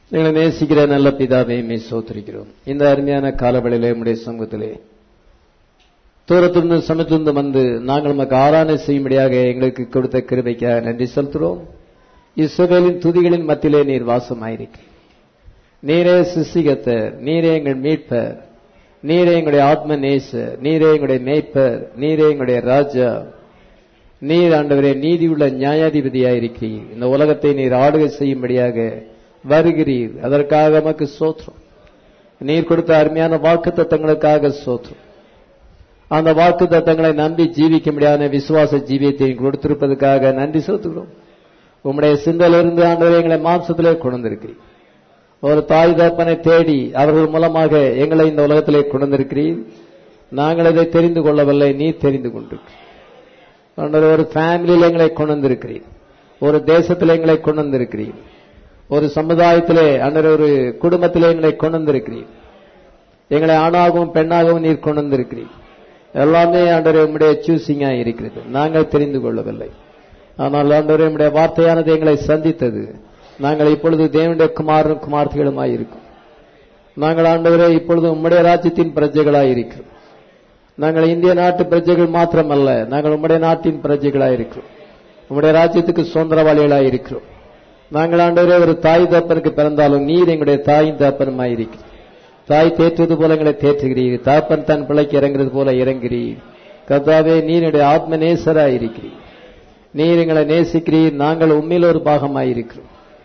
எங்களை நேசிக்கிற நல்ல பிதாவே மே சோத்திருக்கிறோம் இந்த அருமையான காலவெளியிலே நம்முடைய சமூகத்திலே தூரத்திலிருந்து சமத்திலிருந்து வந்து நாங்கள் நமக்கு ஆராதனை செய்யும்படியாக எங்களுக்கு கொடுத்த கிருபைக்காக நன்றி செலுத்துகிறோம் இஸ்ரவேலின் துதிகளின் மத்தியிலே நீர் வாசமாயிருக்கிறீர் நீரே சிசிகத்தர் நீரே எங்கள் மீட்பர் நீரே எங்களுடைய ஆத்ம நேசர் நீரே எங்களுடைய மேய்ப்பர் நீரே எங்களுடைய ராஜா நீர் ஆண்டவரே நீதியுள்ள நியாயாதிபதியாயிருக்கிறீர் இந்த உலகத்தை நீர் ஆளுகை செய்யும்படியாக வருகிறீர் அதற்காக நமக்கு சோத்திரம் நீர் கொடுத்த அருமையான வாக்கு தத்தங்களுக்காக சோத்திரம் அந்த வாக்கு தத்தங்களை நம்பி ஜீவிக்க முடியாத விசுவாச ஜீவியத்தை கொடுத்திருப்பதற்காக நன்றி செலுத்துகிறோம் உம்முடைய சிந்தலிருந்து ஆண்டவரை எங்களை மாம்சத்திலே கொண்டிருக்கிறீர் ஒரு தாய் தப்பனை தேடி அவர்கள் மூலமாக எங்களை இந்த உலகத்திலே கொண்டிருக்கிறீர் நாங்கள் அதை தெரிந்து கொள்ளவில்லை நீ தெரிந்து கொண்டிருக்கிறீர் ஒரு ஃபேமிலியில் எங்களை கொண்டிருக்கிறீர் ஒரு தேசத்தில் எங்களை கொண்டிருக்கிறீர் ஒரு சமுதாயத்திலே அன்றர் ஒரு குடும்பத்திலே எங்களை கொண்டிருக்கிறீர் எங்களை ஆணாகவும் பெண்ணாகவும் நீர் கொண்டிருக்கிறீர் எல்லாமே ஆண்டவர் உம்முடைய சூசிங்கா இருக்கிறது நாங்கள் தெரிந்து கொள்ளவில்லை ஆனால் ஆண்டவர் உம்முடைய வார்த்தையானது எங்களை சந்தித்தது நாங்கள் இப்பொழுது தேவனுடைய குமாரன் குமார்த்திகளுமாய் இருக்கும் நாங்கள் ஆண்டவரே இப்பொழுது உம்முடைய ராஜ்யத்தின் பிரஜைகளாய் இருக்கிறோம் நாங்கள் இந்திய நாட்டு பிரஜைகள் மாத்திரமல்ல நாங்கள் உம்முடைய நாட்டின் பிரஜைகளாய் இருக்கிறோம் உம்முடைய ராஜ்யத்துக்கு சுதந்திரவாளிகளாய் இருக்கிறோம் நாங்கள் ஆண்டவரே ஒரு தாய் தப்பனுக்கு பிறந்தாலும் நீர் எங்களுடைய தாயின் தப்பனுமாய் இருக்கிறீர் தாய் தேற்றுவது போல எங்களை தேற்றுகிறீர் தாப்பன் தன் பிள்ளைக்கு இறங்குறது போல இறங்குகிறீர் கர்த்தாவே நீருடைய ஆத்ம நேசராய் இருக்கிறீர் நீர் எங்களை நேசிக்கிறீர் நாங்கள் உண்மையில் ஒரு பாகமாய் இருக்கிறோம்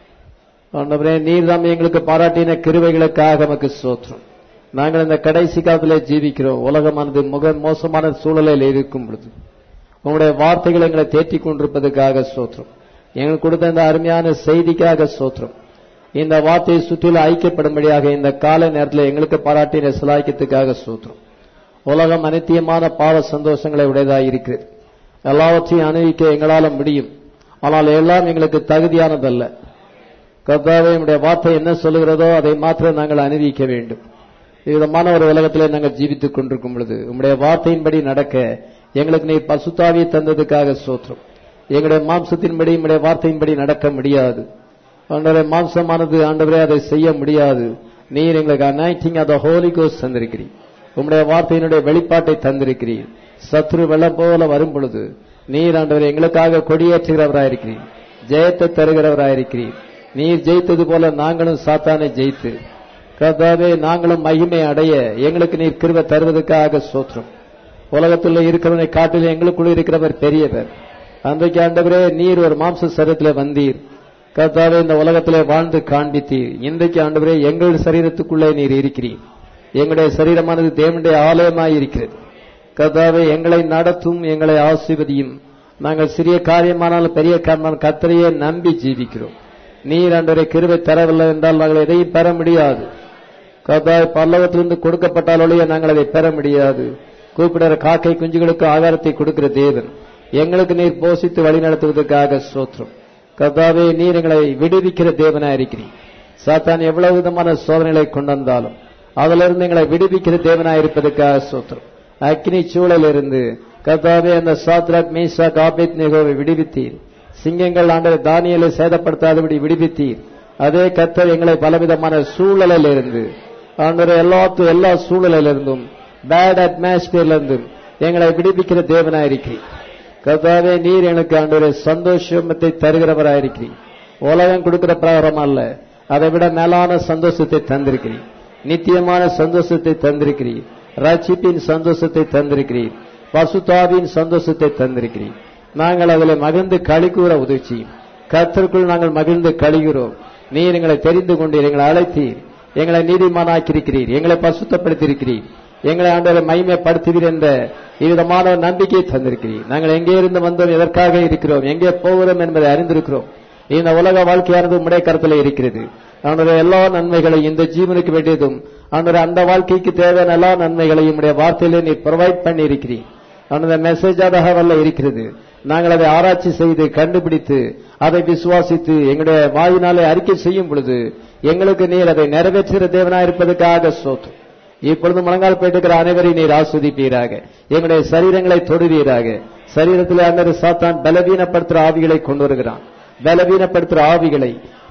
ஆண்டவரே நீர் தாம் எங்களுக்கு பாராட்டின கிருவைகளுக்காக நமக்கு சோற்றம் நாங்கள் இந்த கடைசி காலத்திலே ஜீவிக்கிறோம் உலகமானது முக மோசமான சூழலில் இருக்கும் பொழுது உங்களுடைய வார்த்தைகள் எங்களை தேற்றிக் கொண்டிருப்பதற்காக சோற்றம் எங்களுக்கு கொடுத்த இந்த அருமையான செய்திக்காக சோற்றம் இந்த வார்த்தையை சுற்றிலும் ஐக்கியப்படும்படியாக இந்த கால நேரத்தில் எங்களுக்கு பாராட்டின சிலாய்க்கத்துக்காக சோற்றம் உலகம் அனித்தியமான பாவ சந்தோஷங்களை உடையதாக இருக்கிறது எல்லாவற்றையும் அனுபவிக்க எங்களால முடியும் ஆனால் எல்லாம் எங்களுக்கு தகுதியானதல்ல கர்த்தாவே நம்முடைய வார்த்தை என்ன சொல்லுகிறதோ அதை மாத்திரம் நாங்கள் அனுபவிக்க வேண்டும் விதமான ஒரு உலகத்திலே நாங்கள் ஜீவித்துக் கொண்டிருக்கும் பொழுது உங்களுடைய வார்த்தையின்படி நடக்க எங்களுக்கு நீ பசுத்தாவியை தந்ததுக்காக சோற்றம் எங்களுடைய மாம்சத்தின்படி உங்களுடைய வார்த்தையின்படி நடக்க முடியாது ஆண்டவரே மாம்சமானது ஆண்டவரே அதை செய்ய முடியாது நீர் எங்களுக்கு அனைட்டிங் அந்த ஹோலி கோஸ் தந்திருக்கிறீர் உங்களுடைய வார்த்தையினுடைய வெளிப்பாட்டை தந்திருக்கிறீர் சத்ரு வெள்ளம் போல வரும் பொழுது நீர் ஆண்டவரே எங்களுக்காக கொடியேற்றுகிறவராயிருக்கிறீர் ஜெயத்தை தருகிறவராயிருக்கிறீர் நீர் ஜெயித்தது போல நாங்களும் சாத்தானை ஜெயித்து கர்த்தாவே நாங்களும் மகிமை அடைய எங்களுக்கு நீர் கிருப தருவதற்காக சோற்றம் உலகத்தில் இருக்கிறவனை காட்டில் எங்களுக்குள் இருக்கிறவர் பெரியவர் அன்றைக்கு ஆண்டவரே நீர் ஒரு மாம்ச சரீரத்தில் வந்தீர் கர்த்தாவே இந்த உலகத்திலே வாழ்ந்து காண்பித்தீர் இன்றைக்கு ஆண்டவரே எங்கள் சரீரத்துக்குள்ளே நீர் இருக்கிறீர் எங்களுடைய சரீரமானது தேவனுடைய ஆலயமாய் இருக்கிறது கர்த்தாவே எங்களை நடத்தும் எங்களை ஆசிர்வதியும் நாங்கள் சிறிய காரியமானாலும் பெரிய காரியமான கத்தரையே நம்பி ஜீவிக்கிறோம் நீர் ஆண்டவரை கிருவை தரவில்லை என்றால் நாங்கள் எதையும் பெற முடியாது கர்த்தாவே பல்லவத்திலிருந்து கொடுக்கப்பட்டாலொழிய நாங்கள் அதை பெற முடியாது கூப்பிடுற காக்கை குஞ்சுகளுக்கு ஆகாரத்தை கொடுக்கிற தேவன் எங்களுக்கு நீர் போஷித்து வழிநடத்துவதற்காக சோத்திரம் கர்த்தாவே நீர் எங்களை விடுவிக்கிற தேவனா இருக்கிறீர் சாத்தான் எவ்வளவு விதமான சோதனைகளை கொண்டு வந்தாலும் அதிலிருந்து எங்களை விடுவிக்கிற தேவனா இருப்பதற்காக சோத்திரம் அக்னி சூழல் இருந்து கர்த்தாவே அந்த சாத்ராக் மீசா காபித் நிகோவை விடுவித்தீர் சிங்கங்கள் ஆண்டவர் தானியலை சேதப்படுத்தாதபடி விடுவித்தீர் அதே கத்தர் எங்களை பலவிதமான சூழலில் இருந்து ஆண்டவர் எல்லாத்து எல்லா சூழலில் இருந்தும் பேட் அட்மாஸ்பியர்ல இருந்தும் எங்களை விடுவிக்கிற தேவனாயிருக்கிறீர் கர்த்தாவே நீர் எனக்கு ஆண்டவரை சந்தோஷத்தை தருகிறவராயிருக்கிறீர் உலகம் கொடுக்கிற பிரகாரம் அல்ல அதை விட மேலான சந்தோஷத்தை தந்திருக்கிறீர் நித்தியமான சந்தோஷத்தை தந்திருக்கிறீர் ரட்சிப்பின் சந்தோஷத்தை தந்திருக்கிறீர் பசுதாவின் சந்தோஷத்தை தந்திருக்கிறீர் நாங்கள் அதில் மகிழ்ந்து களி கூற உதவி கத்திற்குள் நாங்கள் மகிழ்ந்து கழிகிறோம் நீர் எங்களை தெரிந்து கொண்டீர் எங்களை அழைத்தீர் எங்களை நீதிமானாக்கியிருக்கிறீர் எங்களை பசுத்தப்படுத்தியிருக்கிறீர் எங்களை ஆண்டவரை மகிமைப்படுத்துவீர் என்ற இவ்விதமான நம்பிக்கையை தந்திருக்கிறீர் நாங்கள் எங்கே இருந்து வந்தோம் எதற்காக இருக்கிறோம் எங்கே போகிறோம் என்பதை அறிந்திருக்கிறோம் இந்த உலக வாழ்க்கையானது உடைய கருத்தில் இருக்கிறது ஆண்டவரை எல்லா நன்மைகளையும் இந்த ஜீவனுக்கு வேண்டியதும் ஆண்டவரை அந்த வாழ்க்கைக்கு தேவையான எல்லா நன்மைகளையும் உடைய வார்த்தையிலே நீ ப்ரொவைட் பண்ணி இருக்கிறீர் அந்த மெசேஜாக வல்ல இருக்கிறது நாங்கள் அதை ஆராய்ச்சி செய்து கண்டுபிடித்து அதை விசுவாசித்து எங்களுடைய வாயினாலே அறிக்கை செய்யும் பொழுது எங்களுக்கு நீர் அதை நிறைவேற்றுகிற தேவனாயிருப்பதற்காக சோத்து இப்பொழுது முழங்கால் போயிட்டு அனைவரையும் நீர் ஆஸ்வதிப்பீராக எங்களுடைய சரீரங்களை தொடுவீராக சரீரத்தில் அந்த சாத்தான் பலவீனப்படுத்துகிற ஆவிகளை கொண்டு வருகிறான் பலவீனப்படுத்துகிற ஆவிகளை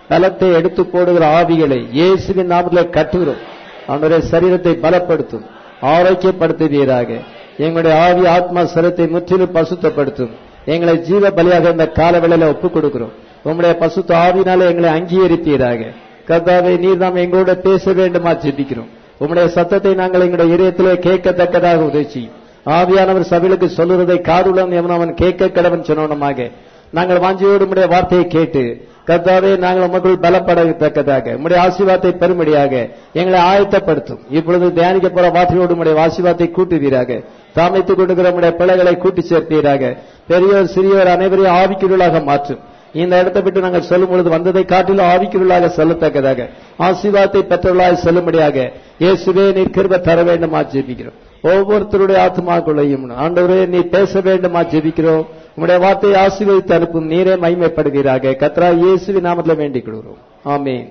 பலத்தை எடுத்து போடுகிற ஆவிகளை இயேசுவின் நாமத்தில் கட்டுகிறோம் அவனுடைய சரீரத்தை பலப்படுத்தும் ஆரோக்கியப்படுத்துவீராக எங்களுடைய ஆவி ஆத்மா சரத்தை முற்றிலும் பசுத்தப்படுத்தும் எங்களை ஜீவ பலியாக இந்த காலவேளையில ஒப்புக் கொடுக்கிறோம் உங்களுடைய பசுத்த ஆவினாலே எங்களை அங்கீகரிப்பீராக கர்த்தாவே நீர் நாம் எங்களோட பேச வேண்டுமா ஜெபிக்கிறோம் உம்முடைய சத்தத்தை நாங்கள் எங்களுடைய இதயத்திலே கேட்கத்தக்கதாக உதவி செய்யும் ஆவியானவர் சபைகளுக்கு சொல்லுறதை காதுடன் எவனவன் கேட்க கடவன் சொன்னவனமாக நாங்கள் வாஞ்சியோடு உம்முடைய வார்த்தையை கேட்டு கர்த்தாவே நாங்கள் உமக்குள் பலப்படத்தக்கதாக உம்முடைய ஆசீர்வாதத்தை பெருமடியாக எங்களை ஆயத்தப்படுத்தும் இப்பொழுது தியானிக்க போற வார்த்தையோடு உம்முடைய ஆசீர்வாதத்தை கூட்டுவீராக தாமைத்துக் கொண்டுகிற உம்முடைய பிள்ளைகளை கூட்டி சேர்ப்பீராக பெரியோர் சிறியோர் அனைவரையும் ஆவிக்குள்ளாக மாற்றும் இந்த இடத்தை விட்டு நாங்கள் சொல்லும் பொழுது வந்ததை காட்டிலும் ஆவிக்குள்ளாக செல்லத்தக்கதாக ஆசீர்வாதத்தை பெற்றவர்களாய் செல்லும்படியாக இயேசுவே நீர் கிருப தர வேண்டுமா ஜெபிக்கிறோம் ஒவ்வொருத்தருடைய ஆத்மாக்குள்ளையும் ஆண்டவரே நீ பேச வேண்டுமா ஜெபிக்கிறோம் உங்களுடைய வார்த்தையை ஆசீர்வதித்து அனுப்பும் நீரே மைமைப்படுவீராக கத்ரா இயேசுவி நாமத்தில் வேண்டிக் கொள்கிறோம் ஆமேன்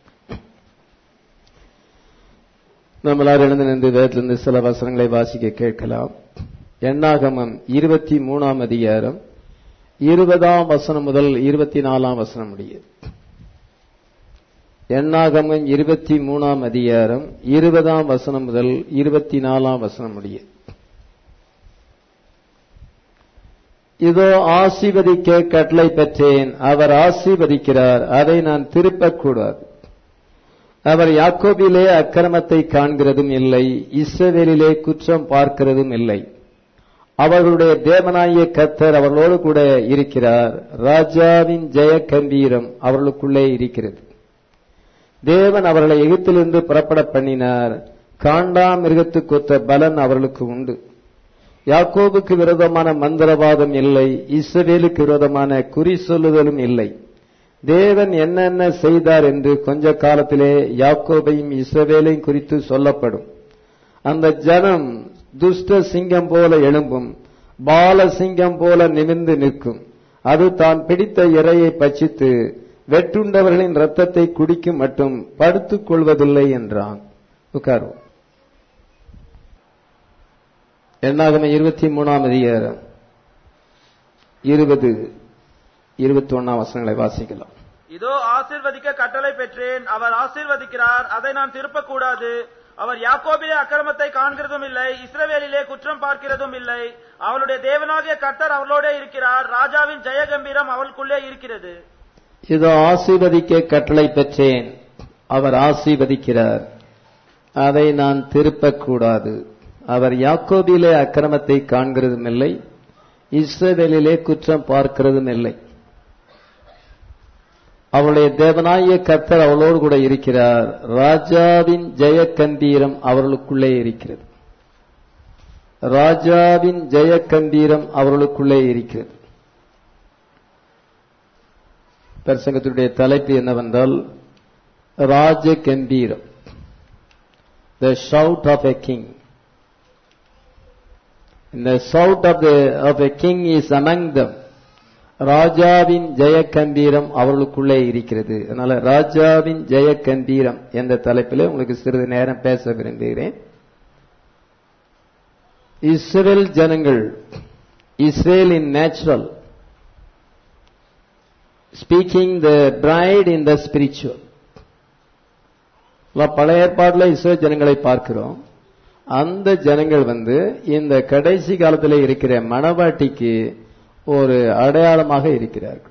நம்மளார் எழுந்து நின்று வேதத்திலிருந்து சில வசனங்களை வாசிக்க கேட்கலாம் எண்ணாகமம் இருபத்தி மூணாம் அதிகாரம் இருபதாம் வசனம் முதல் இருபத்தி நாலாம் வசனம் முடிய எண்ணாகமம் இருபத்தி மூணாம் அதிகாரம் இருபதாம் வசனம் முதல் இருபத்தி நாலாம் வசனம் முடிய இதோ ஆசீர்வதிக்க கட்டளை பெற்றேன் அவர் ஆசீர்வதிக்கிறார் அதை நான் திருப்பக்கூடாது அவர் யாக்கோபிலே அக்கிரமத்தை காண்கிறதும் இல்லை இஸ்ரவேலிலே குற்றம் பார்க்கிறதும் இல்லை அவர்களுடைய தேவனாகிய கத்தர் அவர்களோடு கூட இருக்கிறார் ராஜாவின் ஜெய கம்பீரம் அவர்களுக்குள்ளே இருக்கிறது தேவன் அவர்களை எகிப்திலிருந்து புறப்பட பண்ணினார் காண்டா மிருகத்துக்கு ஒத்த பலன் அவர்களுக்கு உண்டு யாக்கோபுக்கு விரோதமான மந்திரவாதம் இல்லை இஸ்ரவேலுக்கு விரோதமான குறி சொல்லுதலும் இல்லை தேவன் என்னென்ன செய்தார் என்று கொஞ்ச காலத்திலே யாக்கோபையும் இஸ்ரவேலையும் குறித்து சொல்லப்படும் அந்த ஜனம் துஷ்ட சிங்கம் போல எழும்பும் பால சிங்கம் போல நிமிர்ந்து நிற்கும் அது தான் பிடித்த இரையை பட்சித்து வெட்டுண்டவர்களின் ரத்தத்தை குடிக்கும் மட்டும் படுத்துக் கொள்வதில்லை என்றான் உட்காருவோம் எண்ணாகம இருபத்தி மூணாம் அதிகாரம் இருபது இருபத்தி ஒன்னாம் வசனங்களை வாசிக்கலாம் இதோ ஆசீர்வதிக்க கட்டளை பெற்றேன் அவர் ஆசீர்வதிக்கிறார் அதை நான் திருப்பக்கூடாது அவர் யாக்கோபிலே அக்கிரமத்தை காண்கிறதும் இல்லை இஸ்ரவேலிலே குற்றம் பார்க்கிறதும் இல்லை அவளுடைய தேவனாகிய கர்த்தர் அவளோட இருக்கிறார் ராஜாவின் ஜெயகம்பீரம் அவளுக்குள்ளே இருக்கிறது இதோ ஆசீர்வதிக்க கட்டளை பெற்றேன் அவர் ஆசீர்வதிக்கிறார் அதை நான் திருப்பக்கூடாது அவர் யாக்கோபிலே அக்கிரமத்தை காண்கிறதும் இல்லை இஸ்ரவேலிலே குற்றம் பார்க்கிறதும் இல்லை அவளுடைய தேவனாய கர்த்தர் அவளோடு கூட இருக்கிறார் ராஜாவின் ஜெய கம்பீரம் அவர்களுக்குள்ளே இருக்கிறது ராஜாவின் ஜெய கம்பீரம் அவர்களுக்குள்ளே இருக்கிறது பிரசங்கத்தினுடைய தலைப்பு என்னவென்றால் ராஜ கம்பீரம் the shout of a king The shout of the of a king is among them. ராஜாவின் ஜெய கம்பீரம் அவர்களுக்குள்ளே இருக்கிறது அதனால ராஜாவின் ஜெய கம்பீரம் என்ற தலைப்பில் உங்களுக்கு சிறிது நேரம் பேச விரும்புகிறேன் இஸ்ரேல் ஜனங்கள் Israel in natural speaking the bride in the spiritual பழைய ஏற்பாட்டில் இஸ்ரேல் ஜனங்களை பார்க்கிறோம் அந்த ஜனங்கள் வந்து இந்த கடைசி காலத்தில் இருக்கிற மணவாட்டிக்கு ஒரு அடையாளமாக இருக்கிறார்கள்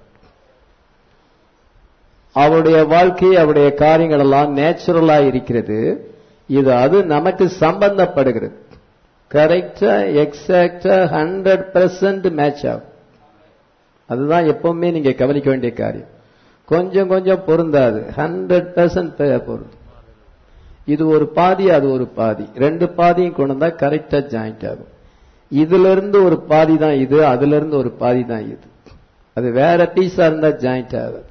அவருடைய வாழ்க்கை அவருடைய காரியங்கள் எல்லாம் நேச்சுரலா இருக்கிறது இது அது நமக்கு சம்பந்தப்படுகிறது கரெக்டா எக்ஸாக்டா ஹண்ட்ரட் பெர்சன்ட் மேட்ச் ஆகும் அதுதான் எப்பவுமே நீங்க கவனிக்க வேண்டிய காரியம் கொஞ்சம் கொஞ்சம் பொருந்தாது ஹண்ட்ரட் பெர்சன்ட் பொருந்தும் இது ஒரு பாதி அது ஒரு பாதி ரெண்டு பாதியும் கொண்டு வந்தா கரெக்டா ஜாயிண்ட் ஆகும் இதுல இருந்து ஒரு பாதி தான் இது அதுல இருந்து ஒரு பாதி தான் இது அது வேற பீஸா இருந்தா ஜாயிண்ட் ஆகாது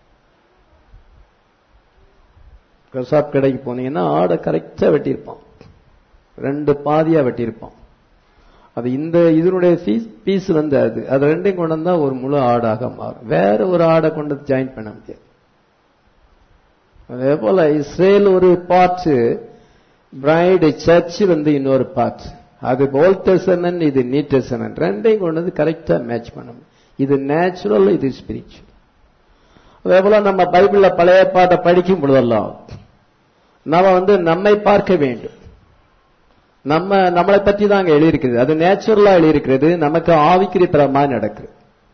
கசாப் கடைக்கு போனீங்கன்னா ஆடை கரெக்டா வெட்டியிருப்பான் ரெண்டு பாதியா வெட்டியிருப்பான் அது இந்த இதனுடைய பீஸ் பீஸ் வந்து அது அது ரெண்டையும் கொண்டு வந்தா ஒரு முழு ஆடாக மாறும் வேற ஒரு ஆடை கொண்டு ஜாயின் பண்ண முடியாது அதே போல இஸ்ரேல் ஒரு பார்ட் பிரைடு சர்ச் வந்து இன்னொரு பார்ட் அது ஓல்ட் டெசனன் இது நீ டெசனன் ரெண்டையும் கொண்டு வந்து கரெக்டா மேட்ச் பண்ணணும் இது நேச்சுரல் இது ஸ்பிரிச்சுவல் அதே போல நம்ம பைபிள்ல பழைய பாட்டை படிக்கும் பொழுதெல்லாம் நாம வந்து நம்மை பார்க்க வேண்டும் நம்ம நம்மளை பற்றி தான் அங்க எழுதியிருக்கிறது அது நேச்சுரலா எழுதியிருக்கிறது நமக்கு ஆவிக்குரிய பிரமா நடக்குது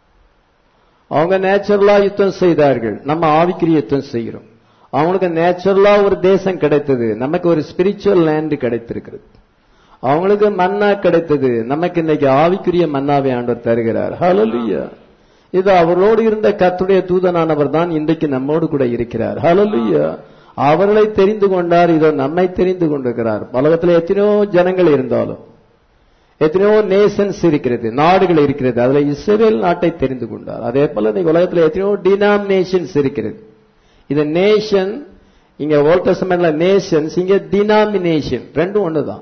அவங்க நேச்சுரலா யுத்தம் செய்தார்கள் நம்ம ஆவிக்குரிய யுத்தம் செய்கிறோம் அவங்களுக்கு நேச்சுரலா ஒரு தேசம் கிடைத்தது நமக்கு ஒரு ஸ்பிரிச்சுவல் லேண்ட் கிடைத்திருக்கிறது அவங்களுக்கு மன்னா கிடைத்தது நமக்கு இன்னைக்கு ஆவிக்குரிய மன்னாவை ஆண்டவர் தருகிறார் ஹalleluya இது அவரோடு இருந்த கர்த்தருடைய தூதனானவர் தான் இன்றைக்கு நம்மோடு கூட இருக்கிறார் ஹalleluya அவர்களை தெரிந்து கொண்டார் இதோ நம்மை தெரிந்து கொண்டிருக்கிறார் உலகத்தில் எத்தனையோ ஜனங்கள் இருந்தாலும் எத்தனையோ நேஷன்ஸ் இருக்கிறது நாடுகள் இருக்கிறது அதுல இஸ்ரேல் நாட்டை தெரிந்து கொண்டார் அதே போல இன்னைக்கு உலகத்தில் எத்தனையோ டினாமினேஷன்ஸ் இருக்கிறது இது நேஷன் இங்க ஓல்ட் டெஸ்டமெண்ட்ல நேஷன்ஸ் இங்க டினாமினேஷன் ரெண்டும் ஒண்ணுதான்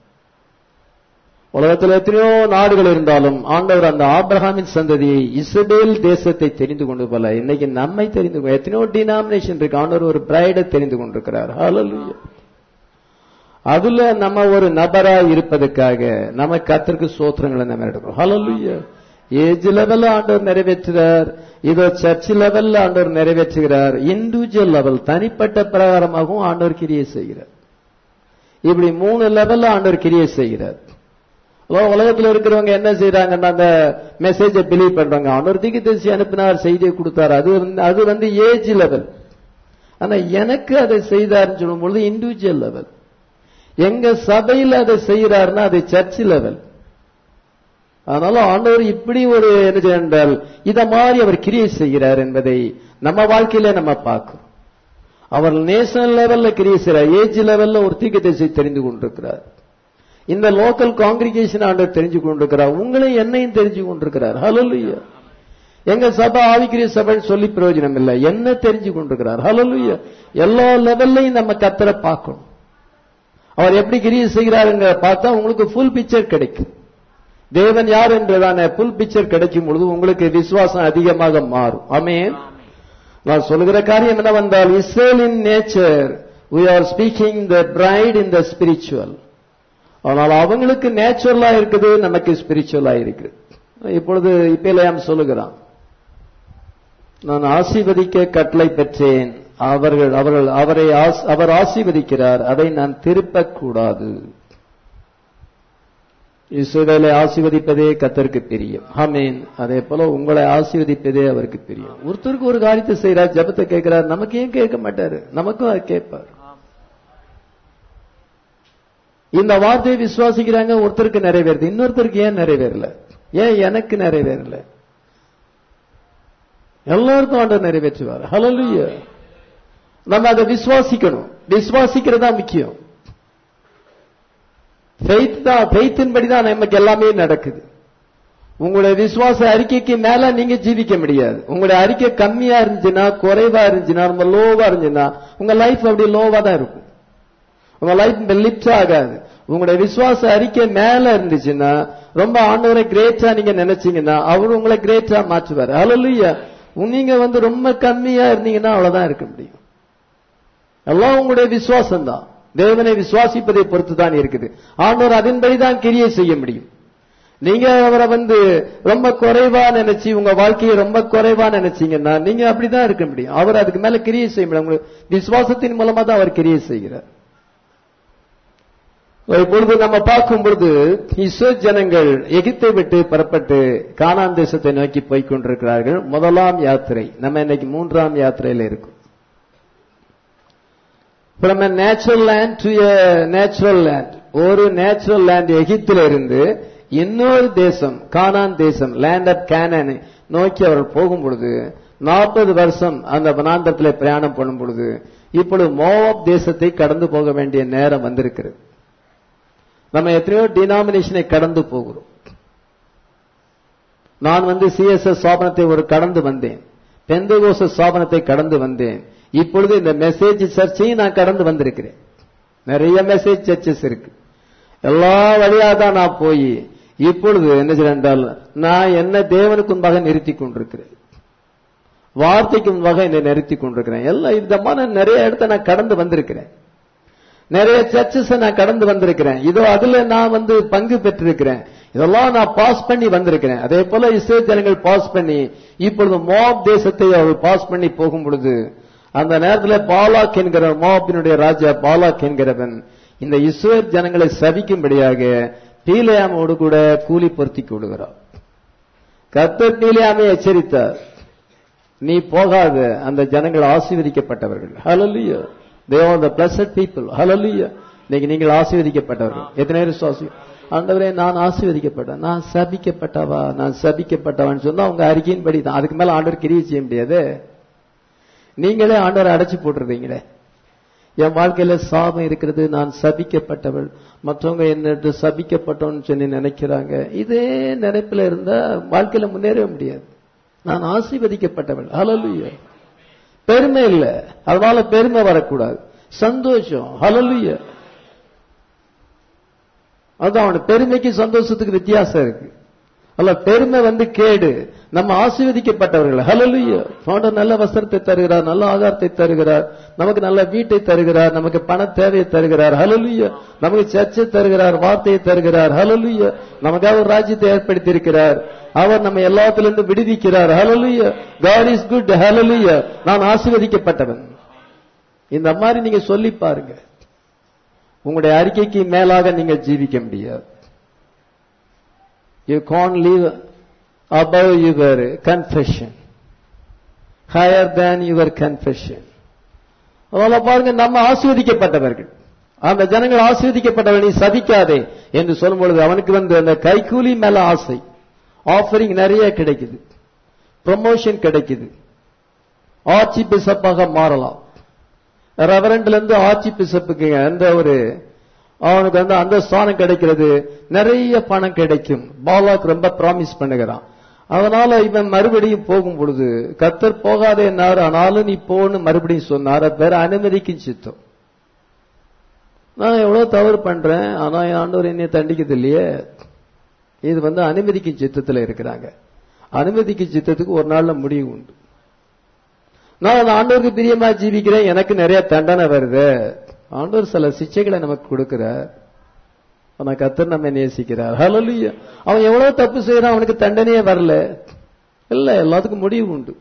உலகத்தில் எத்தனையோ நாடுகள் இருந்தாலும் ஆண்டவர் அந்த ஆபிரகாமின் சந்ததியை இஸ்ரேல் தேசத்தை தெரிந்து கொண்டு போல இன்னைக்கு நம்மை தெரிந்து கொண்டு எத்தனையோ டினாமினேஷன் இருக்கு ஆண்டவர் ஒரு பிரைடை தெரிந்து கொண்டிருக்கிறார் ஹalleluya அதுல நம்ம ஒரு நபரா இருப்பதற்காக நம்ம கத்திற்கு சோத்திரங்களை நம்ம எடுக்கிறோம் ஹalleluya ஏஜ் லெவல்ல ஆண்டவர் நிறைவேற்றுகிறார் இதோ சர்ச் லெவல்ல ஆண்டவர் நிறைவேற்றுகிறார் இண்டிவிஜுவல் லெவல் தனிப்பட்ட பிரகாரமாகவும் ஆண்டவர் கிரியை செய்கிறார் இப்படி மூணு லெவல்ல ஆண்டவர் கிரியை செய்கிறார் ஹலோ உலகத்துல இருக்கிறவங்க என்ன செய்யறாங்கன்னா அந்த மெசேஜை பிலீவ் பண்றாங்க ஆண்டவர் திக்கு தரிசி அனுப்பினார் செய்தியை கொடுத்தார் அது வந்து அது வந்து ஏஜ் லெவல் ஆனா எனக்கு அதை செய்தார்னு சொல்லும் பொழுது இண்டிவிஜுவல் லெவல் எங்க சபையில் அதை செய்யறாருன்னா அது சர்ச் லெவல் அதனால ஆண்டவர் இப்படி ஒரு என்ன செய்ய என்றால் இத மாதிரி அவர் கிரியை செய்கிறார் என்பதை நம்ம வாழ்க்கையில நம்ம பார்க்கிறோம் அவர் நேஷனல் லெவல்ல கிரியை செய்கிறார் ஏஜ் லெவல்ல ஒரு தீக்க திசை தெரிந்து கொண்டிருக்கிறார் இந்த லோக்கல் காங்கிரிகேஷன் ஆண்டவர் தெரிஞ்சு கொண்டிருக்கிறார் உங்களையும் என்னையும் தெரிஞ்சு கொண்டிருக்கிறார் ஹalleluya எங்க சபை ஆவிக்கிரிய சபைன்னு சொல்லி பிரயோஜனம் இல்லை என்ன தெரிஞ்சு கொண்டிருக்கிறார் ஹalleluya எல்லா லெவல்லையும் நம்ம கத்தரை பார்க்கணும் அவர் எப்படி கிரியை செய்கிறாருங்க பார்த்தா உங்களுக்கு ஃபுல் பிக்சர் கிடைக்கும் தேவன் யார் என்றதான ஃபுல் பிக்சர் கிடைக்கும் பொழுது உங்களுக்கு விசுவாசம் அதிகமாக மாறும் ஆமென் நான் சொல்லுகிற காரியம் என்னவென்றால் இஸ்ரேலின் nature we are speaking the bride in the spiritual ஆனால் அவங்களுக்கு நேச்சுரலா இருக்குது நமக்கு ஸ்பிரிச்சுவலா இருக்குது இப்பொழுது இப்பலையாம் சொல்லுகிறான் நான் ஆசீர்வதிக்க கட்டளை பெற்றேன் அவர்கள் அவர்கள் அவரை ஆஸ்- அவர் ஆசீர்வதிக்கிறார் அதை நான் திருப்பக் கூடாது இஸ்ரவேலை ஆசீர்வதிப்பதே கத்தருக்கு பிரியம் ஆமீன் அதே போல உங்களை ஆசீர்வதிப்பதே அவருக்கு பிரியம் ஒருத்தருக்கு ஒரு காரியத்தை செய்யறார் ஜெபத்தை கேட்கிறார் நமக்கு ஏன் கேட்க மாட்டாரு நமக்கும் அது கேட்பார் இந்த வார்த்தையை விசுவாசிக்கிறாங்க ஒருத்தருக்கு நிறைவேறுது இன்னொருத்தருக்கு ஏன் நிறைவேறல ஏன் எனக்கு நிறைவேறல எல்லாருக்கும் ஆண்டவர் நிறைவேற்றுவார் ஹalleluya நம்ம அதை விசுவாசிக்கணும் விசுவாசிக்கிறது தான் முக்கியம் ஃபெய்த் தான் ஃபெய்த்தின்படி தான் நமக்கு எல்லாமே நடக்குது உங்களுடைய விசுவாச அறிக்கைக்கு மேல நீங்க ஜீவிக்க முடியாது உங்களுடைய அறிக்கை கம்மியா இருந்துச்சுன்னா குறைவா இருந்துச்சுன்னா ரொம்ப லோவா இருந்துச்சுன்னா உங்க லைஃப் அப்படி லோவா தான் இருக்கும் உங்க லைஃப் லிப்ட் ஆகாது உங்களுடைய விசுவாச அறிக்கை மேல இருந்துச்சுன்னா ரொம்ப ஆண்டவரை கிரேட்டா நீங்க நினைச்சீங்கன்னா அவர் உங்களை கிரேட்டா மாற்றுவார் ஹalleluya நீங்க வந்து ரொம்ப கம்மியா இருந்தீங்கன்னா அவ்வளவுதான் இருக்க முடியும் எல்லாம் உங்களுடைய விசுவாசம் தான் தேவனை விசுவாசிப்பதை பொறுத்து தான் இருக்குது ஆண்டவர் அதன்படி தான் கிரியை செய்ய முடியும் நீங்க அவரை வந்து ரொம்ப குறைவா நினைச்சு உங்க வாழ்க்கையை ரொம்ப குறைவா நினைச்சீங்கன்னா நீங்க அப்படிதான் இருக்க முடியும் அவர் அதுக்கு மேல கிரியை செய்ய முடியும் உங்களுக்கு விசுவாசத்தின் மூலமா தான் அவர் கிரியை செய்கிறார் இப்பொழுது நம்ம பார்க்கும் பொழுது இஸ்ரோ ஜனங்கள் எகிப்தை விட்டு புறப்பட்டு கானான் தேசத்தை நோக்கி போய்க் கொண்டிருக்கிறார்கள் முதலாம் யாத்திரை நம்ம இன்னைக்கு மூன்றாம் யாத்திரையில இருக்கும் from a natural land to a natural land ஒரு நேச்சுரல் லேண்ட் எகிப்தில இருந்து இன்னொரு தேசம் கானான் தேசம் லேண்ட் ஆஃப் கேனன் நோக்கி அவர்கள் போகும் பொழுது நாற்பது வருஷம் அந்த வனாந்தரத்தில் பிரயாணம் பண்ணும் பொழுது இப்பொழுது மோவாப் தேசத்தை கடந்து போக வேண்டிய நேரம் வந்திருக்கிறது நம்ம எத்தனையோ டினாமினேஷனை கடந்து போகிறோம் நான் வந்து சிஎஸ்எஸ் ஸ்தாபனத்தை ஒரு கடந்து வந்தேன் பெந்தகோச ஸ்தாபனத்தை கடந்து வந்தேன் இப்பொழுது இந்த மெசேஜ் சர்ச்சையும் நான் கடந்து வந்திருக்கிறேன் நிறைய மெசேஜ் சர்ச்சஸ் இருக்கு எல்லா வழியா தான் நான் போய் இப்பொழுது என்ன செய்ய என்றால் நான் என்ன தேவனுக்கு முன்பாக நிறுத்தி கொண்டிருக்கிறேன் வார்த்தைக்கு முன்பாக என்னை நிறுத்தி கொண்டிருக்கிறேன் எல்லாம் இந்த மாதிரி நிறைய இடத்த நான் கடந்து வந்திருக்கிறேன் நிறைய சர்ச்சஸ் நான் கடந்து வந்திருக்கிறேன் இதோ அதுல நான் வந்து பங்கு பெற்றிருக்கிறேன் இதெல்லாம் நான் பாஸ் பண்ணி வந்திருக்கிறேன் அதே போல இஸ்ரேல் ஜனங்கள் பாஸ் பண்ணி இப்பொழுது மோப் தேசத்தை அவர் பாஸ் பண்ணி போகும் பொழுது அந்த நேரத்தில் பாலாக் என்கிற மோபினுடைய ராஜா பாலாக் என்கிறவன் இந்த இஸ்ரேல் ஜனங்களை சபிக்கும்படியாக பீலையாமோடு கூட கூலி பொருத்தி விடுகிறார் கர்த்தர் பீலையாமை எச்சரித்தார் நீ போகாத அந்த ஜனங்கள் ஆசீர்வதிக்கப்பட்டவர்கள் ஹalleluya they are the blessed people hallelujah இன்னைக்கு நீங்கள் ஆசீர்வதிக்கப்பட்டவர்கள் எத்தனை பேர் சுவாசி ஆண்டவரே நான் ஆசீர்வதிக்கப்பட்டேன் நான் சபிக்கப்பட்டவா நான் சபிக்கப்பட்டவான்னு சொன்னா உங்க அறிக்கையின்படி தான் அதுக்கு மேல ஆண்டவர் கிரியை செய்ய முடியாது நீங்களே ஆண்டவரை அடைச்சு போட்டுருந்தீங்களே என் வாழ்க்கையில சாபம் இருக்கிறது நான் சபிக்கப்பட்டவள் மற்றவங்க என்ன சபிக்கப்பட்டோன்னு சொல்லி நினைக்கிறாங்க இதே நினைப்புல இருந்தா வாழ்க்கையில முன்னேறவே முடியாது நான் ஆசீர்வதிக்கப்பட்டவள் ஹalleluya பெருமை இல்ல அதனால பெருமை வரக்கூடாது சந்தோஷம் ஹalleluya அதான் அவன பெருமைக்கு சந்தோஷத்துக்கு வித்தியாசம் இருக்கு அல்ல பெருமை வந்து கேடு நம்ம ஆசீர்வதிக்கப்பட்டவர்கள் ஹalleluya ஆண்டவர் நல்ல வஸ்திரத்தை தருகிறார் நல்ல ஆகாரத்தை தருகிறார் நமக்கு நல்ல வீட்டை தருகிறார் நமக்கு பண தேவையை தருகிறார் ஹalleluya நமக்கு சர்ச்சை தருகிறார் வார்த்தையை தருகிறார் ஹalleluya நமக்காக ஒரு ராஜ்யத்தை ஏற்படுத்தி இருக்கிறார் அவர் நம்ம எல்லாத்திலிருந்து விடுவிக்கிறார் ஹalleluya God is good hallelujah நான் ஆசீர்வதிக்கப்பட்டவன் இந்த மாதிரி நீங்க சொல்லி பாருங்க உங்களுடைய அறிக்கைக்கு மேலாக நீங்கள் ஜீவிக்க முடியாது you can live above your confession higher than your confession அதனால பாருங்க நம்ம ஆசீர்வதிக்கப்பட்டவர்கள் அந்த ஜனங்கள் ஆசீர்வதிக்கப்பட்டவர்கள் நீ சபிக்காதே என்று சொல்லும் பொழுது அவனுக்கு வந்து அந்த கைக்கூலி மேல ஆசை ஆஃபரிங் நிறைய கிடைக்குது ப்ரொமோஷன் கிடைக்குது ஆட்சி பிசப்பாக மாறலாம் ரெவரண்ட்ல இருந்து ஆட்சி பிசப்புக்கு அந்த ஒரு அவனுக்கு வந்து அந்த ஸ்தானம் கிடைக்கிறது நிறைய பணம் கிடைக்கும் பாலாக் ரொம்ப ப்ராமிஸ் பண்ணுகிறான் அதனால இவன் மறுபடியும் போகும் பொழுது கத்தர் போகாதே என்னார் ஆனாலும் நீ போன்னு மறுபடியும் சொன்னார் அது வேற அனுமதிக்கும் சித்தம் நான் எவ்வளவு தவறு பண்றேன் ஆனா என் ஆண்டவர் என்னை தண்டிக்கிறது இல்லையே இது வந்து அனுமதிக்கும் சித்தத்துல இருக்கிறாங்க அனுமதிக்கும் சித்தத்துக்கு ஒரு நாள்ல முடிவு உண்டு நான் அந்த ஆண்டவருக்கு பிரியமா ஜீவிக்கிறேன் எனக்கு நிறைய தண்டனை வருது ஆண்டவர் சில சிச்சைகளை நமக்கு கொடுக்கிறார் ஆனா கத்தர் நம்ம நேசிக்கிறார் ஹalleluya அவன் எவ்வளவு தப்பு செய்யறான் அவனுக்கு தண்டனையே வரல இல்ல எல்லாத்துக்கும் முடிவு உண்டு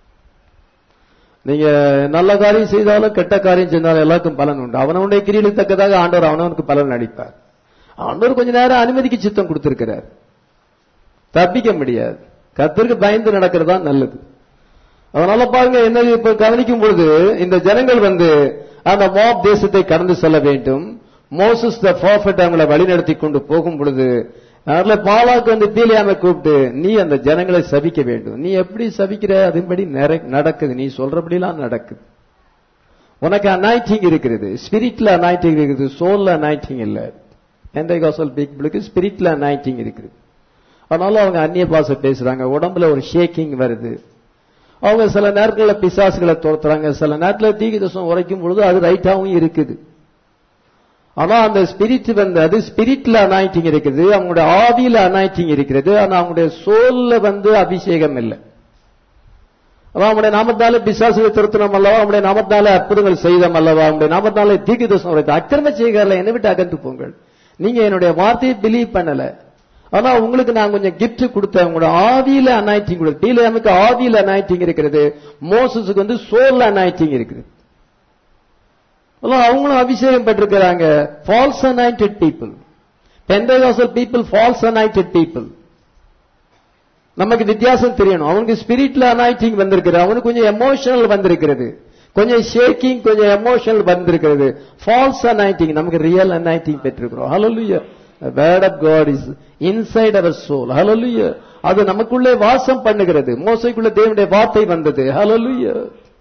நீங்க நல்ல காரியம் செய்தாலும் கெட்ட காரியம் செய்தாலும் எல்லாருக்கும் பலன் உண்டு அவனவனுடைய கிரியிலுக்கு தக்கதாக ஆண்டவர் அவனவனுக்கு பலன் அளிப்பார் ஆண்டவர் கொஞ்ச நேரம் அனுமதிக்கு சித்தம் கொடுத்திருக்கிறார் தப்பிக்க முடியாது கத்தருக்கு பயந்து நடக்கிறது தான் நல்லது அதனால பாருங்க என்ன இப்ப கவனிக்கும் பொழுது இந்த ஜனங்கள் வந்து அந்த மோப் தேசத்தை கடந்து செல்ல வேண்டும் மோசஸ் த ப்ராஃபட் அவங்களை வழிநடத்தி கொண்டு போகும் பொழுது அதுல பாலாக்கு வந்து பீலியாம கூப்பிட்டு நீ அந்த ஜனங்களை சபிக்க வேண்டும் நீ எப்படி சபிக்கிற அதன்படி நிற- நடக்குது நீ சொல்றபடிலாம் நடக்குது உனக்கு அனாய்டிங் இருக்கிறது ஸ்பிரிட்ல அனாய்டிங் இருக்குது சோல்ல அனாய்டிங் இல்ல எந்த பீப்புளுக்கு ஸ்பிரிட்ல அனாய்டிங் இருக்குது அதனால அவங்க அந்நிய பாஷை பேசுறாங்க உடம்புல ஒரு ஷேக்கிங் வருது அவங்க சில நேரங்களில் பிசாசுகளை துரத்துறாங்க சில நேரத்தில் தீக்கு தசம் உரைக்கும் பொழுது அது ரைட்டாவும் இருக்குது ஆனா அந்த ஸ்பிரிட் வந்து அது ஸ்பிரிட்ல அனாய்டிங் இருக்குது அவங்களுடைய ஆவியில அனாய்டிங் இருக்கிறது ஆனா அவங்களுடைய சோல்ல வந்து அபிஷேகம் இல்லை அதான் அவங்களுடைய நாமத்தால பிசாசுகளை துரத்தினோம் அல்லவா அவங்களுடைய நாமத்தால அற்புதங்கள் செய்தோம் அல்லவா அவங்களுடைய நாமத்தால தீக்கு தசம் உரைத்து அக்கிரம செய்கிறல என்னை விட்டு அகன்று போங்கள் நீங்க என்னுடைய வார்த்தையை பிலீவ் பண்ணல ஆனா உங்களுக்கு நான் கொஞ்சம் gift கொடுத்தேன் உங்களோட ஆவியில அனாய்டிங் கொடுத்து டீல நமக்கு ஆவியில அனாய்டிங் இருக்கிறது மோசஸுக்கு வந்து சோல்ல அனாய்டிங் இருக்குது அதான் அவங்களும் அபிஷேகம் பெற்றிருக்கிறாங்க false anointed people Pentecostal people false anointed people நமக்கு வித்தியாசம் தெரியணும் அவனுக்கு ஸ்பிரிட்ல அனாயிட்டிங் வந்திருக்கிறது அவனுக்கு கொஞ்சம் எமோஷனல் வந்திருக்கிறது கொஞ்சம் ஷேக்கிங் கொஞ்சம் எமோஷனல் வந்திருக்கிறது ஃபால்ஸ் அனாயிட்டிங் நமக்கு ரியல் அனாயிட்டிங் பெற்றிருக்கிறோம் ஹalleluya The word of God is inside our soul. Hallelujah. அது நமக்குள்ளே வாசம் பண்ணுகிறது மோசைக்குள்ள தேவனுடைய வார்த்தை வந்தது ஹalleluya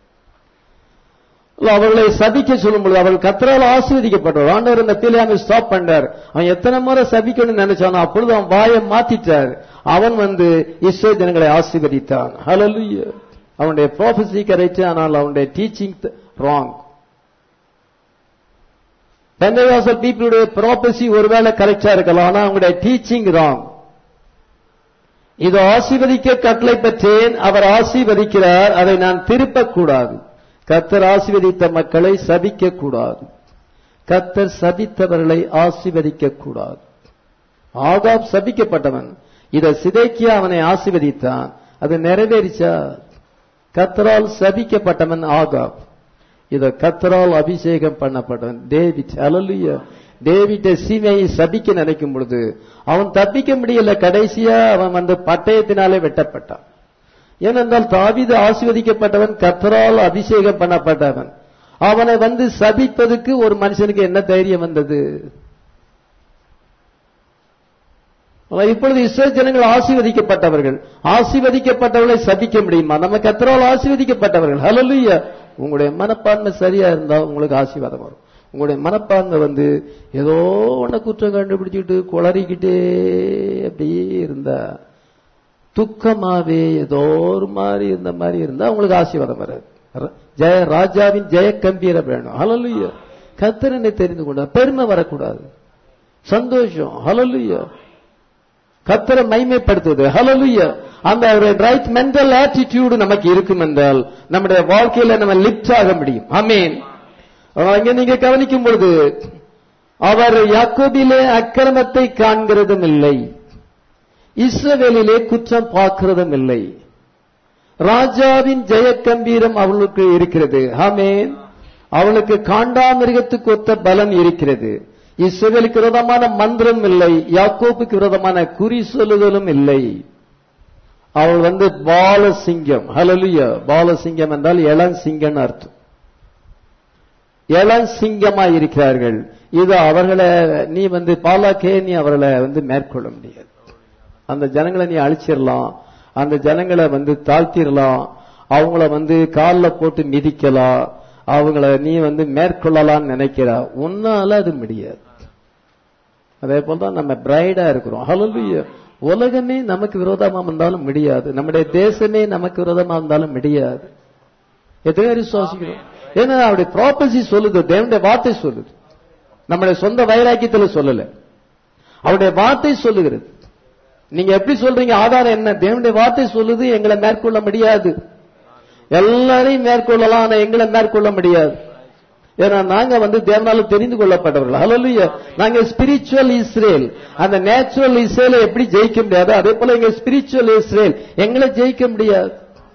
இல்ல, அவர்களை சபிக்க சொல்லும் பொழுது அவர்கள் கத்தரால் ஆசீர்வதிக்கப்பட்டவர் ஆண்டவர் அந்த பீலையாமை ஸ்டாப் பண்ணார் அவன் எத்தனை முறை சபிக்கணும்னு நினைச்சானோ அப்பொழுது அவன் வாயை மாத்திட்டார் அவன் வந்து இஸ்ரோ ஜனங்களை ஆசீர்வதித்தான் ஹalleluya அவனுடைய ப்ராஃபஸி கரெக்ட் ஆனால் அவனுடைய டீச்சிங் ராங் பெந்தகாசல் பீப்புளுடைய ப்ராபசி ஒருவேளை கரெக்டா இருக்கலாம் ஆனா அவங்களுடைய டீச்சிங் ராங் இது ஆசீர்வதிக்க கட்டளை பெற்றேன் அவர் ஆசீர்வதிக்கிறார் அதை நான் திருப்பக் கூடாது கத்தர் ஆசீர்வதித்த மக்களை சபிக்க கூடாது கத்தர் சபித்தவர்களை ஆசீர்வதிக்க கூடாது ஆகாப் சபிக்கப்பட்டவன் இத சிதைக்கியா அவனை ஆசீர்வதித்தான் அது நிறைவேறிச்சா கத்தரால் சபிக்கப்பட்டவன் ஆகாப் இத கத்தரால் அபிஷேகம் பண்ணப்பட்டவன் டேவிட் அலலுயா டேவிட்ட சீமையை சபிக்க நினைக்கும் பொழுது அவன் தப்பிக்க முடியல கடைசியா அவன் வந்து பட்டயத்தினாலே வெட்டப்பட்டான் ஏனென்றால் தாவீது ஆசீர்வதிக்கப்பட்டவன் கத்தரால் அபிஷேகம் பண்ணப்பட்டவன் அவனை வந்து சபிப்பதற்கு ஒரு மனுஷனுக்கு என்ன தைரியம் வந்தது ஆனால் இப்பொழுது இஸ்ரேல் ஜனங்கள் ஆசீர்வதிக்கப்பட்டவர்கள் ஆசீர்வதிக்கப்பட்டவர்களை சபிக்க முடியுமா நம்ம கத்தரால் ஆசீர்வதிக்கப்பட்டவர்கள் ஹalleluya உங்களுடைய மனப்பான்மை சரியா இருந்தா உங்களுக்கு ஆசீர்வாதம் வரும் உங்களுடைய மனப்பான்மை வந்து ஏதோ ஒன்ன குற்றம் கண்டுபிடிச்சிட்டு குளறிக்கிட்டே அப்படியே இருந்தா துக்கமாவே ஏதோ ஒரு மாதிரி இருந்த மாதிரி இருந்தா உங்களுக்கு ஆசீர்வாதம் வராது ர- ஜெய ராஜாவின் ஜெய கம்பீர வேணும் ஹalleluya கத்தரனை தெரிந்து கொண்டா பெருமை வரக்கூடாது சந்தோஷம் ஹalleluya கத்தரை மைமைப்படுத்துது ஹalleluya அந்த ஒரு ரைட் மென்டல் ஆட்டிடியூடு நமக்கு இருக்கும் என்றால் நம்முடைய வாழ்க்கையில நம்ம லிப்ட் ஆக முடியும் ஆமென் அங்க நீங்க கவனிக்கும் பொழுது அவர் யாக்கோபிலே அக்கிரமத்தை காண்கிறதும் இல்லை இஸ்ரவேலிலே குற்றம் பார்க்கிறதும் இல்லை ராஜாவின் ஜெயக்கம்பீரம் அவளுக்கு இருக்கிறது ஆமென் அவளுக்கு காண்டாமிருகத்துக்கு ஒத்த பலன் இருக்கிறது இஸ்ரவேலுக்கு விரோதமான மந்திரம் இல்லை யாக்கோப்புக்கு விரோதமான குறி சொல்லுதலும் இல்லை அவள் வந்து பாலசிங்கம் ஹalleluya பாலசிங்கம் என்றால் இளஞ்சிங்கம்னு அர்த்தம் இளஞ்சிங்கமா இருக்கிறார்கள் இது அவர்களை நீ வந்து பாலாக்கே நீ அவர்களை வந்து மேற்கொள்ள முடியாது அந்த ஜனங்களை நீ அழிச்சிடலாம் அந்த ஜனங்களை வந்து தாழ்த்திடலாம் அவங்கள வந்து காலில் போட்டு மிதிக்கலாம் அவங்கள நீ வந்து மேற்கொள்ளலாம்னு நினைக்கிறா உன்னால அது முடியாது அதே போல தான் நம்ம பிரைடா இருக்கிறோம் ஹalleluya உலகமே நமக்கு விரோதமா இருந்தாலும் முடியாது நம்முடைய தேசமே நமக்கு விரோதமா இருந்தாலும் முடியாது எத்தனை பேர் விசுவாசிக்கிறோம் ஏன்னா அவருடைய ப்ராப்பர்சி சொல்லுது தேவனுடைய வார்த்தை சொல்லுது நம்முடைய சொந்த வைராக்கியத்துல சொல்லல அவருடைய வார்த்தை சொல்லுகிறது நீங்க எப்படி சொல்றீங்க ஆதாரம் என்ன தேவனுடைய வார்த்தை சொல்லுது எங்களை மேற்கொள்ள முடியாது எல்லாரையும் மேற்கொள்ளலாம் ஆனா எங்களை மேற்கொள்ள முடியாது ஏன்னா நாங்க வந்து தேவனால தெரிந்து கொள்ளப்பட்டவர்கள் ஹalleluya நாங்க ஸ்பிரிச்சுவல் இஸ்ரேல் அந்த நேச்சுரல் இஸ்ரேலை எப்படி ஜெயிக்க முடியாது அதே போல எங்க ஸ்பிரிச்சுவல் இஸ்ரேல் எங்களை ஜெயிக்க முடியாது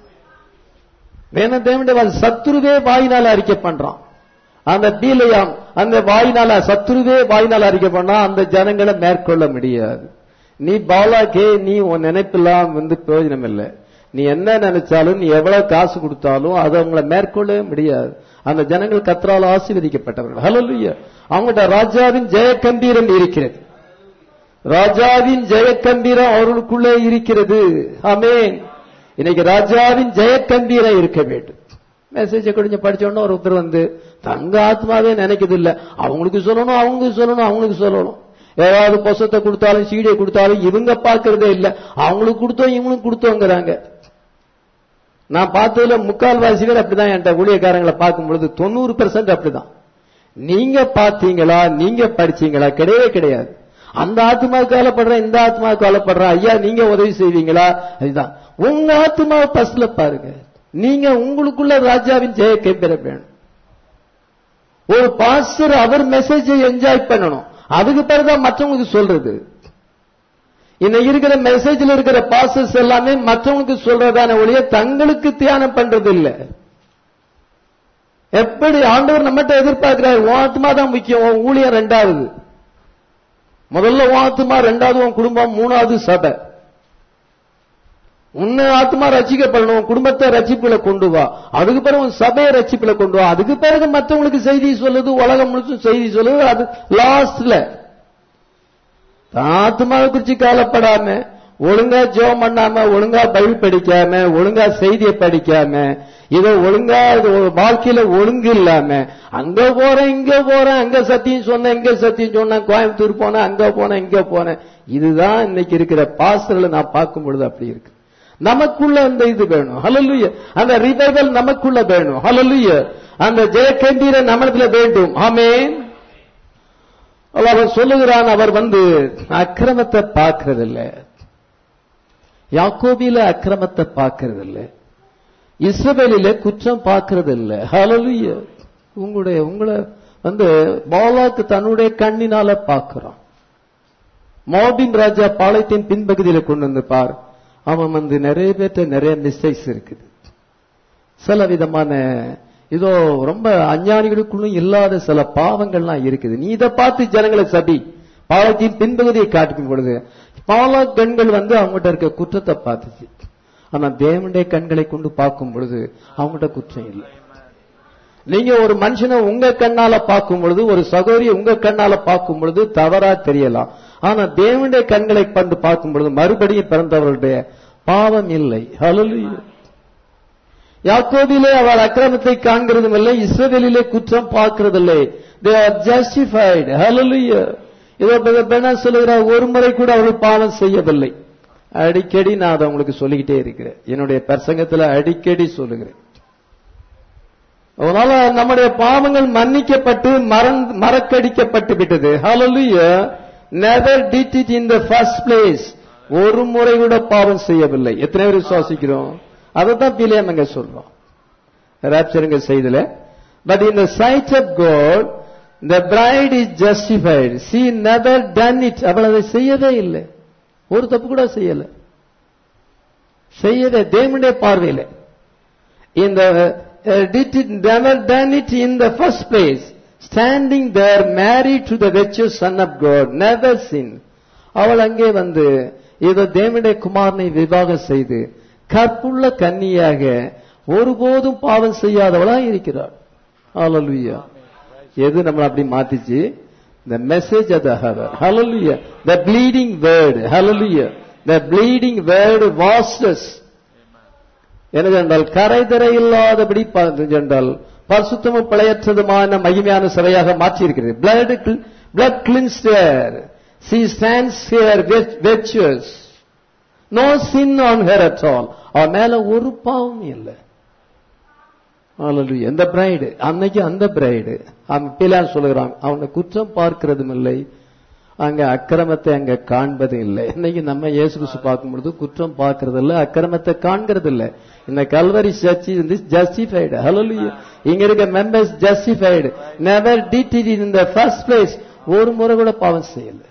வேணா தேவனுடைய வார்த்தை, சத்துருவே வாயினால அறிக்கை பண்றான் அந்த பீலையாம் அந்த வாயினால சத்துருவே வாயினால அறிக்கை பண்ணா அந்த ஜனங்களை மேற்கொள்ள முடியாது நீ பாலாக்கே நீ உன் நினைப்பெல்லாம் வந்து பிரயோஜனம் இல்லை நீ என்ன நினைச்சாலும் நீ எவ்வளவு காசு கொடுத்தாலும் அது அவங்கள மேற்கொள்ளவே முடியாது அந்த ஜனங்கள் கத்தரால் ஆசீர்வதிக்கப்பட்டவர்கள் ஹalleluya அவங்கள்ட்ட ராஜாவின் ஜெயக்கம்பீரம் இருக்கிறது ராஜாவின் ஜெயக்கம்பீரம் அவர்களுக்குள்ளே இருக்கிறது ஆமென் இன்னைக்கு ராஜாவின் ஜெயக்கம்பீரம் இருக்க வேண்டும் மெசேஜ் கொஞ்சம் படிச்ச உடனே ஒரு ஒருத்தர் வந்து தங்க ஆத்மாவே நினைக்கிறது இல்ல அவங்களுக்கு சொல்லணும் அவங்களுக்கு சொல்லணும் அவங்களுக்கு சொல்லணும் ஏதாவது பொசத்தை கொடுத்தாலும் சீடியை கொடுத்தாலும் இவங்க பார்க்கறதே இல்ல அவங்களுக்கு கொடுத்தோம் இவங்களுக்கு கொடுத்தோங்கிறாங்க நான் பார்த்ததுல முக்கால்வாசிகள் அப்படிதான் என்கிட்ட ஊழியக்காரங்களை பார்க்கும் பொழுது தொண்ணூறு பெர்சன்ட் அப்படிதான் நீங்க பார்த்தீங்களா நீங்க படிச்சீங்களா கிடையவே கிடையாது அந்த ஆத்மாவுக்கு கவலைப்படுறேன் இந்த ஆத்மாவுக்கு கவலைப்படுறேன் ஐயா நீங்க உதவி செய்வீங்களா அதுதான் உங்க ஆத்மாவை பஸ்ல பாருங்க நீங்க உங்களுக்குள்ள ராஜாவின் ஜெயக்கை பெற வேணும் ஒரு பாஸ்டர் அவர் மெசேஜை என்ஜாய் பண்ணணும் அதுக்கு பிறகுதான் மற்றவங்களுக்கு சொல்றது இன்னைக்கு இருக்கிற மெசேஜ்ல இருக்கிற பாசஸ் எல்லாமே மற்றவங்களுக்கு சொல்றதான ஒழிய தங்களுக்கு தியானம் பண்றது இல்ல எப்படி ஆண்டவர் நம்மகிட்ட எதிர்பார்க்கிறார் உன் ஆத்மா தான் முக்கியம் உன் ஊழியம் ரெண்டாவது முதல்ல உன் ஆத்மா ரெண்டாவது உன் குடும்பம் மூணாவது சபை உன்னை ஆத்மா ரசிக்கப்படணும் உன் குடும்பத்தை ரட்சிப்புல கொண்டு வா அதுக்கு பிறகு உன் சபையை ரட்சிப்புல கொண்டு வா அதுக்கு பிறகு மற்றவங்களுக்கு செய்தி சொல்லுது உலகம் முழுசும் செய்தி சொல்லுது அது லாஸ்ட்ல ஆத்மாவை குறிச்சு கவலைப்படாம ஒழுங்கா ஜெபம் பண்ணாம ஒழுங்கா பைபிள் படிக்காம ஒழுங்கா செய்தியை படிக்காம இதை ஒழுங்கா இது ஒரு வாழ்க்கையில ஒழுங்கு இல்லாம அங்க போறேன் இங்க போறேன் அங்க சத்தியம் சொன்னேன் இங்க சத்தியம் சொன்னேன் கோயம்புத்தூர் போனேன் அங்க போனேன் இங்க போனேன் இதுதான் இன்னைக்கு இருக்கிற பாஸ்டர்ல நான் பார்க்கும் பொழுது அப்படி இருக்கு நமக்குள்ள அந்த இது வேணும் ஹalleluya அந்த ரிவைவல் நமக்குள்ள வேணும் ஹalleluya அந்த ஜெயகம்பீர நமக்குள்ள வேண்டும் ஆமென் அவர் சொல்லுகிறான் அவர் வந்து அக்கிரமத்தை பார்க்கறதில்ல யாக்கோபில அக்கிரமத்தை பார்க்கறதில்ல இஸ்ரவேலில குற்றம் பார்க்கறது இல்ல ஹalleluya உங்களுடைய உங்களை வந்து பாலாக்கு தன்னுடைய கண்ணினால பார்க்கிறோம் மோபின் ராஜா பாளையத்தின் பின்பகுதியில கொண்டு வந்து பார் அவன் வந்து நிறைய பேர்ட்ட நிறைய மிஸ்டேக்ஸ் இருக்குது சில விதமான இதோ ரொம்ப அஞ்ஞானிகளுக்குள்ளும் இல்லாத சில பாவங்கள்லாம் இருக்குது நீ இதை பார்த்து ஜனங்களை சபி பாவத்தின் பின்பகுதியை காட்டும் பொழுது பால கண்கள் வந்து அவங்ககிட்ட இருக்க குற்றத்தை பார்த்துச்சு ஆனா தேவனுடைய கண்களை கொண்டு பார்க்கும் பொழுது அவங்ககிட்ட குற்றம் இல்லை நீங்க ஒரு மனுஷனை உங்க கண்ணால பார்க்கும் பொழுது ஒரு சகோதரியை உங்க கண்ணால பார்க்கும் பொழுது தவறா தெரியலாம் ஆனா தேவனுடைய கண்களை கண்டு பார்க்கும் பொழுது மறுபடியும் பிறந்தவர்களுடைய பாவம் இல்லை ஹalleluya யாக்கோபிலே அவள் அக்கிரமத்தை காண்கிறதும் இல்லை இஸ்ரவேலிலே குற்றம் பார்க்கிறதில்லை தே ஆர் ஜஸ்டிஃபைடு ஹalleluya இதோ பெண்ணா சொல்லுகிறார் ஒரு முறை கூட அவள் பாவம் செய்யவில்லை அடிக்கடி நான் அதை உங்களுக்கு சொல்லிக்கிட்டே இருக்கிறேன் என்னுடைய பிரசங்கத்துல அடிக்கடி சொல்லுகிறேன் அதனால நம்முடைய பாவங்கள் மன்னிக்கப்பட்டு மறந்து மறக்கடிக்கப்பட்டு விட்டது ஹalleluya never did it in the first place ஒரு முறை கூட பாவம் செய்யவில்லை எத்தனை பேர் விசுவாசிக்கிறோம் அதை தான் பிலியம் அங்க சொல்றோம் ராப்சருங்க செய்தல but in the side of God the bride is justified she never done it அவள் அதை செய்யவே இல்லை ஒரு தப்பு கூட செய்யல செய்யவே தேவனுடைய பார்வையில் in the uh, did it never done it in the first place standing there married to the virtuous son of god never sin அவள் அங்கே வந்து ஏதோ தேவனுடைய குமாரனை விவாகம் செய்து கற்புள்ள கன்னியாக ஒருபோதும் பாவம் செய்யாதவளா இருக்கிறாள் ஹalleluya எது நம்மள அப்படி மாத்திச்சு the message of the hour hallelujah the bleeding word hallelujah the bleeding word washed us எனதென்றால் கரைதரை இல்லாதபடி என்றால் பரிசுத்தமும் பிழையற்றதுமான மகிமையான சிறையாக மாற்றியிருக்கிறது blood blood cleanser she stands here virtuous no sin on her at all அவன் மேல ஒரு பாவம் இல்லை Hallelujah. எந்த பிரைடு அன்னைக்கு அந்த பிரைடு அவன் பிலான் சொல்லுகிறான் அவனை குற்றம் பார்க்கிறதும் இல்லை அங்க அக்கிரமத்தை அங்க காண்பது இல்லை இன்னைக்கு நம்ம இயேசு கிறிஸ்து பார்க்கும் பொழுது குற்றம் பார்க்கறது இல்ல அக்கிரமத்தை காண்கிறது இல்ல இந்த கல்வரி சர்ச் வந்து ஜஸ்டிஃபைடு ஹalleluya இங்க இருக்க members justified never did it in the first place ஒரு முறை கூட பாவம் செய்யல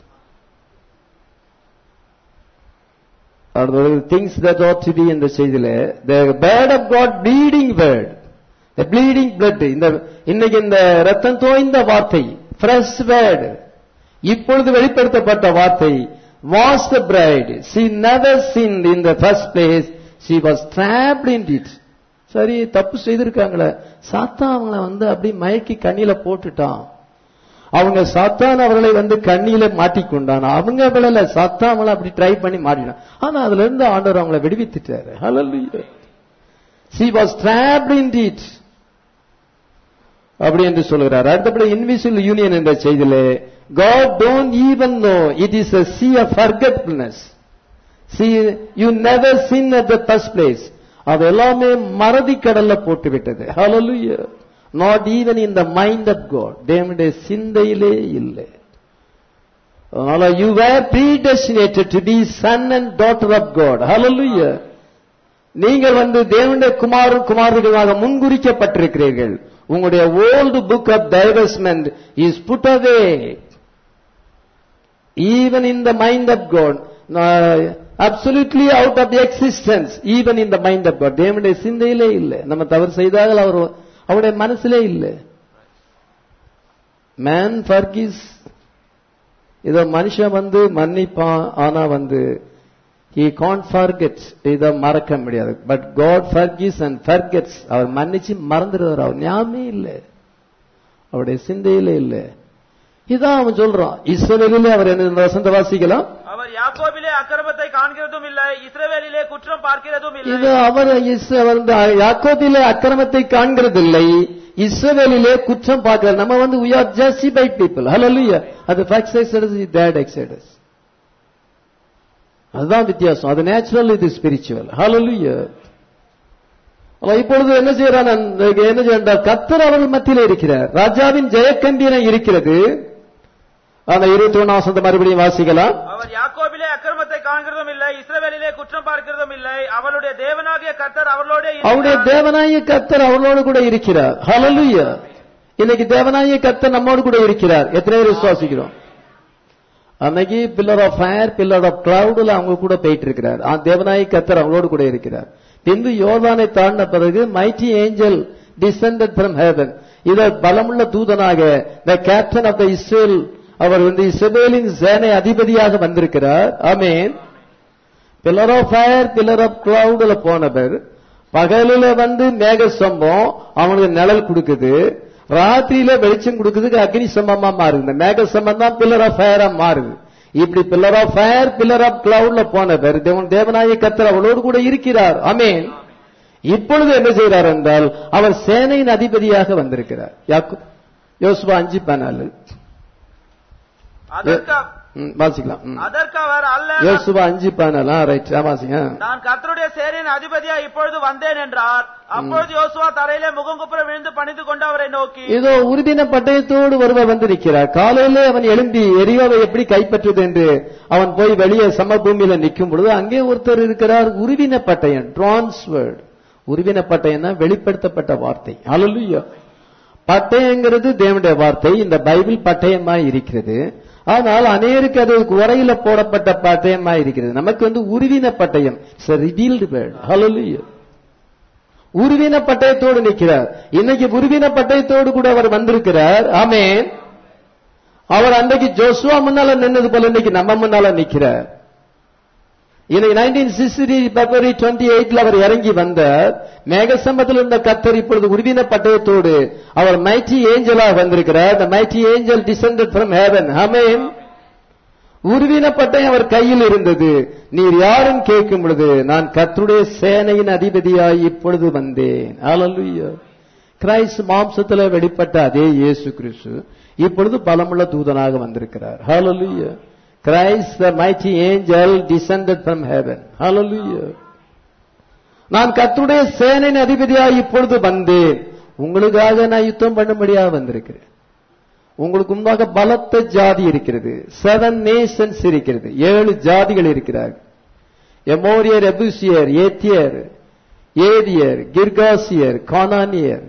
things that ought to be இந்த செய்தியில the word of God bleeding word the bleeding blood இந்த இன்னைக்கு இந்த ரத்தம் தோய்ந்த வார்த்தை ஃப்ரெஷ் வேர்டு இப்பொழுது வெளிப்படுத்தப்பட்ட வார்த்தை was the bride she never sin in the first place she was trapped in it சரி தப்பு செய்திருக்காங்களே சாத்தான் அவங்கள வந்து அப்படி மயக்கி கண்ணில போட்டுட்டான் அவங்க சாத்தான் அவர்களை வந்து கண்ணியில மாட்டிக்கொண்டான் அவங்க விழல சாத்தான் அவங்கள அப்படி ட்ரை பண்ணி மாட்டினான் ஆனா அதுல இருந்து ஆண்டவர் அவங்கள விடுவித்துட்டாரு hallelujah she was trapped in it அப்படி என்று சொல்கிறார் அடுத்தபடி இன்விசிபிள் யூனியன் என்ற செய்தியிலே God don't even know it is a sea of forgetfulness. See, you never sin at the first place. அது எல்லாமே மறதி கடல்ல போட்டு விட்டது hallelujah not even in the mind of God தேவனுடைய சிந்தையிலே இல்லை அதனால you were predestinated to be son and daughter of God hallelujah நீங்கள் வந்து தேவனுடைய குமாரன் குமாரர்களாக முன்குறிக்கப்பட்டிருக்கிறீர்கள் உங்களுடைய old book of divorcement is put away even in the mind of God, uh, absolutely out of the existence, even in the mind of God. தேவனுடைய சிந்தையிலே இல்லை நம்ம தவறு செய்தால் அவர் அவருடைய மனசிலே இல்லை மேன் ஃபர்கிஸ் இத மனுஷன் வந்து மன்னிப்பான் ஆனா வந்து he can't forget இத மறக்க முடியாது but God forgives and forgets அவர் மன்னிச்சு மறந்துடுவார் அவர் ஞாபகமே இல்லை அவருடைய சிந்தையிலே இல்லை இதான் அவன் சொல்றான் இஸ்ரவேலிலே அவர் என்ன வசந்த வாசிக்கலாம் அவர் யாக்கோபிலே அக்கிரமத்தை காண்கிறதும் இல்லை இஸ்ரவேலிலே குற்றம் பார்க்கிறதும் இது இல்லை அவர் இஸ்- அவர் வந்து யாக்கோபிலே அக்கிரமத்தை காண்கிறதில்லை இஸ்ரவேலிலே குற்றம் பார்க்கிறார் நம்ம வந்து we are justified people hallelujah அது ஃபர்ஸ்ட் எக்ஸடஸ் இது தேர்ட் எக்ஸடஸ் அதுதான் வித்தியாசம் அது நேச்சுரல் இது ஸ்பிரிச்சுவல் hallelujah அவன் இப்பொழுது என்ன செய்யறான் அந்த- என்ன செய்யறான் கத்தர் அவர்கள் மத்தியிலே இருக்கிறார் ராஜாவின் ஜெயக்கம்பீரம் இருக்கிறது அந்த இருபத்தி ஒன்னாம் வசந்த மறுபடியும் வாசிக்கலாம் அவர் யாக்கோபிலே அக்கிரமத்தை காண்கிறதும் இல்லை இஸ்ரவேலிலே குற்றம் பார்க்கிறதும் இல்லை அவளுடைய தேவனாகிய கர்த்தர் அவர்களோடே அவருடைய இருக்கிறார். தேவனாய கர்த்தர் அவர்களோடு கூட இருக்கிறார் ஹalleluya இன்னைக்கு தேவனாய கர்த்தர் நம்மோடு கூட இருக்கிறார் எத்தனை பேர் விசுவாசிக்கிறோம் அன்னைக்கு pillar of fire pillar of கிளவுட்ல அவங்க கூட போயிட்டு இருக்கிறார் ஆ, தேவனாயி கத்தர் அவங்களோடு கூட இருக்கிறார் பின்பு யோர்தானை தாண்டின பிறகு mighty angel descended from heaven இவர் பலமுள்ள தூதனாக the captain of the Israel அவர் வந்து இஸ்ரேலின் சேனை அதிபதியாக வந்திருக்கிறார் ஆமென் pillar of fire pillar of கிளவுட்ல போனவர் பகலில வந்து மேக ஸ்தம்பம் அவனுக்கு நிழல் கொடுக்குது ராத்திரியில வெளிச்சம் கொடுக்குறதுக்கு அக்னி ஸ்தம்பமா மாறுது இந்த மேக ஸ்தம்பம் தான் பில்லர் ஆஃப் ஃபயரா மாறுது இப்படி pillar of fire pillar of கிளவுட்ல போனவர் தேவன் தேவனாய கத்தர் அவளோடு கூட இருக்கிறார் ஆமென் இப்பொழுது என்ன செய்கிறார் என்றால் அவர் சேனையின் அதிபதியாக வந்திருக்கிறார் யாக்கு யோசுவா அஞ்சு பதினாலு அதற்கு ம், வாசிக்கலாம் ம். அதற்கு அவர் அல்ல யோசுவா அஞ்சு பதினாலு ரைட் வாசிங்க நான் கர்த்தருடைய சேரின் அதிபதியா இப்பொழுது வந்தேன் என்றார் அப்பொழுது யோசுவா தரையிலே முகங்குப்புற விழுந்து பணிந்து கொண்டு அவரை நோக்கி இதோ உறுதின பட்டயத்தோடு ஒருவர் வந்திருக்கிறார் காலையிலே அவன் எழும்பி எரியோவை எப்படி கைப்பற்றுவது என்று அவன் போய் வெளியே சமபூமியில நிற்கும் பொழுது அங்கே ஒருத்தர் இருக்கிறார் உருவின பட்டயம் டிரான்ஸ்வர்ட் உருவின பட்டயம்னா வெளிப்படுத்தப்பட்ட வார்த்தை அல்லேலூயா பட்டயங்கிறது தேவனுடைய வார்த்தை இந்த பைபிள் பட்டயமாய் இருக்கிறது ஆனால் அநேருக்கு அது உரையில போடப்பட்ட பட்டயமாய் இருக்கிறது நமக்கு வந்து உருவின பட்டயம் ரிவீல்டு வேர்ட் ஹalleluya உருவின பட்டயத்தோடு நிற்கிறார் இன்னைக்கு உருவின பட்டயத்தோடு கூட அவர் வந்திருக்கிறார் ஆமென் அவர் அன்றைக்கு ஜோசுவா முன்னால நின்னது போல இன்னைக்கு நம்ம முன்னால நிக்கிறார் இன்னைக்கு நைன்டீன் சிக்ஸ்டி பிப்ரவரி டுவெண்ட்டி எயிட்ல அவர் இறங்கி வந்தார் மேகசம்பத்தில் இருந்த கத்தர் இப்பொழுது உருவின பட்டயத்தோடு அவர் மைட்டி ஏஞ்சலா வந்திருக்கிறார் the mighty angel descended from heaven ஆமென் உருவின பட்டயம் அவர் கையில் இருந்தது நீர் யாரும் கேட்கும் பொழுது நான் கர்த்தருடைய சேனையின் அதிபதியாய் இப்பொழுது வந்தேன் ஹalleluya கிரைஸ்ட் மாம்சத்துல வெளிப்பட்ட அதே இயேசு கிறிஸ்து இப்பொழுது பலமுள்ள தூதனாக வந்திருக்கிறார் hallelujah Christ the mighty angel descended from heaven hallelujah நான் கர்த்தருடைய சேனையின் அதிபதியாய் இப்பொழுது வந்தேன் உங்களுக்காக நான் யுத்தம் பண்ணும்படியாக வந்திருக்கிறேன் உங்களுக்கு முன்பாக பலத்த ஜாதி இருக்கிறது செவன் நேஷன்ஸ் இருக்கிறது ஏழு ஜாதிகள் இருக்கிறார்கள் எமோரியர் எபுசியர் ஏத்தியர் ஏதியர் கிர்காசியர் கானானியர்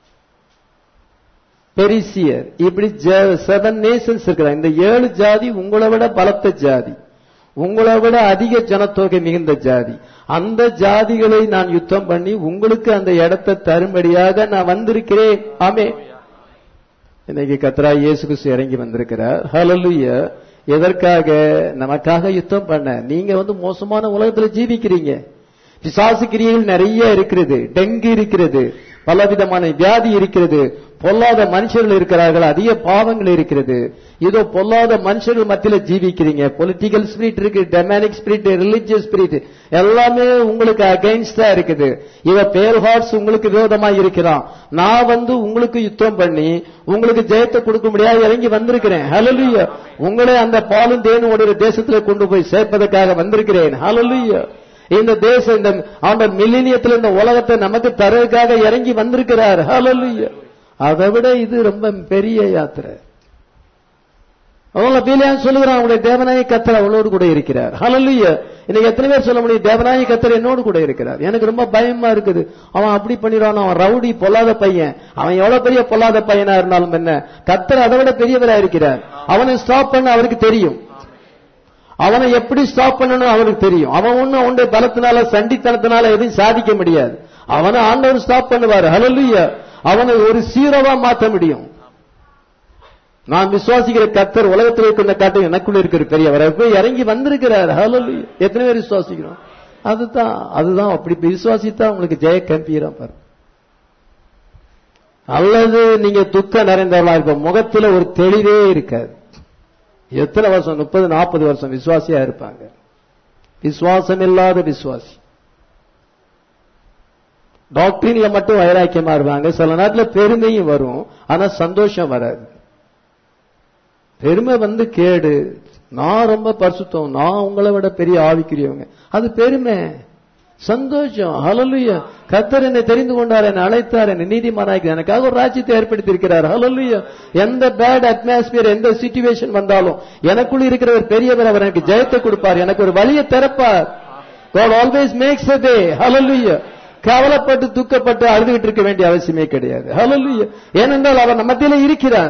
பெரிசியர் இப்படி செவன் நேஷன்ஸ் இருக்கிறாங்க இந்த ஏழு ஜாதி உங்களை விட பலத்த ஜாதி உங்களை விட அதிக ஜனத்தொகை மிகுந்த ஜாதி அந்த ஜாதிகளை நான் யுத்தம் பண்ணி உங்களுக்கு அந்த இடத்தை தரும்படியாக நான் வந்திருக்கிறேன் ஆமே இன்னைக்கு கத்ரா இயேசு கிறிஸ்து இறங்கி வந்திருக்கிறார் ஹalleluya எதற்காக நமக்காக யுத்தம் பண்ண நீங்க வந்து மோசமான உலகத்துல ஜீவிக்கிறீங்க பிசாசு கிரியைகள் நிறைய இருக்கிறது டெங்கு இருக்கிறது பலவிதமான வியாதி இருக்கிறது பொல்லாத மனுஷர்கள் இருக்கிறார்கள் அதிக பாவங்கள் இருக்கிறது இதோ பொல்லாத மனுஷர்கள் மத்தியில ஜீவிக்கிறீங்க பொலிட்டிக்கல் ஸ்பிரிட் இருக்கு டெமானிக் ஸ்பிரிட் ரிலிஜியஸ் ஸ்பிரிட் எல்லாமே உங்களுக்கு அகைன்ஸ்டா இருக்குது இவ பேர் ஹார்ட்ஸ் உங்களுக்கு விரோதமா இருக்கிறான் நான் வந்து உங்களுக்கு யுத்தம் பண்ணி உங்களுக்கு ஜெயத்தை கொடுக்க முடியாது இறங்கி வந்திருக்கிறேன் ஹalleluya உங்களை அந்த பாலும் தேனும் உடைய தேசத்துல கொண்டு போய் சேர்ப்பதற்காக வந்திருக்கிறேன் ஹalleluya இந்த தேசம் இந்த ஆண்ட மில்லினியத்தில் இந்த உலகத்தை நமக்கு தரதுக்காக இறங்கி வந்திருக்கிறார் ஹalleluya அதை விட இது ரொம்ப பெரிய யாத்திரை அவங்கள பீலியான் சொல்லுகிறான் அவனுடைய தேவநாய கத்தர் அவளோடு கூட இருக்கிறார் ஹalleluya இன்னைக்கு எத்தனை பேர் சொல்ல முடியும் தேவநாய கத்தர் என்னோடு கூட இருக்கிறார் எனக்கு ரொம்ப பயமா இருக்குது அவன் அப்படி பண்ணிடுவான் அவன் ரவுடி பொல்லாத பையன் அவன் எவ்வளவு பெரிய பொல்லாத பையனா இருந்தாலும் என்ன கத்தர் அதை விட பெரியவரா இருக்கிறார் அவனை ஸ்டாப் பண்ண அவருக்கு தெரியும் அவனை எப்படி ஸ்டாப் பண்ணணும் அவனுக்கு தெரியும் அவன் ஒண்ணு அவனுடைய பலத்தினால சண்டித்தனத்தினால எதையும் சாதிக்க முடியாது அவனை ஆண்டவர் ஸ்டாப் பண்ணுவார் ஹalleluya அவனை ஒரு சீரோவா மாற்ற முடியும் நான் விசுவாசிக்கிற கத்தர் உலகத்தில் இருக்கிற காட்டும் எனக்குள்ள இருக்கிற பெரியவர் அவர் போய் இறங்கி வந்திருக்கிறார் ஹalleluya எத்தனை பேர் விசுவாசிக்கிறோம் அதுதான் அதுதான் அப்படி விசுவாசித்தா உங்களுக்கு ஜெய கம்பீரா பாரு அல்லது நீங்க துக்க நிறைந்தவர்களா இருப்ப முகத்துல ஒரு தெளிவே இருக்காது எத்தனை வருஷம் முப்பது நாற்பது வருஷம் விசுவாசியா இருப்பாங்க விசுவாசம் இல்லாத விசுவாசி டாக்டரின்ல மட்டும் வைராக்கியமா இருப்பாங்க சில நேரத்துல பெருமையும் வரும் ஆனா சந்தோஷம் வராது பெருமை வந்து கேடு நான் ரொம்ப பரிசுத்தம் நான் உங்களை விட பெரிய ஆவிக்குரியவங்க அது பெருமை சந்தோஷம் ஹலலுயா கத்தர் என்னை தெரிந்து கொண்டார் என்னை அழைத்தார் என்னை நீதிமானாக்கி எனக்காக ஒரு ராஜ்யத்தை ஏற்படுத்தி இருக்கிறார் ஹலலுயா எந்த பேட் அட்மாஸ்பியர் எந்த சிச்சுவேஷன் வந்தாலும் எனக்குள்ள இருக்கிற ஒரு பெரியவர் அவர் எனக்கு ஜெயத்தை கொடுப்பார் எனக்கு ஒரு வழியை திறப்பார் God always makes a way hallelujah கவலைப்பட்டு துக்கப்பட்டு அழுதுகிட்டு இருக்க வேண்டிய அவசியமே கிடையாது ஹalleluya ஏனென்றால் அவர் நம்ம மத்தியில இருக்கிறார்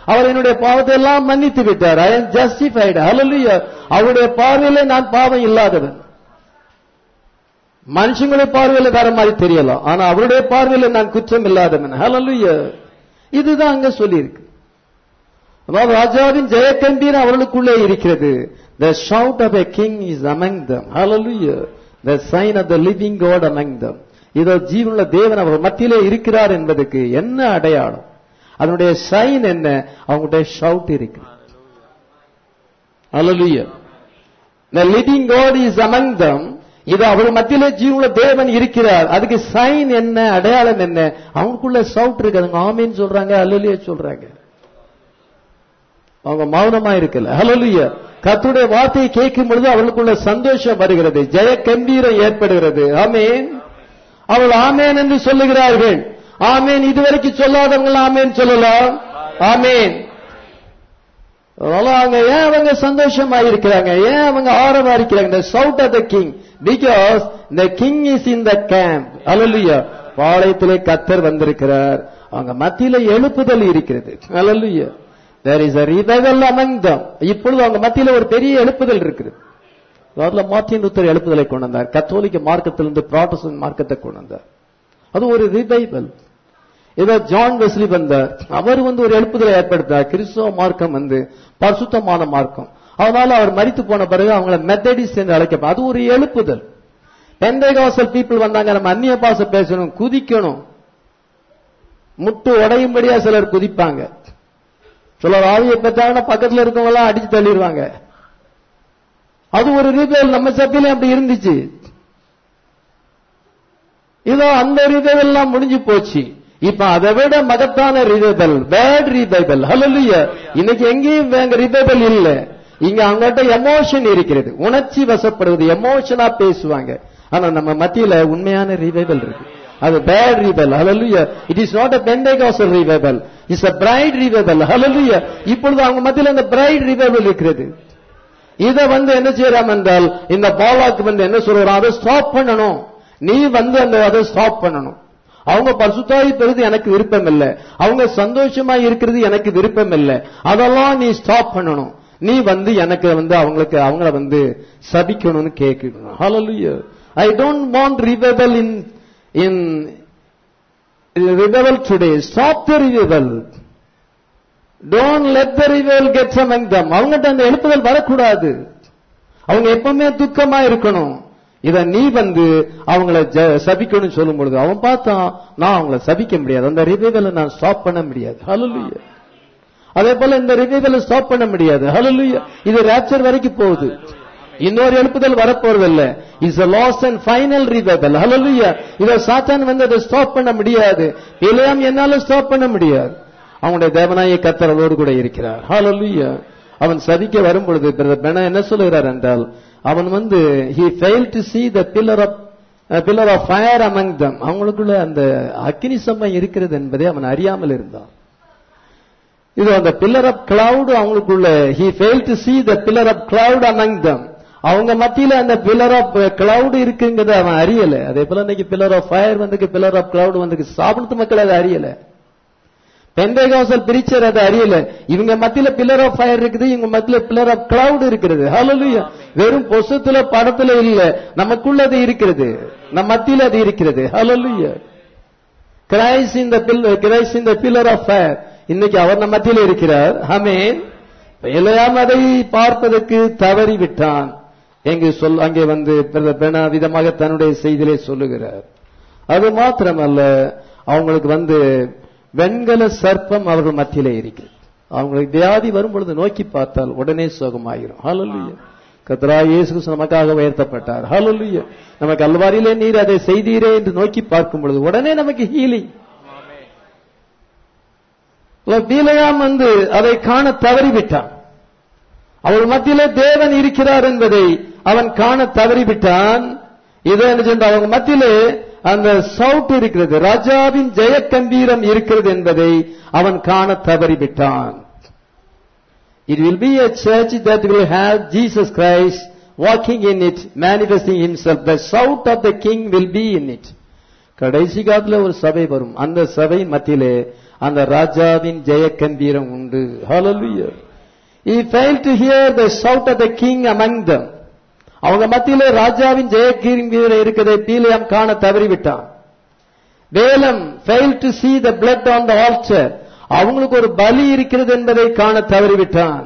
அவர் என்னுடைய பாவத்தை எல்லாம் மன்னித்து விட்டார் ஐ எம் ஜஸ்டிஃபைடு ஹalleluya அவருடைய பார்வையிலே நான் பாவம் இல்லாதவன் மனுஷங்களுடைய பார்வையில வேற மாதிரி தெரியலாம் ஆனா அவருடைய பார்வையில நான் குற்றம் இல்லாதவன் ஹalleluya இதுதான் அங்க சொல்லியிருக்கு அதாவது ராஜாவின் ஜெயக்கம்பீரம் அவர்களுக்குள்ளே இருக்கிறது the shout of a king is among them hallelujah the sign of the living god among them இதோ ஜீவனுள்ள தேவன் அவர் மத்தியிலே இருக்கிறார் என்பதற்கு என்ன அடையாளம் அதனுடைய சைன் என்ன அவங்களுடைய ஷவுட் இருக்கு hallelujah the living god is among them இது அவர் மத்தியிலே ஜீவனுள்ள தேவன் இருக்கிறார் அதுக்கு சைன் என்ன அடையாளம் என்ன அவங்களுக்குள்ள ஷவுட் இருக்கு அதுங்க ஆமீன் சொல்றாங்க அல்லலியா சொல்றாங்க அவங்க மௌனமா இருக்கல ஹalleluya கர்த்தருடைய வார்த்தையை கேட்கும் பொழுது அவர்களுக்குள்ள சந்தோஷம் வருகிறது ஜெய கம்பீரம் ஏற்படுகிறது ஆமேன் அவள் ஆமேன் என்று சொல்லுகிறார்கள் ஆமேன் இதுவரைக்கும் சொல்லாதவங்க ஆமேன் சொல்லலாம் ஆமேன் அதனால அவங்க ஏன் அவங்க சந்தோஷமா இருக்கிறாங்க ஏன் அவங்க ஆரவா இருக்கிறாங்க the shout of the king because the king is in the camp hallelujah பாளையத்திலே கத்தர் வந்திருக்கிறார் அவங்க மத்தியில எழுப்புதல் இருக்கிறது hallelujah there is a revival among them இப்பொழுது அவங்க மத்தியில ஒரு பெரிய எழுப்புதல் இருக்குது அதுல மார்ட்டின் லூத்தர் எழுப்புதலை கொண்டு வந்தார் கத்தோலிக்க மார்க்கத்திலிருந்து ப்ராட்டஸ்டன்ட் மார்க்கத்தை கொண்டு வந்தார் அது ஒரு ரிவைவல் இதோ ஜான் வெஸ்லி வந்தார் அவர் வந்து ஒரு எழுப்புதலை ஏற்படுத்தார் கிறிஸ்தவ மார்க்கம் வந்து பரிசுத்தமான மார்க்கம் அதனால அவர் மரித்து போன பிறகு அவங்கள மெத்தடிஸ்ட் என்று அழைக்கப்படும் அது ஒரு எழுப்புதல் பெந்தைகாசல் பீப்புள் வந்தாங்க நம்ம அந்நிய பாச பேசணும் குதிக்கணும் முட்டு உடையும்படியா சிலர் குதிப்பாங்க சிலர் ஆவியை பெற்றாங்கன்னா பக்கத்துல இருக்கவங்க எல்லாம் அடிச்சு தள்ளிடுவாங்க அது ஒரு ரிவேல் நம்ம சபையில அப்படி இருந்துச்சு இதோ அந்த ரிவைவல் எல்லாம் முடிஞ்சு போச்சு இப்ப அதை விட மகத்தான ரிவைவல் பேட் ரிவைவல் ஹalleluya இன்னைக்கு எங்கேயும் வேங்க ரிவைவல் இல்ல இங்க அவங்ககிட்ட எமோஷன் இருக்கிறது உணர்ச்சி வசப்படுவது எமோஷனா பேசுவாங்க ஆனா நம்ம மத்தியில உண்மையான ரிவைவல் இருக்கு அது bad revival hallelujah it is not a pentecostal revival it's a bride revival hallelujah இப்பொழுது அவங்க மத்தியில அந்த bride revival இருக்கிறது இத வந்து என்ன செய்யறாம் என்றால் இந்த பாலாக்கு வந்து என்ன சொல்றான் அதை ஸ்டாப் பண்ணணும் நீ வந்து அந்த அதை ஸ்டாப் பண்ணணும் அவங்க பரிசுத்தாய் பெறுது எனக்கு விருப்பம் இல்லை அவங்க சந்தோஷமா இருக்கிறது எனக்கு விருப்பம் இல்லை அதெல்லாம் நீ ஸ்டாப் பண்ணணும் நீ வந்து எனக்கு வந்து அவங்களுக்கு அவங்கள வந்து சபிக்கணும்னு கேட்கணும் hallelujah I don't want revival in in revival today stop the revival don't let the revival gets among them அவங்ககிட்ட அந்த எழுப்புதல் வரக்கூடாது அவங்க எப்பவுமே துக்கமா இருக்கணும் இத நீ வந்து அவங்கள ஜ- சபிக்கணும்னு சொல்லும் பொழுது அவன் பார்த்தான் நான் அவங்கள சபிக்க முடியாது அந்த ரிவைவலை நான் ஸ்டாப் பண்ண முடியாது ஹalleluya அதே போல இந்த ரிவைவலை ஸ்டாப் பண்ண முடியாது ஹalleluya இது ரேப்சர் வரைக்கும் போகுது இன்னொரு எழுப்புதல் வரப்போறதில்ல is a last and final revival hallelujah இத சாத்தான் வந்து அதை ஸ்டாப் பண்ண முடியாது பிழையாம் என்னால ஸ்டாப் பண்ண முடியாது அவனுடைய தேவனாய கத்தர் அவரோடு கூட இருக்கிறார் ஹalleluya அவன் சதிக்க வரும் பொழுது பிரதர் பென என்ன சொல்லுகிறார் என்றால் அவன் வந்து he failed to see the pillar of pillar of fire among them அவங்களுக்குள்ள அந்த அக்கினி சம்பம் இருக்கிறது என்பதை அவன் அறியாமல் இருந்தான் இது அந்த பில்லர் ஆஃப் கிளவுட் அவங்களுக்குள்ள he failed to see the pillar of cloud among them அவங்க மத்தியில அந்த பில்லர் ஆஃப் கிளவுட் இருக்குங்கிறத அவன் அறியல அதே போல இன்னைக்கு பில்லர் ஆஃப் ஃபயர் வந்துக்கு பில்லர் ஆஃப் கிளவுட் வந்துக்கு சாப்பிடுத்து மக்கள் அதை அறியல பெந்தேகாசல் பிரிச்சர் அதை அறியல இவங்க மத்தியில பில்லர் ஆஃப் ஃபயர் இருக்குது இவங்க மத்தியில பில்லர் ஆஃப் கிளவுட் இருக்கிறது ஹalleluya வெறும் பொசத்துல படத்துல இல்ல நமக்குள்ள அது இருக்கிறது நம்ம மத்தியில அது இருக்கிறது ஹalleluya கிரைஸ் இந்த பில்லர் கிரைஸ் இந்த பில்லர் ஆஃப் ஃபயர் இன்னைக்கு அவர் நம்ம மத்தியில இருக்கிறார் ஆமென் எல்லாம் அதை பார்ப்பதற்கு தவறி விட்டான் எங்கு சொல் அங்கே வந்து பிரதர் பெனா விதமாக தன்னுடைய செய்தியிலே சொல்லுகிறார் அது மாத்திரமல்ல அவங்களுக்கு வந்து வெண்கல சர்ப்பம் அவர்கள் மத்தியிலே இருக்கிறது அவங்களுக்கு வியாதி வரும் பொழுது நோக்கி பார்த்தால் உடனே சுகமாயிரும் ஹalleluya கத்ரா இயேசு கிறிஸ்து நமக்காக உயர்த்தப்பட்டார் ஹalleluya நமக்கு அல்வாரியிலே நீர் அதை செய்தீரே என்று நோக்கி பார்க்கும் பொழுது உடனே நமக்கு ஹீலிங் பீலையாம் வந்து அதை காண தவறிவிட்டான் அவள் மத்தியிலே தேவன் இருக்கிறார் என்பதை அவன் காண தவறிவிட்டான் இதை என்ன சென்ற அவங்க மத்தியிலே அந்த சவுட் இருக்கிறது ராஜாவின் ஜெயக்கம்பீரம் இருக்கிறது என்பதை அவன் காண தவறிவிட்டான் It will be a church that will have Jesus Christ walking in it, manifesting himself. The shout of the king will be in it. கடைசி காலத்துல ஒரு சபை வரும் அந்த சபை மத்தியிலே அந்த ராஜாவின் ஜெய கம்பீரம் உண்டு ஹalleluya he failed to hear the shout of the king among them அவங்க மத்தியிலே ராஜாவின் ஜெய கம்பீரம் இருக்கிறதை பீலியாம் காண தவறிவிட்டான் வேலம் failed to see the blood on the altar அவங்களுக்கு ஒரு பலி இருக்கிறது என்பதை காண தவறிவிட்டான்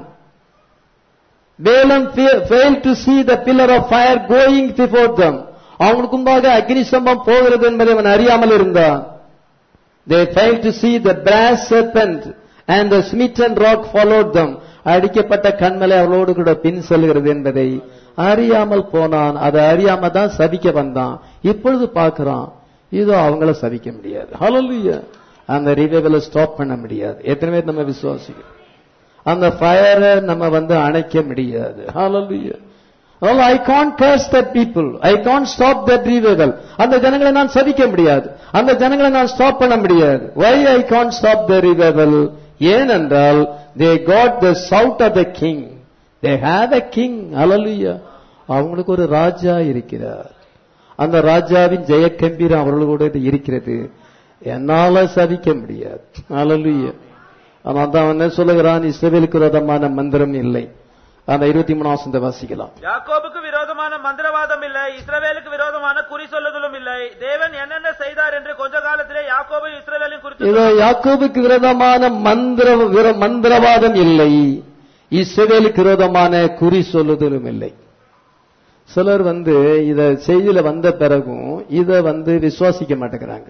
வேலம் failed to see the pillar of fire going before them அவங்களுக்கு முன்பாக அக்னி ஸ்தம்பம் போகிறது என்பதை அவன் அறியாமல் இருந்தான் they failed to see the brass serpent and the smitten rock followed them அடிக்கப்பட்ட கண்மலை அவளோடு கூட பின் செல்கிறது என்பதை அறியாமல் போனான் அதை அறியாம தான் சபிக்க வந்தான் இப்பொழுது பார்க்கிறான் இதோ அவங்கள சபிக்க முடியாது ஹalleluya அந்த ரிவைவலை ஸ்டாப் பண்ண முடியாது எத்தனை பேர் நம்ம விசுவாசிக்கிறோம் அந்த ஃபயரை நம்ம வந்து அணைக்க முடியாது ஹalleluya Well, I can't curse that people. I can't stop that revival. அந்த ஜனங்களை நான் சபிக்க முடியாது அந்த ஜனங்களை நான் ஸ்டாப் பண்ண முடியாது why I can't stop the revival ஏனென்றால் they got the shout of the king they have a king hallelujah அவங்களுக்கு ஒரு ராஜா இருக்கிறார் அந்த ராஜாவின் ஜெய கம்பீரம் அவர்களோடு இருக்கிறது என்னால சபிக்க முடியாது hallelujah ஆனால் தான் அவன் என்ன சொல்லுகிறான் இஸ்ரவேலுக்கு விரோதமான மந்திரம் இல்லை அந்த இருபத்தி மூணாம் வசனத்தை வாசிக்கலாம் யாக்கோபுக்கு விரோதமான மந்திரவாதம் இல்லை இஸ்ரவேலுக்கு விரோதமான குறி சொல்லுதலும் இல்லை தேவன் என்னென்ன செய்தார் என்று கொஞ்ச காலத்திலே யாக்கோபு இஸ்ரவேலின் குறித்து இதோ யாக்கோபுக்கு விரோதமான மந்திர விர- மந்திரவாதம் இல்லை இஸ்ரவேலுக்கு விரோதமான குறி சொல்லுதலும் இல்லை சிலர் வந்து இத செய்தியில வந்த பிறகும் இத வந்து விசுவாசிக்க மாட்டேங்கிறாங்க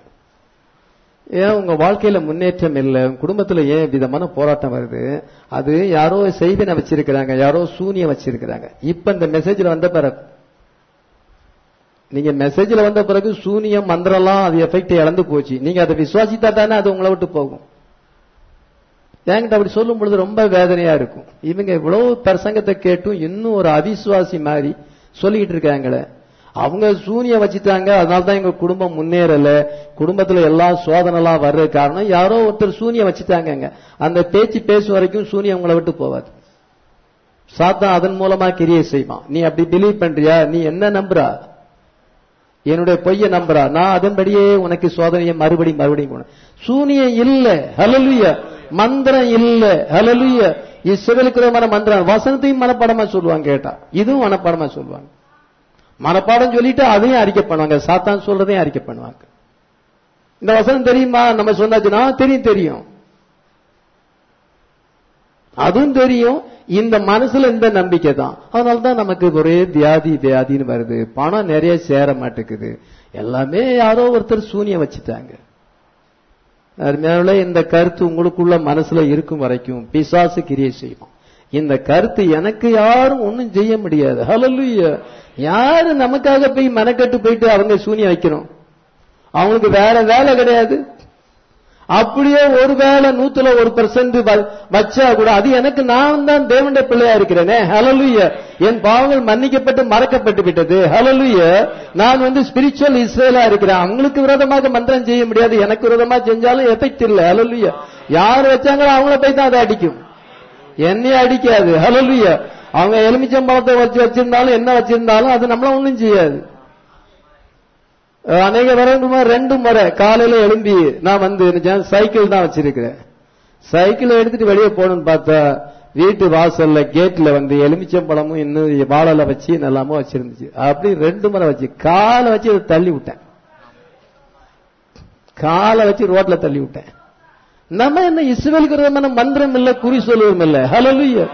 ஏன் உங்க வாழ்க்கையில முன்னேற்றம் இல்லை உங்க குடும்பத்துல ஏன் விதமான போராட்டம் வருது அது யாரோ செய்தினை வச்சிருக்கிறாங்க யாரோ சூனியம் வச்சிருக்கிறாங்க இப்ப இந்த மெசேஜ்ல வந்த பிறகு நீங்க மெசேஜ்ல வந்த பிறகு சூனியம் மந்திரம்லாம் அது எஃபெக்ட் இழந்து போச்சு நீங்க அதை விசுவாசித்தா தானே அது உங்களை விட்டு போகும் என்கிட்ட அப்படி சொல்லும் பொழுது ரொம்ப வேதனையா இருக்கும் இவங்க இவ்வளவு பிரசங்கத்தை கேட்டும் இன்னும் ஒரு அவிசுவாசி மாதிரி சொல்லிக்கிட்டு இருக்காங்களே அவங்க சூனியம் வச்சுட்டாங்க அதனால தான் எங்க குடும்பம் முன்னேறல குடும்பத்துல எல்லாம் சோதனைலாம் வர்றது காரணம் யாரோ ஒருத்தர் சூனியம் வச்சுட்டாங்கங்க அந்த பேச்சு பேசும் வரைக்கும் சூனியம் உங்களை விட்டு போவாது சாத்தான் அதன் மூலமா கிரியை செய்வான் நீ அப்படி பிலீவ் பண்றியா நீ என்ன நம்புறா என்னுடைய பொய்ய நம்புறா நான் அதன்படியே உனக்கு சோதனையை மறுபடியும் மறுபடியும் கொண்டு சூனியம் இல்ல ஹலலுய மந்திரம் இல்ல ஹலலுய இஸ்ரவேலுக்குறமான மந்திரம் வசனத்தையும் மனப்பாடமா சொல்லுவாங்க கேட்டா இதுவும் மனப்பாடமா சொல்லுவாங்க மனப்பாடம் சொல்லிட்டு அதையும் அறிக்கை பண்ணுவாங்க சாத்தான் சொல்றதையும் அறிக்கை பண்ணுவாங்க இந்த வசனம் தெரியுமா நம்ம சொன்னாச்சுன்னா தெரியும் தெரியும் அதுவும் தெரியும் இந்த மனசுல இந்த நம்பிக்கை தான் அதனால தான் நமக்கு ஒரே வியாதி வியாதின்னு வருது பணம் நிறைய சேர மாட்டேங்குது எல்லாமே யாரோ ஒருத்தர் சூனியம் வச்சுட்டாங்க அருமையானவர்களே, இந்த கருத்து உங்களுக்குள்ள மனசுல இருக்கும் வரைக்கும் பிசாசு கிரியை செய்யும் இந்த கருத்து எனக்கு யாரும் ஒண்ணும் செய்ய முடியாது ஹalleluya யாரு நமக்காக போய் மெனக்கட்டு போயிட்டு அவங்க சூனியம் வைக்கிறோம் அவங்களுக்கு வேற வேலை கிடையாது அப்படியே ஒரு வேலை நூத்துல ஒரு பெர்சென்ட் வச்சா கூட அது எனக்கு நான் தான் தேவனுடைய பிள்ளையா இருக்கிறேனே ஹalleluya என் பாவங்கள் மன்னிக்கப்பட்டு மறக்கப்பட்டு விட்டது ஹalleluya நான் வந்து ஸ்பிரிச்சுவல் இஸ்ரேலா இருக்கிறேன் அவங்களுக்கு விரோதமாக மந்திரம் செய்ய முடியாது எனக்கு விரோதமா செஞ்சாலும் எஃபெக்ட் இல்ல ஹalleluya யார் வச்சாங்களோ அவங்கள போய் தான் அதை அடிக்கும் என்னைய அடிக்காது ஹalleluya அவங்க எலுமிச்சம்பழத்தை வச்சு வச்சிருந்தாலும் என்ன வச்சிருந்தாலும் அது நம்மள ஒண்ணும் செய்யாது அஹ் அநேக வரணுமா ரெண்டு முறை காலையில எழும்பி நான் வந்து நினைச்சேன், சைக்கிள் தான் வச்சிருக்கிறேன் சைக்கிளை எடுத்துட்டு வெளியே போகணும்னு பார்த்தா வீட்டு வாசல்ல கேட்ல வந்து எலுமிச்சம்பழமும் இன்னும் வாழல வச்சு எல்லாமோ வச்சிருந்துச்சு அப்படி ரெண்டு முறை வச்சு காலை வச்சு அதை தள்ளி விட்டேன் காலை வச்சு ரோட்ல தள்ளி விட்டேன் நம்ம என்ன இஸ்ரேலுக்கு விரோதமான மந்திரம் இல்ல குறி சொல்லுவோம் இல்ல ஹalleluya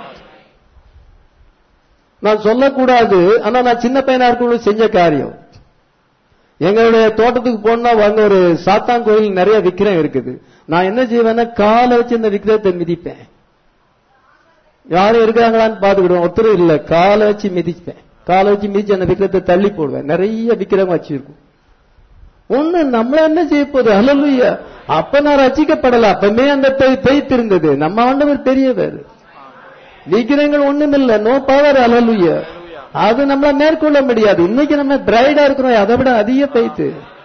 நான் சொல்லக்கூடாது ஆனா நான் சின்ன பையனா இருக்கும்போது செஞ்ச காரியம் எங்களுடைய தோட்டத்துக்கு போனா அங்க ஒரு சாத்தான் கோயில் நிறைய விக்கிரம் இருக்குது நான் என்ன செய்வேன்னா காலை வச்சு இந்த விக்கிரத்தை மிதிப்பேன் யாரும் இருக்கிறாங்களான்னு பாத்துக்கிடுவேன் ஒருத்தரும் இல்ல காலை வச்சு மிதிப்பேன் காலை வச்சு மிதிச்சு அந்த விக்கிரத்தை தள்ளி போடுவேன் நிறைய விக்கிரம் வச்சிருக்கும் ஒண்ணு நம்மள என்ன செய்ய போகுது ஹalleluya அப்ப நான் ரசிக்கப்படல அப்பமே அந்த பெய்த்து இருந்தது நம்ம ஆண்டவர் பெரியவர் விக்கிரங்கள் ஒண்ணுமில்ல நோ பவர் ஹalleluya அது நம்மள மேற்கொள்ள முடியாது இன்னைக்கு நம்ம பிரைடா இருக்கிறோம் அதை விட அதிக பெய்த்து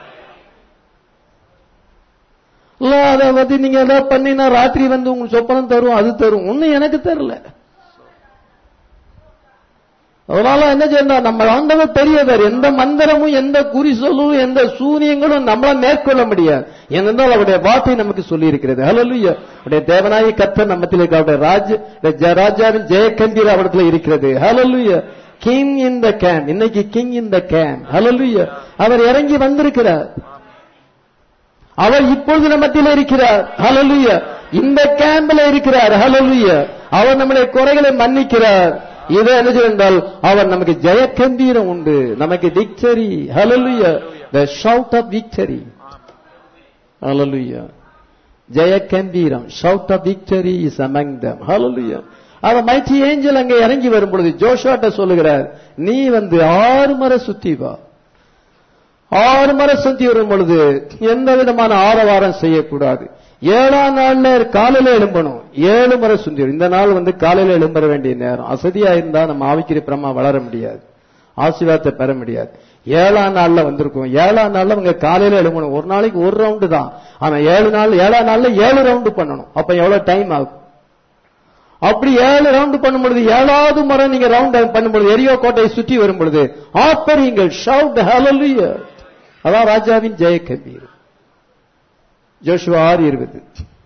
இல்ல அதை பத்தி நீங்க ஏதாவது பண்ணினா ராத்திரி வந்து உங்களுக்கு சொப்பனம் தரும் அது தரும் ஒண்ணும் எனக்கு தரல அதனால என்ன செய்யணும் நம்ம ஆண்டவர் பெரியவர் எந்த மந்திரமும் எந்த குறி சொல்லும் எந்த சூனியங்களும் நம்மள மேற்கொள்ள முடியாது ஏனென்றால் அவருடைய வார்த்தை நமக்கு சொல்லி இருக்கிறது ஹalleluya அவருடைய தேவனாய கர்த்தர் நம்மத்தில் இருக்க அவருடைய ராஜ ஜ- ராஜாவின் ஜெயக்கம்பீர் அவரிடத்தில் இருக்கிறது hallelujah king in the camp இன்னைக்கு king in the camp hallelujah அவர் இறங்கி வந்திருக்கிறார் அவர் இப்பொழுது நம்ம மத்தியில் இருக்கிறார் ஹalleluya இந்த கேம்ப்ல இருக்கிறார் ஹalleluya அவர் நம்முடைய குறைகளை மன்னிக்கிறார் இதை என்ன என்றால் அவர் நமக்கு ஜெயக்கம்பீரம் உண்டு நமக்கு victory hallelujah the shout of victory hallelujah ஜெயக்கம்பீரம் shout of victory is among them hallelujah அவ மைட்டி ஏஞ்சல் அங்கே இறங்கி வரும் பொழுது ஜோஷுவாட்ட சொல்லுகிறார் நீ வந்து ஆறு முறை சுத்தி வா ஆறு முறை சுத்தி வரும் பொழுது எந்த விதமான ஆரவாரம் செய்யக்கூடாது ஏழாம் நாள்ல காலையில எழும்பணும் ஏழு முறை சுத்தி வரும். இந்த நாள் வந்து காலையில எழும்பற வேண்டிய நேரம் அசதியா இருந்தா நம்ம ஆவிக்கிற பிரமா வளர முடியாது ஆசீர்வாதத்தை பெற முடியாது ஏழாம் நாள்ல வந்திருக்கும் ஏழாம் நாள்ல அவங்க காலையில எழும்பணும் ஒரு நாளைக்கு ஒரு ரவுண்டு தான் ஆனா ஏழு நாள் ஏழாம் நாள்ல ஏழு ரவுண்டு பண்ணணும் அப்ப எவ்வளவு டைம் ஆகும் அப்படி ஏழு ரவுண்டு பண்ணும் பொழுது ஏழாவது முறை நீங்க ரவுண்ட் பண்ணும் பொழுது எரியோ கோட்டையை சுற்றி வரும் பொழுது ஆப்பரிங்கள் ஷவுட் ஹalleluya அதான் ராஜாவின் ஜெய கம்பீர் ஜோஷுவா ஆறு இருபது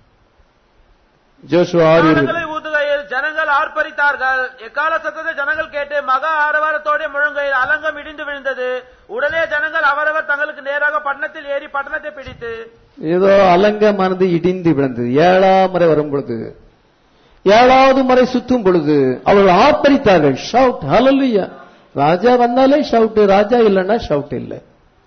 ஜோஷுவா ஆறு இருபது ஞானங்களை ஊதுகையில் ஜனங்கள் ஆர்ப்பரித்தார்கள் எக்கால சத்தத்தை ஜனங்கள் கேட்டு மகா ஆரவாரத்தோட முழங்கையில் அலங்கம் இடிந்து விழுந்தது உடனே ஜனங்கள் அவரவர் தங்களுக்கு நேராக பட்டணத்தில் ஏறி பட்டணத்தை பிடித்து ஏதோ அலங்கமானது இடிந்து விழுந்தது ஏழாம் முறை வரும் பொழுது ஏழாவது முறை சுத்தும் பொழுது அவர்கள் ஆர்ப்பரித்தார்கள் ஷவுட் ஹalleluya ராஜா வந்தாலே ஷவுட் ராஜா இல்லைன்னா ஷவுட் இல்லை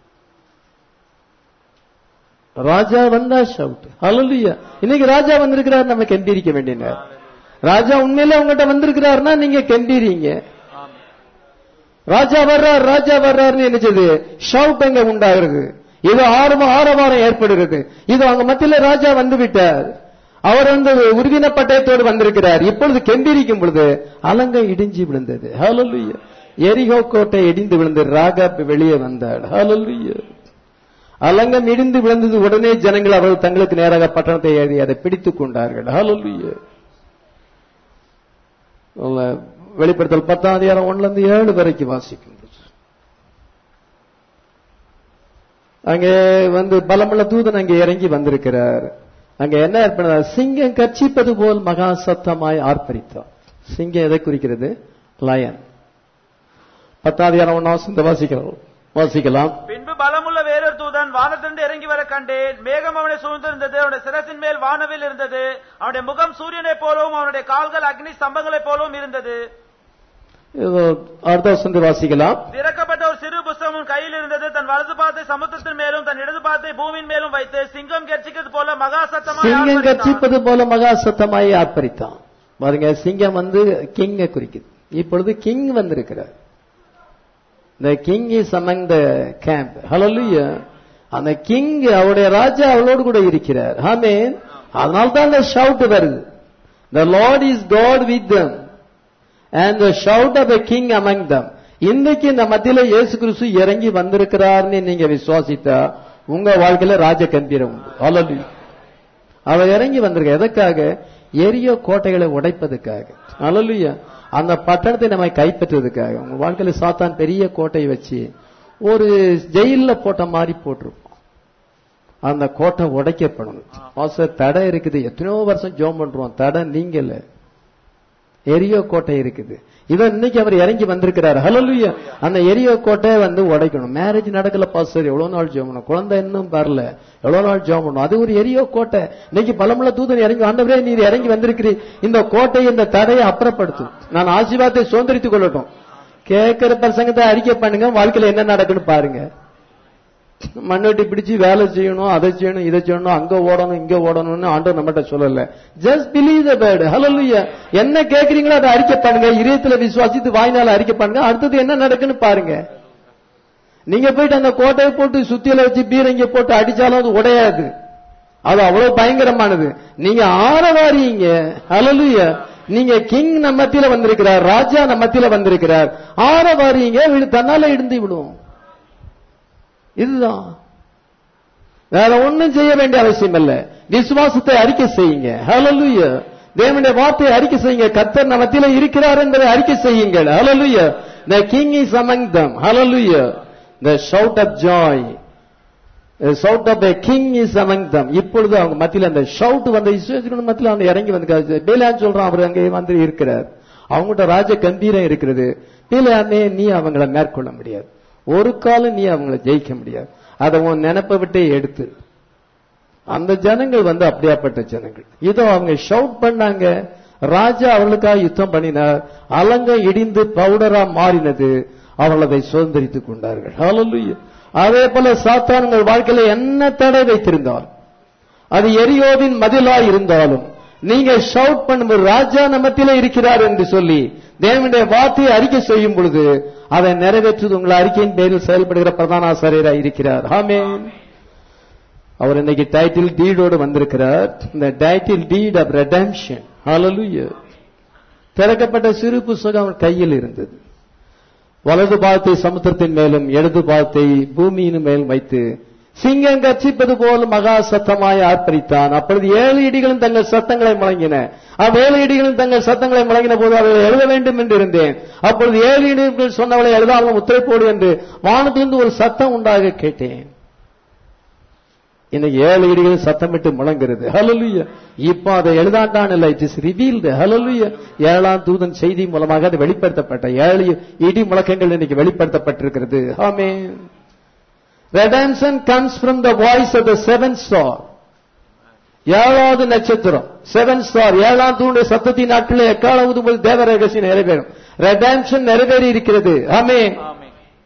ராஜா வந்தா ஷவுட் ஹalleluya இன்னைக்கு ராஜா வந்திருக்கிறார் நம்ம கெம்பீரிக்க வேண்டிய நேரம் ராஜா உண்மையிலே உங்ககிட்ட வந்திருக்கிறாருன்னா நீங்க கெம்பீரிங்க ராஜா வர்றார் ராஜா வர்றாருன்னு நினைச்சது ஷவுட் அங்க உண்டாகிறது இது ஆர்வ ஆரவாரம் ஏற்படுகிறது இது அவங்க மத்தியில ராஜா வந்து விட்டார் அவர் வந்து உருவின பட்டயத்தோடு வந்திருக்கிறார் இப்பொழுது கெம்பீரிக்கும் பொழுது அலங்க இடிஞ்சு விழுந்தது ஹalleluya எரிகோ கோட்டை இடிந்து விழுந்தது ராகா வெளியே வந்தாள் ஹalleluya அலங்கம் இடிந்து விழுந்தது உடனே ஜனங்கள் அவர்கள் தங்களுக்கு நேராக பட்டணத்தை ஏறி அதை பிடித்துக் கொண்டார்கள் ஹalleluya வெளிப்படுத்தல் பத்தாம் அதிகாரம் ஒண்ணுல இருந்து ஏழு வரைக்கும் வாசிக்கின்றது அங்கே வந்து பலமுள்ள தூதன் அங்கே இறங்கி வந்திருக்கிறார் அங்க என்ன ஏற்படுது சிங்கம் கர்ச்சிப்பது போல் மகா சத்தமாய் ஆர்ப்பரித்தார் சிங்கம் எதை குறிக்கிறது லயன் பத்தாம் அதிகாரம் ஒன்னாம் வசனத்தை வாசிக்கிறோம் வாசிக்கலாம் பின்பு பலமுள்ள வேறொரு தூதன் வானத்திலிருந்து இறங்கி வர கண்டேன் மேகம் அவனை சூழ்ந்திருந்தது அவனுடைய சிரசின் மேல் வானவில் இருந்தது அவனுடைய முகம் சூரியனைப் போலவும் அவனுடைய கால்கள் அக்னி ஸ்தம்பங்களைப் போலவும் இருந்தது இதோ அடுத்த வசனத்தை வாசிக்கலாம் திறக்கப்பட்ட ஒரு சிறு புஸ்தகம் கையில் இருந்தது தன் வலது பாதத்தை சமுத்திரத்தின் மேலும் தன் இடது பாதத்தை பூமியின் மேலும் வைத்து சிங்கம் கர்ச்சிக்கிறது போல மகா சத்தமாக சிங்கம் ஆர்ப்பரித்தான். கர்ச்சிப்பது போல மகா சத்தமாய் ஆர்ப்பரித்தான் பாருங்க சிங்கம் வந்து கிங்க குறிக்குது இப்பொழுது கிங் வந்திருக்கிறார் the king is among the camp hallelujah அந்த கிங் அவருடைய ராஜா அவளோடு கூட இருக்கிறார் ஆமென் அதனால தான் அந்த ஷவுட் வருது the lord is god with them and the shout of a king among them இன்னைக்கு இந்த மத்தியில இயேசு கிறிஸ்து இறங்கி வந்திருக்கிறார்னு நீங்க விசுவாசித்தா உங்க வாழ்க்கையில ராஜ கம்பீரம் உண்டு hallelujah அவர் இறங்கி வந்திருக்க எதற்காக எரியோ கோட்டைகளை உடைப்பதற்காக அல்லலுயா அந்த பட்டணத்தை நம்ம கைப்பற்றுவதற்காக உங்க வாழ்க்கையில சாத்தான் பெரிய கோட்டையை வச்சு ஒரு ஜெயில்ல போட்ட மாதிரி போட்டிருப்போம் அந்த கோட்டை உடைக்கப்படணும் மாஸ்டர் தடை இருக்குது எத்தனையோ வருஷம் ஜோம் பண்றோம் தடை நீங்கல எரியோ கோட்டை இருக்குது இதை இன்னைக்கு அவர் இறங்கி வந்திருக்கிறார் ஹலலுயா அந்த எரியோ கோட்டை வந்து உடைக்கணும் மேரேஜ் நடக்கல பாஸ்டர் எவ்வளவு நாள் ஜோம் பண்ணணும் குழந்தை இன்னும் வரல எவ்வளவு நாள் ஜோம் பண்ணணும் அது ஒரு எரியோ கோட்டை இன்னைக்கு பலமுள்ள தூதன் இறங்கி ஆண்டவரே நீர் இறங்கி வந்திருக்கிறீர் இந்த கோட்டை இந்த தடையை அப்புறப்படுத்தும் நான் ஆசீர்வாதத்தை சுதந்திரித்துக் கொள்ளட்டும் கேட்கிற பிரசங்கத்தை அறிக்கை பண்ணுங்க வாழ்க்கையில என்ன நடக்குன்னு பாருங்க மண்ணொட்டி பிடிச்சு வேலை செய்யணும் அதை செய்யணும் இதை செய்யணும் அங்க ஓடணும் இங்க ஓடணும்னு ஆண்டவர் நம்மகிட்ட சொல்லல just believe the word hallelujah என்ன கேக்குறீங்களோ அதை அறிக்கை பண்ணுங்க இதயத்துல விசுவாசித்து வாய்னால அறிக்கை பண்ணுங்க அடுத்தது என்ன நடக்குன்னு பாருங்க நீங்க போயிட்டு அந்த கோட்டையை போட்டு சுத்தியில வச்சு பீரங்க போட்டு அடிச்சாலும் அது உடையாது அது அவ்வளவு பயங்கரமானது நீங்க ஆரவாரிங்க ஹalleluya நீங்க கிங் நம்ம மத்தியில வந்திருக்கிறார் ராஜா நம்ம மத்தியில வந்திருக்கிறார் ஆரவாரிங்க விழு- தன்னால இடிந்து விடும் இதுதான் வேற ஒண்ணும் செய்ய வேண்டிய அவசியம் இல்ல விசுவாசத்தை அறிக்கை செய்யுங்க ஹalleluya தேவனுடைய வார்த்தையை அறிக்கை செய்யுங்க கர்த்தர் நம்ம மத்தியில இருக்கிறார் என்பதை அறிக்கை செய்யுங்கள் ஹalleluya The king is among them. Hallelujah. The shout of joy. The shout of a king is among them. இப்பொழுது அவங்க மத்தியில் அந்த ஷவுட் வந்த இஸ்ரேல் மத்தியில் அவங்க இறங்கி வந்து பேலான் சொல்றான் அவர் அங்கே வந்து இருக்கிறார் அவங்ககிட்ட ராஜ கம்பீரம் இருக்கிறது பேலானே நீ அவங்கள மேற்கொள்ள முடியாது ஒரு காலம் நீ அவங்கள ஜெயிக்க முடியாது அதை உன் நினைப்பை விட்டே எடுத்து அந்த ஜனங்கள் வந்து அப்படியாப்பட்ட ஜனங்கள் இதோ அவங்க ஷவுட் பண்ணாங்க ராஜா அவர்களுக்காக யுத்தம் பண்ணினார் அலங்கம் இடிந்து பவுடரா மாறினது அவர்கள் அதை சுதந்திரித்துக் கொண்டார்கள் Hallelujah. அதே போல சாத்தான் உங்கள் வாழ்க்கையில என்ன தடை வைத்திருந்தால் அது எரியோவின் மதிலா இருந்தாலும் நீங்க ஷவுட் பண்ணும்போது ராஜா நமத்திலே இருக்கிறார் என்று சொல்லி தேவனுடைய வார்த்தையை அறிக்கை செய்யும் பொழுது அதை நிறைவேற்றுவது உங்கள் அறிக்கையின் பேரில் செயல்படுகிற பிரதான ஆசிரியராக இருக்கிறார் ஆமென் அவர் இன்னைக்கு டைட்டில் டீடோடு வந்திருக்கிறார் இந்த title deed of redemption hallelujah திறக்கப்பட்ட சிறு புஸ்தகம் அவர் கையில் இருந்தது வலது பாகத்தை சமுத்திரத்தின் மேலும் இடது பாகத்தை பூமியின் மேலும் வைத்து சிங்கம் கர்ச்சிப்பது போல் மகா சத்தமாய் ஆர்ப்பரித்தான் அப்பொழுது ஏழு இடிகளும் தங்கள் சத்தங்களை முழங்கின அவ்வேழு இடிகளும் தங்கள் சத்தங்களை முழங்கின போது அவர்கள் எழுத வேண்டும் என்று இருந்தேன் அப்பொழுது ஏழு இடிகள் சொன்னவளை எழுதாமல் முத்திரை போடு என்று வானத்திலிருந்து ஒரு சத்தம் உண்டாக கேட்டேன் இன்னைக்கு ஏழு இடிகள் சத்தமிட்டு முழங்குறது ஹalleluya இப்போ அதை எழுதாண்டான் இல்ல இட் இஸ் ரிவீல்டு ஹalleluya ஏழாம் தூதன் செய்தி மூலமாக அது வெளிப்படுத்தப்பட்ட ஏழு இடி முழக்கங்கள் இன்னைக்கு வெளிப்படுத்தப்பட்டிருக்கிறது ஆமென் redemption comes from the voice of the seventh star ஏழாவது நட்சத்திரம் செவன் ஸ்டார் ஏழாம் தூணுடைய சத்தத்தின் நாட்களில் எக்காலம் ஊதும்போது தேவ ரகசியம் நிறைவேறும் ரெடாம்ஷன் நிறைவேறி இருக்கிறது ஆமென் ஆமென்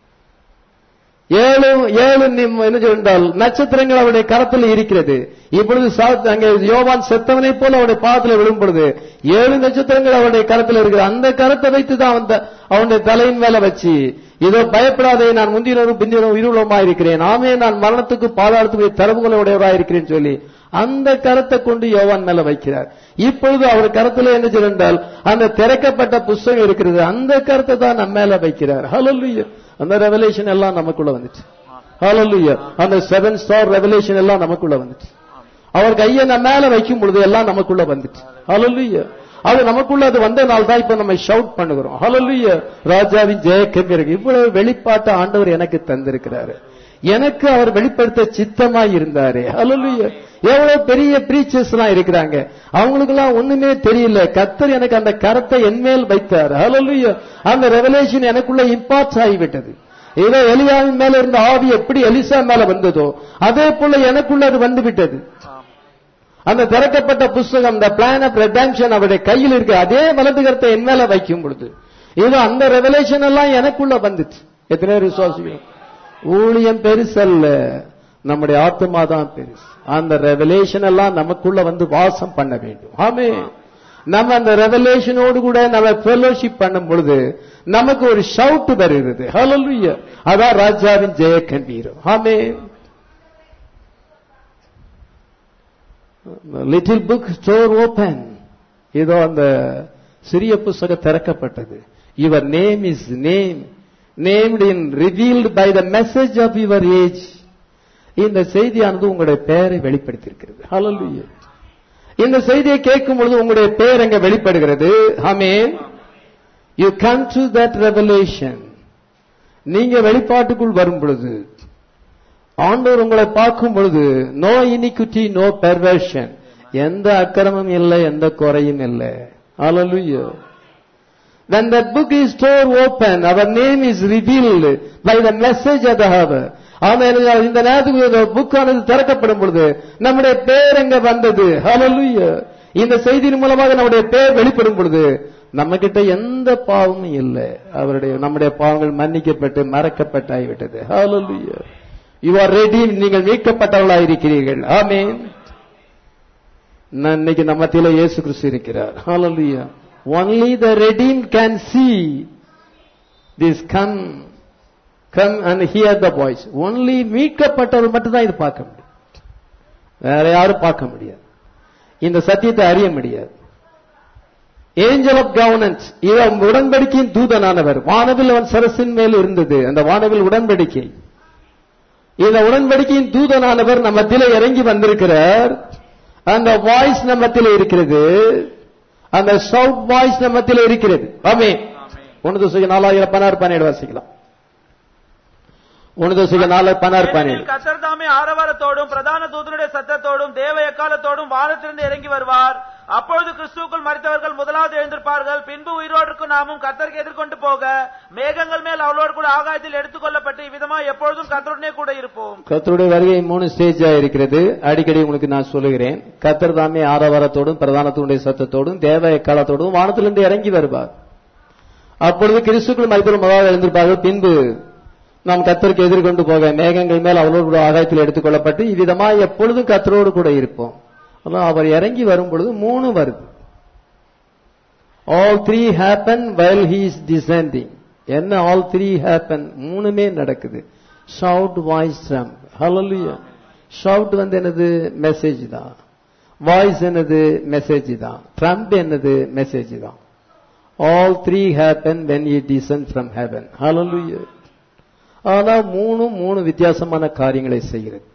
ஏழு ஏழு நிம்- என்ன சொன்னால் நட்சத்திரங்கள் அவருடைய கரத்தில் இருக்கிறது இப்பொழுது சா- அங்கே யோவான் செத்தவனை போல அவருடைய பாதத்தில் விழும் பொழுது ஏழு நட்சத்திரங்கள் அவருடைய கரத்தில் இருக்கிறது அந்த கரத்தை வைத்து தான் அந்த அவனுடைய தலையின் மேல வச்சு இதோ பயப்படாதே நான் முந்தினரும் பிந்தினரும் இருளமா இருக்கிறேன் ஆமே நான் மரணத்துக்கு பாதாளத்துக்கு தரவுகளை உடையவராக இருக்கிறேன் சொல்லி அந்த கரத்தை கொண்டு யோவான் மேல வைக்கிறார் இப்பொழுது அவர் கரத்துல என்ன சொன்னால் அந்த திறக்கப்பட்ட புஸ்தகம் இருக்கிறது அந்த கரத்தை தான் நம்ம மேல வைக்கிறார் ஹalleluya அந்த ரெவலேஷன் எல்லாம் நமக்குள்ள வந்துச்சு ஹalleluya அந்த செவன் ஸ்டார் ரெவலேஷன் எல்லாம் நமக்குள்ள வந்துச்சு அவர் கையை நம்ம மேல வைக்கும் பொழுது எல்லாம் நமக்குள்ள வந்துச்சு ஹalleluya அது நமக்குள்ள அது வந்தனால தான் இப்ப நம்ம ஷவுட் பண்ணுகிறோம் ஹalleluya ராஜாவின் ஜெயக்கம் இருக்கு இவ்வளவு வெளிப்பாட்டு ஆண்டவர் எனக்கு தந்திருக்கிறாரு எனக்கு அவர் வெளிப்படுத்த சித்தமாய் இருந்தாரு ஹalleluya எவ்வளவு பெரிய பிரீச்சர்ஸ் எல்லாம் இருக்கிறாங்க அவங்களுக்கு எல்லாம் ஒண்ணுமே தெரியல கத்தர் எனக்கு அந்த கரத்தை என்மேல் வைத்தார் ஹalleluya அந்த ரெவலேஷன் எனக்குள்ள இம்பார்ட் ஆகிவிட்டது ஏதோ எலியாவின் மேல இருந்த ஆவி எப்படி எலிசா மேல வந்ததோ அதே போல எனக்குள்ள அது வந்து விட்டது அந்த திறக்கப்பட்ட புஸ்தகம் இந்த பிளான் ஆஃப் ரெடாம்ஷன் அவருடைய கையில் இருக்கு அதே வலது கரத்தை என் மேல வைக்கும் பொழுது இது அந்த ரெவலேஷன் எல்லாம் எனக்குள்ள வந்துச்சு எத்தனை பேர் விசுவாசிக்கிறோம் ஊழியம் பெருசல்ல நம்முடைய ஆத்மா தான் பெருசு அந்த ரெவலேஷன் எல்லாம் நமக்குள்ள வந்து வாசம் பண்ண வேண்டும் ஆமே நம்ம அந்த ரெவலேஷனோடு கூட நம்ம ஃபெலோஷிப் பண்ணும் பொழுது நமக்கு ஒரு ஷவுட் வருகிறது ஹalleluya அதான் ராஜாவின் ஜெய கம்பீரம் ஆமே லிட்டில் புக் ஸ்டோர் ஓபன் இதோ அந்த சிறிய புஸ்தகம் திறக்கப்பட்டது your name is name named in revealed by the message of your age இந்த செய்தியானது உங்களுடைய பெயரை வெளிப்படுத்தியிருக்கிறது ஹalleluya இந்த செய்தியை கேட்கும் பொழுது உங்களுடைய பெயர் அங்க வெளிப்படுகிறது ஆமென் you come to that revelation நீங்க வெளிப்பாட்டுக்குள் வரும் பொழுது ஆண்டவர் உங்களை பார்க்கும் பொழுது நோ இனிக்குட்டி நோ பெர்வர்ஷன் எந்த அக்கிரமம் இல்லை எந்த குறையும் இல்லை ஹalleluya When that book is torn open, our name is revealed by the message of the hour. ஆமென். இந்த நேரத்துக்கு இந்த புக்கானது திறக்கப்படும் பொழுது நம்முடைய பேர் எங்க வந்தது ஹalleluya இந்த செய்தியின் மூலமாக நம்முடைய பேர் வெளிப்படும் பொழுது நம்ம கிட்ட எந்த பாவமும் இல்லை அவருடைய நம்முடைய பாவங்கள் மன்னிக்கப்பட்டு மறக்கப்பட்டாகிவிட்டது ஹalleluya யூ ஆர் ரெடி நீங்கள் மீட்கப்பட்டவர்களாக இருக்கிறீர்கள் ஆமென் நான் இன்னைக்கு நம்ம மத்தியில இயேசு கிறிஸ்து இருக்கிறார் ஹalleluya only the redeemed can see this come come and hear the voice only மீட்கப்பட்டவர் மட்டும் தான் இது பார்க்க முடியும் வேற யாரும் பார்க்க முடியாது இந்த சத்தியத்தை அறிய முடியாது ஏஞ்சல் ஆஃப் கவர்னன்ஸ் இவன் உடன்படிக்கையின் தூதனானவர் வானவில் அவன் சரசின் மேல் இருந்தது அந்த வானவில் உடன்படிக்கை இந்த உடன்படிக்கையின் தூதனானவர் நம்ம மத்தியில இறங்கி வந்திருக்கிறார் அந்த வாய்ஸ் நம்ம மத்தியில இருக்கிறது அந்த சவுட் வாய்ஸ் நம்ம மத்தியில இருக்கிறது ஆமே ஒன்று தோசைக்கு நாலாயிரம் பதினாறு பதினேழு வாசிக்கலாம் ஒன்று தோசைக்கு நாலு பதினாறு பதினேழு ஏனெனில் கர்த்தர் தாமே ஆரவாரத்தோடும் பிரதான தூதனுடைய சத்தத்தோடும் தேவ எக்காலத்தோடும் வானத்திலிருந்து இறங்கி வருவார் அப்பொழுது கிறிஸ்துவுக்குள் மறித்தவர்கள் முதலாவது எழுந்திருப்பார்கள் பின்பு உயிரோடுக்கும் நாமும் கர்த்தருக்கு எதிர்கொண்டு போக மேகங்கள் மேல் அவளோடு கூட ஆகாயத்தில் எடுத்துக் கொள்ளப்பட்டு இவ்விதமா எப்பொழுதும் கர்த்தருடனே கூட இருப்போம் கர்த்தருடைய வருகை மூணு ஸ்டேஜா இருக்கிறது அடிக்கடி உங்களுக்கு நான் சொல்லுகிறேன் கர்த்தர் தாமே ஆரவாரத்தோடும் பிரதானத்தினுடைய சத்தத்தோடும் தேவ எக்காலத்தோடும் வானத்திலிருந்து இறங்கி வருவார் அப்பொழுது கிறிஸ்துக்குள் மதிப்பெரும் முதலாவது எழுந்திருப்பார்கள் பின்பு நாம் கர்த்தருக்கு எதிர்கொண்டு போக மேகங்கள் மேல் அவளோடு கூட ஆகாயத்தில் எடுத்துக் கொள்ளப்பட்டு இவ்விதமா எப்பொழுதும் கர்த்தரோடு கூட இருப்போம் அதான் அவர் இறங்கி வரும் பொழுது மூணு வருது all three happen while he is descending என்ன ஆல் த்ரீ ஹேப்பன் மூணுமே நடக்குது shout voice trump hallelujah shout வந்து என்னது மெசேஜ் தான் வாய்ஸ் என்னது மெசேஜ் தான் ட்ரம்ப் என்னது மெசேஜ் தான் all three happen when he descend from heaven hallelujah ஆனா மூணு மூணு வித்தியாசமான காரியங்களை செய்கிறது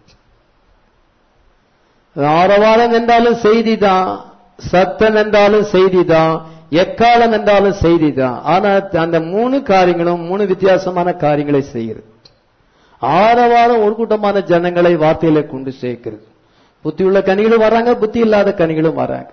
ஆரவாரம் என்றாலும் செய்தி தான் சத்தம் என்றாலும் செய்தி தான் எக்காலம் என்றாலும் செய்தி தான் ஆனா அந்த மூணு காரியங்களும் மூணு வித்தியாசமான காரியங்களை செய்கிறது ஆரவாரம் ஒரு கூட்டமான ஜனங்களை வார்த்தையில கொண்டு சேர்க்கிறது புத்தியுள்ள கனிகளும் வராங்க புத்தி இல்லாத கனிகளும் வராங்க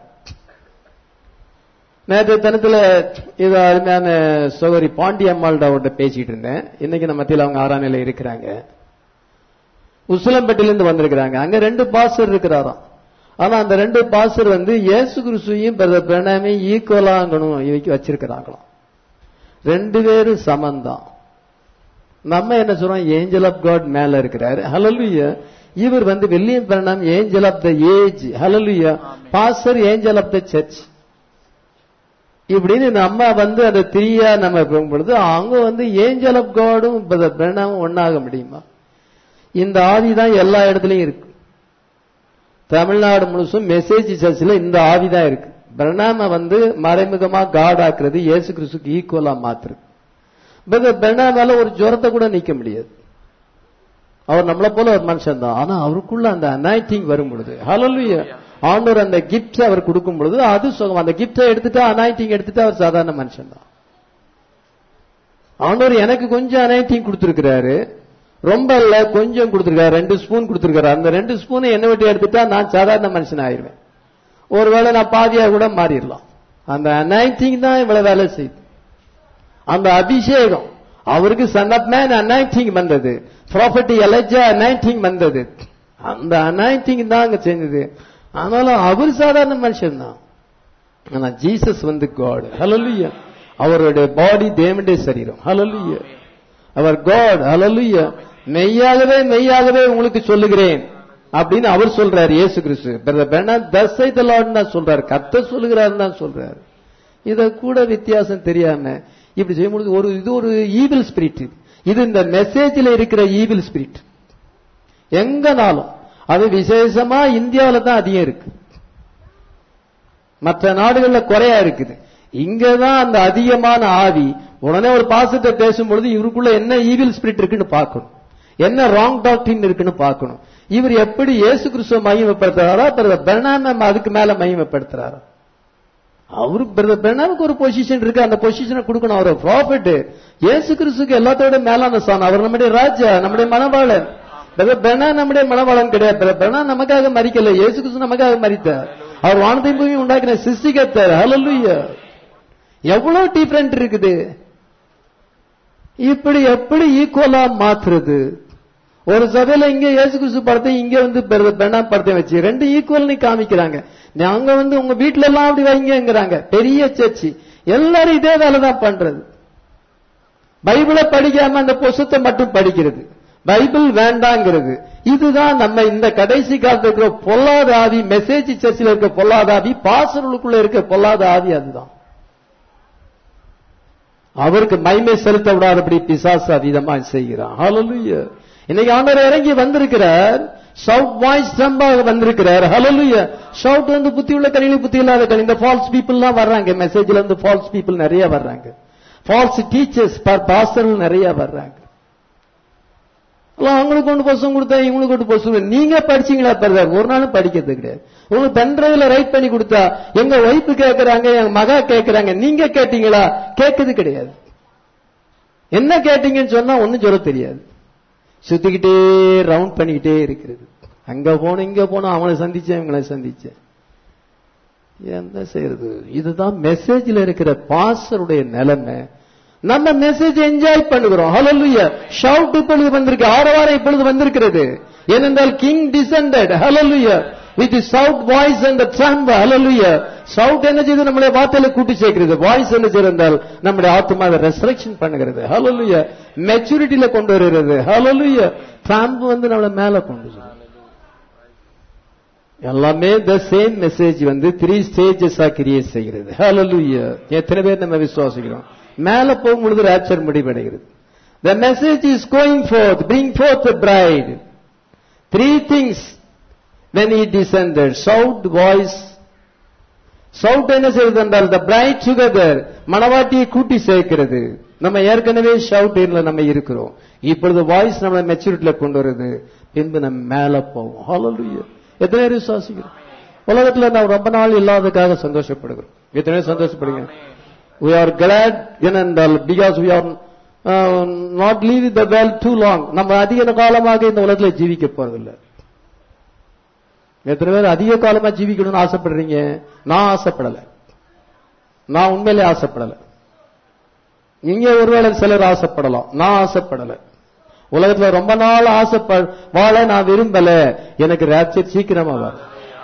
நேற்று தினத்துல இது அருமையான சோகரி பாண்டி அம்மாள்ட அவர்கிட்ட பேசிட்டு இருந்தேன் இன்னைக்கு நம்ம மத்தியில் அவங்க ஆறாம் நிலை இருக்கிறாங்க உசிலம்பட்டிலிருந்து வந்திருக்கிறாங்க அங்க ரெண்டு பாஸ்டர் இருக்கிறாராம் ஆனா அந்த ரெண்டு பாஸ்டர் வந்து இயேசு கிறிஸ்துவையும் பிரணாமையும் ஈக்குவலாங்கணும் வச்சிருக்கிறாங்களாம் ரெண்டு பேரும் சமந்தான் நம்ம என்ன சொல்றோம் ஏஞ்சல் ஆஃப் காட் மேல இருக்கிறாரு ஹலலுயா இவர் வந்து William Branham angel of the age hallelujah pastor angel of the church இப்படின்னு நம்ம வந்து அந்த த்ரீயா நம்ம போகும் பொழுது அவங்க வந்து ஏஞ்சல் ஆஃப் காடும் பிரணாமும் ஒன்னாக முடியுமா இந்த ஆவி தான் எல்லா இடத்துலயும் இருக்கு தமிழ்நாடு முழுசும் மெசேஜ் சர்ச்சில் இந்த ஆவி தான் இருக்கு பிரணாம வந்து மறைமுகமா காட் ஆக்குறது இயேசு கிறிஸ்துக்கு ஈக்குவலா மாத்துறது பட் பிரணாமால ஒரு ஜுரத்தை கூட நிக்க முடியாது அவர் நம்மளை போல ஒரு மனுஷன் தான் ஆனா அவருக்குள்ள அந்த அனாய்டிங் வரும் பொழுது ஹalleluya ஆண்டவர் அந்த கிஃப்ட் அவர் கொடுக்கும் பொழுது அது சுகம் அந்த கிஃப்டை எடுத்துட்டா அனாய்டிங் எடுத்துட்டா அவர் சாதாரண மனுஷன் தான் ஆண்டவர் எனக்கு கொஞ்சம் அனாய்டிங் கொடுத்திருக்கிறாரு ரொம்ப இல்ல கொஞ்சம் கொடுத்திருக்காரு ரெண்டு ஸ்பூன் கொடுத்திருக்காரு அந்த ரெண்டு ஸ்பூனை என்ன விட்டு எடுத்துட்டா நான் சாதாரண மனுஷன் ஆயிருவேன் ஒருவேளை நான் பாதியா கூட மாறிடலாம் அந்த அனாய்டிங் தான் இவ்வளவு வேலை செய்யுது அந்த அபிஷேகம் அவருக்கு சன் ஆஃப் மேன் அனாய்டிங் வந்தது ப்ராப்பர்ட்டி எலஜா அனாய்டிங் வந்தது அந்த அனாய்டிங் தான் அங்க செஞ்சது ஆனாலும் அவர் சாதாரண மனுஷன் தான் ஆனா ஜீசஸ் வந்து காட் ஹலலுயா அவருடைய பாடி தேவனுடைய சரீரம் ஹலலுயா அவர் காட் ஹலலுயா மெய்யாகவே மெய்யாகவே உங்களுக்கு சொல்லுகிறேன் அப்படின்னு அவர் சொல்றாரு இயேசு கிறிஸ்து தசை தலான்னு தான் சொல்றாரு கத்த சொல்லுகிறாருன்னு தான் சொல்றாரு இத கூட வித்தியாசம் தெரியாம இப்படி செய்யும்போது ஒரு இது ஒரு ஈவில் ஸ்பிரிட் இது இந்த மெசேஜில் இருக்கிற ஈவில் ஸ்பிரிட் எங்கனாலும் அது விசேஷமா இந்தியாவில தான் அதிகம் இருக்கு மற்ற நாடுகள்ல குறையா இருக்குது இங்கதான் அந்த அதிகமான ஆவி உடனே ஒரு பாசத்தை பேசும்பொழுது இவருக்குள்ள என்ன ஈவில் ஸ்பிரிட் இருக்குன்னு பார்க்கணும் என்ன ராங் டாக்டின் இருக்குன்னு பார்க்கணும் இவர் எப்படி இயேசு கிறிஸ்துவ மகிமைப்படுத்துறாரா பிரணாம அதுக்கு மேல மகிமைப்படுத்துறாரா அவருக்கு பிரணாமுக்கு ஒரு பொசிஷன் இருக்கு அந்த பொசிஷனை கொடுக்கணும் அவர் ப்ராஃபிட் இயேசு கிறிஸ்துக்கு எல்லாத்தோட மேலான சான் அவர் நம்முடைய ராஜா நம்முடைய மனவாளன் பெனா நம்முடைய மனவாளன் கிடையாது பெனா நமக்காக மறிக்கல இயேசு கிறிஸ்து நமக்காக மறித்தார் அவர் வானத்தையும் பூமி உண்டாக்கின சிருஷ்டிகத்தார் ஹalleluya எவ்வளவு டிஃபரெண்ட் இருக்குது இப்படி எப்படி ஈக்குவலா மாத்துறது ஒரு சபையில இங்க இயேசு கிறிஸ்து படத்தை இங்க வந்து பெண்ணா படத்தை வச்சு ரெண்டு ஈக்குவல்னு காமிக்கிறாங்க நாங்க வந்து உங்க வீட்டுல எல்லாம் அப்படி வைங்கிறாங்க பெரிய சர்ச்சி எல்லாரும் இதே வேலை தான் பண்றது பைபிளை படிக்காம அந்த புசத்தை மட்டும் படிக்கிறது பைபிள் வேண்டாங்கிறது இதுதான் நம்ம இந்த கடைசி காலத்துல இருக்கிற பொல்லாத ஆவி மெசேஜ் சர்ச்சில் இருக்க பொல்லாத ஆவி பாசர்களுக்குள்ள இருக்க பொல்லாத ஆவி அதுதான் அவருக்கு மைமை செலுத்த விடாதபடி பிசாசு அதீதமா செய்கிறான் ஹalleluya இன்னைக்கு ஆண்டவர் இறங்கி வந்திருக்கிறார் ஷவுட் வாய்ஸ் ஸ்டம்பாக வந்திருக்கிறார் ஹalleluya ஷவுட் வந்து புத்தி உள்ள கணினி புத்தி இல்லாத கணி இந்த ஃபால்ஸ் பீப்புள்லாம் வர்றாங்க மெசேஜ்ல இருந்து ஃபால்ஸ் பீப்புள் நிறைய வர்றாங்க ஃபால்ஸ் டீச்சர்ஸ் பாஸ்டர்கள் நிறைய வர்றாங்க அவங்களுக்கு ஒன்று பசங்க கொடுத்தா இவங்களுக்கு ஒன்று பசங்க நீங்க படிச்சீங்களா பிரதர் ஒரு நாளும் படிக்கிறது கிடையாது உங்களுக்கு பென்ட்ரைவ்ல ரைட் பண்ணி கொடுத்தா எங்க ஒய்ஃபு கேட்கறாங்க எங்க மகா கேட்கறாங்க நீங்க கேட்டீங்களா கேட்கறது கிடையாது என்ன கேட்டீங்கன்னு சொன்னா ஒண்ணும் சொல்ல தெரியாது சுத்திக்கிட்டே ரவுண்ட் பண்ணிக்கிட்டே இருக்கிறது அங்க போனோம் இங்க போனோம் அவனை சந்திச்சேன் இவங்களை சந்திச்சேன் என்ன செய்யறது இதுதான் மெசேஜ்ல இருக்கிற பாசருடைய நிலைமை நம்ம மெசேஜ் என்ஜாய் பண்ணுகிறோம் ஹalleluya ஷவுட் இப்பொழுது வந்திருக்கு ஆரவாரம் இப்பொழுது வந்திருக்கிறது ஏனென்றால் king descended hallelujah with shout voice and trump hallelujah shout என்ன செய்து நம்மளை வார்த்தையில கூட்டி சேர்க்கிறது வாய்ஸ் என்ன செய்து என்றால் நம்முடைய ஆத்மாவை ரெசரக்ஷன் பண்ணுகிறது ஹalleluya மெச்சூரிட்டியில கொண்டு வருகிறது ஹalleluya ட்ரம்ப் வந்து நம்மளை மேல கொண்டு வருகிறது எல்லாமே த சேம் மெசேஜ் வந்து த்ரீ ஸ்டேஜஸா கிரியேட் செய்கிறது ஹalleluya எத்தனை பேர் நம்ம விசுவாசிக்கிறோம் மேல போகும் பொழுது ராப்சர் முடிவடைகிறது the message is going forth bring forth the bride three things when he descended shout voice shout என்ன செய்வது என்றால் த பிரைட் சுகதர் மணவாட்டியை கூட்டி சேர்க்கிறது நம்ம ஏற்கனவே ஷவுட் நம்ம இருக்கிறோம் இப்பொழுது வாய்ஸ் நம்மளை மெச்சூரிட்டியில கொண்டு வருது பின்பு நம்ம மேல போவோம் ஹalleluya எத்தனை பேர் விசுவாசிக்கிறோம் உலகத்துல நான் ரொம்ப நாள் இல்லாததுக்காக சந்தோஷப்படுகிறோம் எத்தனை பேர் சந்தோஷப்படுங்க we are glad ஏனென்றால் because we are uh, not leaving the world too long நம்ம அதிக காலமாக இந்த உலகத்துல ஜீவிக்க போறதில்லை எத்தனை பேர் அதிக காலமா ஜீவிக்கணும்னு ஆசைப்படுறீங்க நான் ஆசைப்படல நான் உண்மையிலே ஆசைப்படல இங்க ஒருவேளை சிலர் ஆசைப்படலாம் நான் ஆசைப்படல உலகத்துல ரொம்ப நாள் ஆசைப்ப வாழ நான் விரும்பல எனக்கு ரேப்சர் சீக்கிரமா வரும்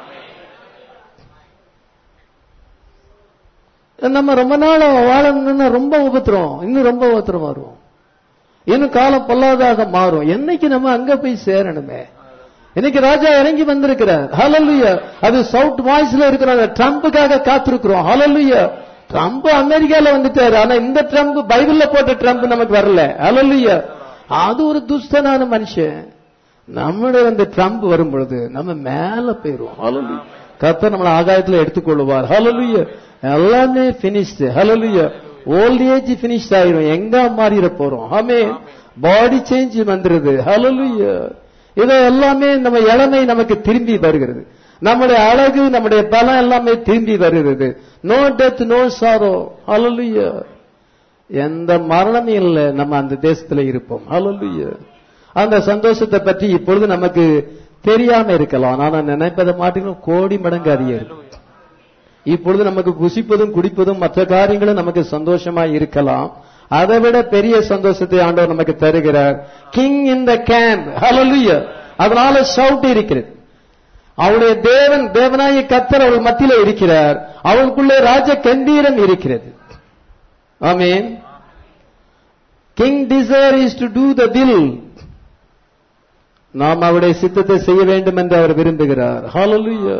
நம்ம ரொம்ப நாள் வாழணும்னா ரொம்ப உபத்திரம் இன்னும் ரொம்ப உபத்திரம் வரும் இன்னும் காலம் பொல்லாதாக மாறும் என்னைக்கு நம்ம அங்க போய் சேரணுமே இன்னைக்கு ராஜா இறங்கி வந்திருக்கிறார் ஹalleluya அது சவுட் வாய்ஸ்ல இருக்கிறாங்க ட்ரம்புக்காக காத்திருக்கிறோம் ஹalleluya ட்ரம்ப் அமெரிக்கால வந்துட்டாரு ஆனா இந்த ட்ரம்ப் பைபிள்ல போட்ட ட்ரம்ப் நமக்கு வரல ஹalleluya அது ஒரு துஷ்டனான மனுஷன் நம்முடைய அந்த ட்ரம்ப் வரும் பொழுது நம்ம மேல போயிருவோம் ஹalleluya கர்த்தர் நம்மளை ஆகாயத்துல எடுத்துக்கொள்வார் ஹalleluya எல்லாமே finished hallelujah old age finish ஆயிரும் எங்க மாறிட போறோம் ஆமே பாடி சேஞ்ச் வந்துருது ஹalleluya இது எல்லாமே நம்ம இளமை நமக்கு திரும்பி வருகிறது நம்முடைய அழகு நம்முடைய பலம் எல்லாமே திரும்பி வருகிறது no death no sorrow hallelujah எந்த மரணமும் இல்லை நம்ம அந்த தேசத்துல இருப்போம் ஹalleluya அந்த சந்தோஷத்தை பற்றி இப்பொழுது நமக்கு தெரியாம இருக்கலாம் ஆனா நினைப்பதை மாட்டிலும் கோடி மடங்கு அதிகம் இப்பொழுது நமக்கு குசிப்பதும் குடிப்பதும் மற்ற காரியங்களும் நமக்கு சந்தோஷமா இருக்கலாம் அதை விட பெரிய சந்தோஷத்தை ஆண்டவர் நமக்கு தருகிறார் கிங் இன் த கேம்ப் ஹalleluya அதனால ஷவுட் இருக்கிறது அவளுடைய தேவன் தேவனாய கத்தர் அவள் மத்தியில இருக்கிறார் அவளுக்குள்ளே ராஜ கம்பீரம் இருக்கிறது ஆமீன் king desire is to do the will நாம் அவருடைய சித்தத்தை செய்ய வேண்டும் என்று அவர் விரும்புகிறார் hallelujah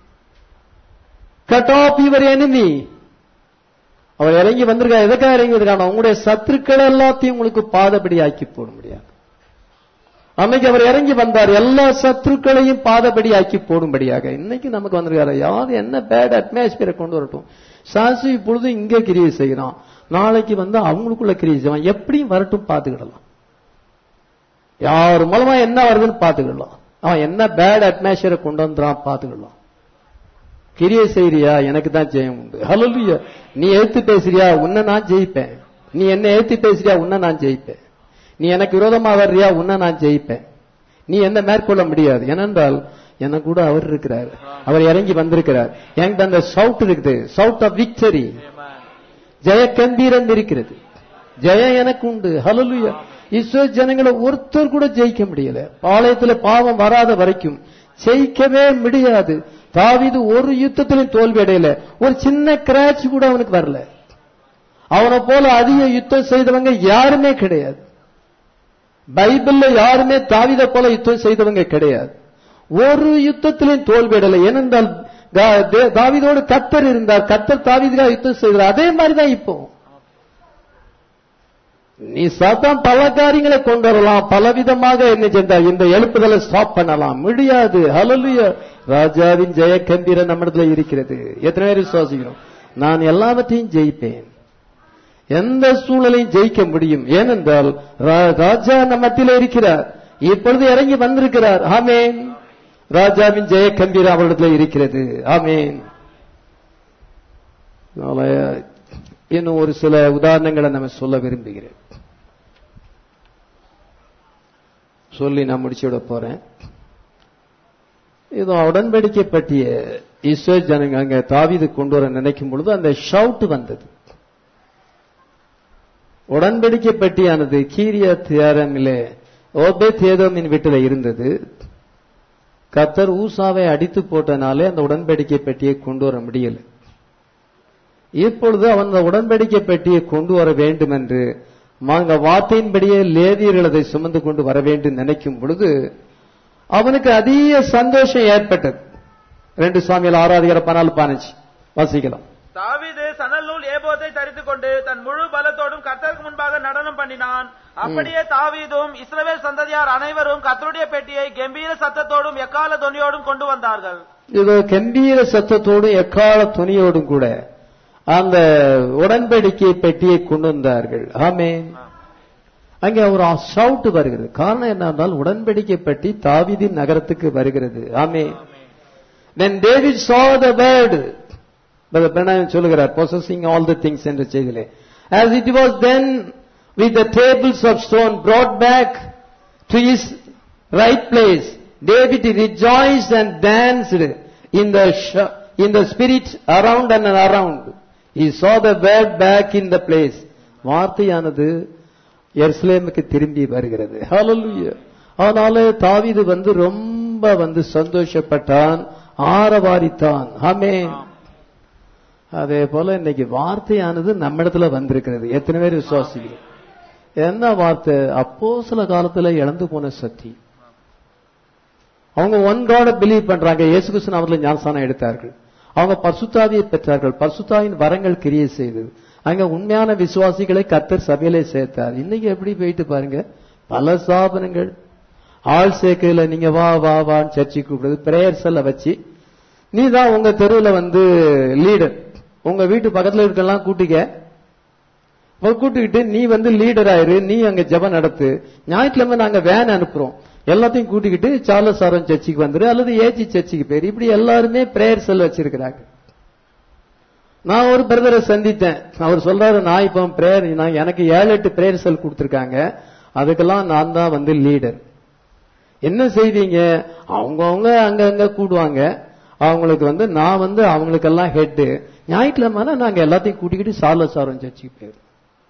cut off your enemy அவர் இறங்கி வந்திருக்கா எதுக்காக இறங்கி இருக்கான உங்களுடைய சத்துருக்கள் எல்லாத்தையும் உங்களுக்கு பாதபடி ஆக்கி போட முடியாது அன்னைக்கு அவர் இறங்கி வந்தார் எல்லா சத்துருக்களையும் பாதபடி ஆக்கி போடும்படியாக இன்னைக்கு நமக்கு வந்திருக்காரு யாரு என்ன பேட் அட்மாஸ்பியரை கொண்டு வரட்டும் சாசு இப்பொழுது இங்க கிரியை செய்யறான் நாளைக்கு வந்து அவங்களுக்குள்ள கிரியை செய்வான் எப்படியும் வரட்டும் பார்த்துக்கிடலாம் யார் மூலமா என்ன வருதுன்னு பார்த்துக்கிடலாம் அவன் என்ன பேட் அட்மாஸ்பியரை கொண்டு வந்துறான் பார்த்துக்கிடலாம் கிரியை செய்யறியா எனக்கு தான் ஜெயம் உண்டு ஹalleluya நீ ஏத்து பேசுறியா உன்னை நான் ஜெயிப்பேன் நீ என்ன ஏத்து பேசுறியா உன்னை நான் ஜெயிப்பேன் நீ எனக்கு விரோதமா வர்றியா உன்னை நான் ஜெயிப்பேன் நீ என்ன மேற்கொள்ள முடியாது ஏனென்றால் எனக்கு கூட அவர் இருக்கிறார் அவர் இறங்கி வந்திருக்கிறார் என்கிட்ட அந்த சவுட் இருக்குது சவுட் ஆஃப் விக்டரி ஜெய கம்பீரம் இருக்கிறது ஜெயம் எனக்கு உண்டு ஹalleluya இஸ்ரோ ஜனங்களை ஒருத்தர் கூட ஜெயிக்க முடியல பாளையத்துல பாவம் வராத வரைக்கும் ஜெயிக்கவே முடியாது தாவிது ஒரு யுத்தத்திலும் தோல்வி அடையல ஒரு சின்ன கிராச் கூட அவனுக்கு வரல அவனை போல அதிக யுத்தம் செய்தவங்க யாருமே கிடையாது பைபிள்ல யாருமே தாவித போல யுத்தம் செய்தவங்க கிடையாது ஒரு யுத்தத்திலும் தோல்வி அடையல ஏனென்றால் தாவிதோடு கத்தர் இருந்தார் கத்தர் தாவிதுக்காக யுத்தம் செய்தார் அதே மாதிரிதான் இப்போ நீ சாத்தான் பல காரியங்களை கொண்டு வரலாம் பலவிதமாக என்ன செஞ்சால் இந்த எழுப்புதலை ஸ்டாப் பண்ணலாம் முடியாது ஹலலுய ராஜாவின் ஜெய கம்பீரம் நம்மிடத்துல இருக்கிறது எத்தனை பேர் விசுவாசிக்கிறோம் நான் எல்லாவற்றையும் ஜெயிப்பேன் எந்த சூழலையும் ஜெயிக்க முடியும் ஏனென்றால் ராஜா நம்மத்தில இருக்கிறார் இப்பொழுது இறங்கி வந்திருக்கிறார் ஆமேன் ராஜாவின் ஜெய கம்பீரம் அவரிடத்துல இருக்கிறது ஆமேன் இன்னும் ஒரு சில உதாரணங்களை நம்ம சொல்ல விரும்புகிறேன் சொல்லி நான் முடிச்சு விட போறேன் இது உடன்படிக்கை பற்றிய இஸ்ரேல் ஜனங்க அங்க தாவீது கொண்டு வர நினைக்கும் பொழுது அந்த ஷவுட் வந்தது உடன்படிக்கை பெட்டியானது கீரியா தியாரமிலே ஓபே தேதோமின் வீட்டில் இருந்தது கத்தர் ஊசாவை அடித்து போட்டனாலே அந்த உடன்படிக்கை பெட்டியை கொண்டு வர முடியல இப்பொழுது அவன் அந்த உடன்படிக்கை பெட்டியை கொண்டு வர வேண்டும் என்று மாங்க வார்த்தையின்படியே லேவியர்கள் அதை சுமந்து கொண்டு வர வேண்டும் நினைக்கும் பொழுது அவனுக்கு அதிக சந்தோஷம் ஏற்பட்டது ரெண்டு சாமியில் ஆறாதிகார பனால் பதினஞ்சு வாசிக்கலாம் தாவீது சணல் நூல் ஏபோத்தை தரித்துக் கொண்டு தன் முழு பலத்தோடும் கர்த்தருக்கு முன்பாக நடனம் பண்ணினான் அப்படியே தாவீதும் இஸ்ரவேல் சந்ததியார் அனைவரும் கர்த்தருடைய பெட்டியை கம்பீர சத்தத்தோடும் எக்கால தொனியோடும் கொண்டு வந்தார்கள் இது கம்பீர சத்தத்தோடும் எக்கால துணியோடும் கூட அந்த உடன்படிக்கை பெட்டியை கொண்டு வந்தார்கள் ஆமென் அங்கே ஒரு ஷவுட் வருகிறது காரணம் என்னென்றால் உடன்படிக்கை பெட்டி தாவீதின் நகரத்துக்கு வருகிறது ஆமே Then David saw the word Brother Branham சொல்லுகிறார் possessing all the things என்ற செய்தியிலே as it was then with the tables of stone brought back to his right place David rejoiced and danced in the sh- in the spirit around and around he saw the word back in the place வார்த்தையானது எருசலேமுக்கு திரும்பி வருகிறது ஹalleluya அதனால தாவீது வந்து ரொம்ப வந்து சந்தோஷப்பட்டான் ஆரவாரித்தான் ஆமென் அதே போல இன்னைக்கு வார்த்தையானது நம்மிடத்துல வந்திருக்கிறது எத்தனை பேர் விசுவாசிக்கிறோம் என்ன வார்த்தை அப்போ சில காலத்துல இழந்து போன சக்தி அவங்க ஒன்றோட பிலீவ் பண்றாங்க இயேசு கிருஷ்ணன் அவர்கள் ஞானசானம் எடுத்தார்கள் அவங்க பசுத்தாவியை பெற்றார்கள் பசுத்தாவின் வரங்கள் கிரியை செய்தது அங்க உண்மையான விசுவாசிகளை கத்தர் சபையிலே சேர்த்தார் இன்னைக்கு எப்படி போயிட்டு பாருங்க பல சாபனங்கள் ஆள் சேர்க்கையில நீங்க வா வா வான்னு சர்ச்சை கூப்பிடுறது பிரேயர்ஸ் எல்லாம் வச்சு நீ தான் உங்க தெருவுல வந்து லீடர் உங்க வீட்டு பக்கத்துல இருக்கலாம் கூட்டிக்க இப்ப கூட்டிக்கிட்டு நீ வந்து லீடர் ஆயிரு நீ அங்க ஜெபம் நடத்து ஞாயிற்றுக்கிழமை நாங்க வேன் அனுப்புறோம் எல்லாத்தையும் கூட்டிக்கிட்டு சார்லஸ் சாரம் சர்ச்சுக்கு வந்துரு அல்லது ஏஜி சர்ச்சுக்கு போயிரு இப்படி எல்லாருமே பிரேயர் செல் வச்சிருக்கிறாங்க நான் ஒரு பிரதரை சந்தித்தேன் அவர் சொல்றாரு நான் இப்போ பிரேயர் நான் எனக்கு ஏழு எட்டு பிரேயர் செல் கொடுத்துருக்காங்க அதுக்கெல்லாம் நான் தான் வந்து லீடர் என்ன செய்வீங்க அவங்கவுங்க அங்கங்க கூடுவாங்க அவங்களுக்கு வந்து நான் வந்து அவங்களுக்கெல்லாம் ஹெட்டு ஞாயிற்றுக்கிழமை நாங்க எல்லாத்தையும் கூட்டிக்கிட்டு சார்ல சாரம் சர்ச்சுக்கு போயிடும்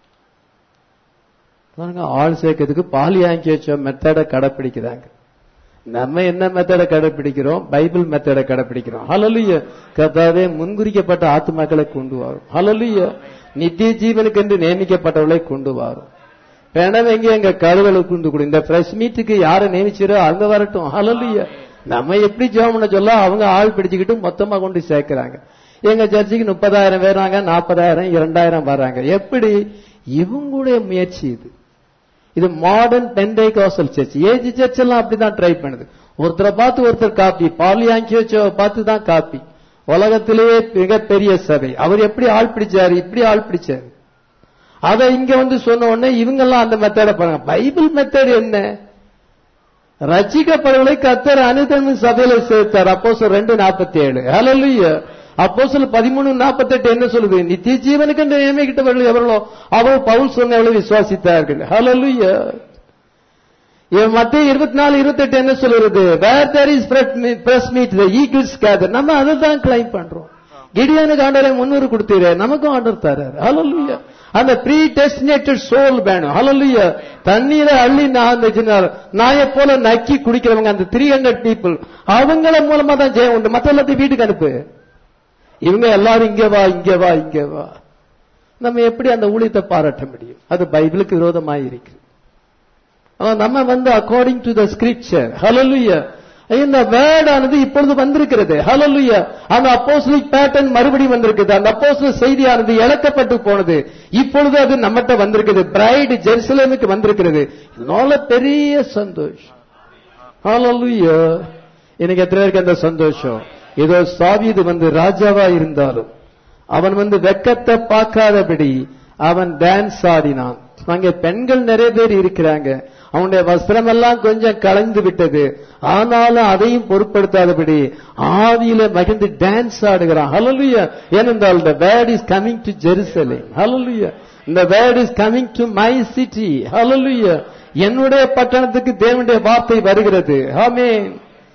பாருங்க ஆள் சேர்க்கறதுக்கு பாலியாங்கி வச்ச மெத்தடை கடைப்பிடிக்கிறாங்க நம்ம என்ன மெத்தடை கடைப்பிடிக்கிறோம் பைபிள் மெத்தடை கடைப்பிடிக்கிறோம் ஹலலுய கர்த்தாவே முன்குறிக்கப்பட்ட ஆத்துமாக்களை கொண்டு வரும் ஹலலுய நித்திய ஜீவனுக்கு என்று நியமிக்கப்பட்டவர்களை கொண்டு வரும் பிணம் எங்க எங்க கருவலை கொண்டு கொடு இந்த பிரஸ் மீட்டுக்கு யாரை நியமிச்சிரோ அங்க வரட்டும் ஹலலுய நம்ம எப்படி ஜோமனை சொல்ல அவங்க ஆள் பிடிச்சுக்கிட்டு மொத்தமா கொண்டு சேர்க்கிறாங்க எங்க சர்ச்சுக்கு முப்பதாயிரம் பேராங்க நாற்பதாயிரம் இரண்டாயிரம் வர்றாங்க எப்படி இவங்களுடைய முயற்சி இது இது modern pentecostal church age church எல்லாம் அப்படிதான் ட்ரை பண்ணுது ஒருத்தரை பார்த்து ஒருத்தர் காப்பி பாலியாங்கியோச்சோவை பார்த்து தான் காப்பி உலகத்திலேயே மிகப்பெரிய சபை அவர் எப்படி ஆள் பிடிச்சாரு இப்படி ஆள் பிடிச்சாரு அதை இங்க வந்து சொன்ன உடனே இவங்க எல்லாம் அந்த மெத்தட பண்ணுங்க பைபிள் மெத்தட் என்ன ரசிக்கப்படவில்லை கத்தர் அனுதன் சபையில சேர்த்தார் அப்போ ரெண்டு நாற்பத்தி ஏழு ஹலலுயா அப்போ சொல்ல பதிமூணு நாற்பத்தெட்டு என்ன சொல்லுது நித்திய ஜீவனுக்கு என்று நியமிக்கிட்டவர்கள் எவர்களோ அவள் பவுல் சொன்னவளை விசுவாசித்தார்கள் ஹலலுயா இவன் மத்திய இருபத்தி நாலு இருபத்தெட்டு என்ன சொல்லுறது where there is press meet the eagles gather நம்ம அதை தான் கிளைம் பண்றோம் கிடியானுக்கு ஆண்டரை முன்னூறு கொடுத்தீரு நமக்கும் ஆர்டர் தராரு ஹலலுயா அந்த ப்ரீ டெஸ்டினேட்டட் சோல் வேணும் ஹலலுயா தண்ணீரை அள்ளி நான் நாயை போல நக்கி குடிக்கிறவங்க அந்த த்ரீ ஹண்ட்ரட் பீப்புள் அவங்கள மூலமா தான் ஜெயம் உண்டு மத்த எல்லாத்தையும் வீட்டுக்கு அனுப்பு இவங்க எல்லாரும் இங்க வா இங்க வா இங்க வா நம்ம எப்படி அந்த ஊழியத்தை பாராட்ட முடியும் அது பைபிளுக்கு விரோதமாக இருக்கு ஆனா நம்ம வந்து according to the scripture hallelujah இந்த வேர்ட் ஆனது இப்பொழுது வந்திருக்கிறது ஹலலுயா அந்த அப்போஸ்லிக் பேட்டர்ன் மறுபடியும் வந்திருக்குது அந்த அப்போஸ்ல செய்தியானது இழக்கப்பட்டு போனது இப்பொழுது அது நம்மகிட்ட வந்திருக்குது பிரைடு ஜெருசலேமுக்கு வந்திருக்கிறது இதனால பெரிய சந்தோஷம் ஹலலுயா எனக்கு எத்தனை பேருக்கு அந்த சந்தோஷம் ஏதோ சாவியது வந்து ராஜாவா இருந்தாலும் அவன் வந்து வெக்கத்தை பார்க்காதபடி அவன் டான்ஸ் ஆடினான் அங்கே பெண்கள் நிறைய பேர் இருக்கிறாங்க அவனுடைய வஸ்திரம் எல்லாம் கொஞ்சம் கலைந்து விட்டது ஆனாலும் அதையும் பொருட்படுத்தாதபடி ஆவியில மகிழ்ந்து டான்ஸ் ஆடுகிறான் ஹலலுயா ஏனென்றால் the word is coming to Jerusalem ஹலலுயா இந்த word is coming to my city ஹலலுயா என்னுடைய பட்டணத்துக்கு தேவனுடைய வார்த்தை வருகிறது ஆமென்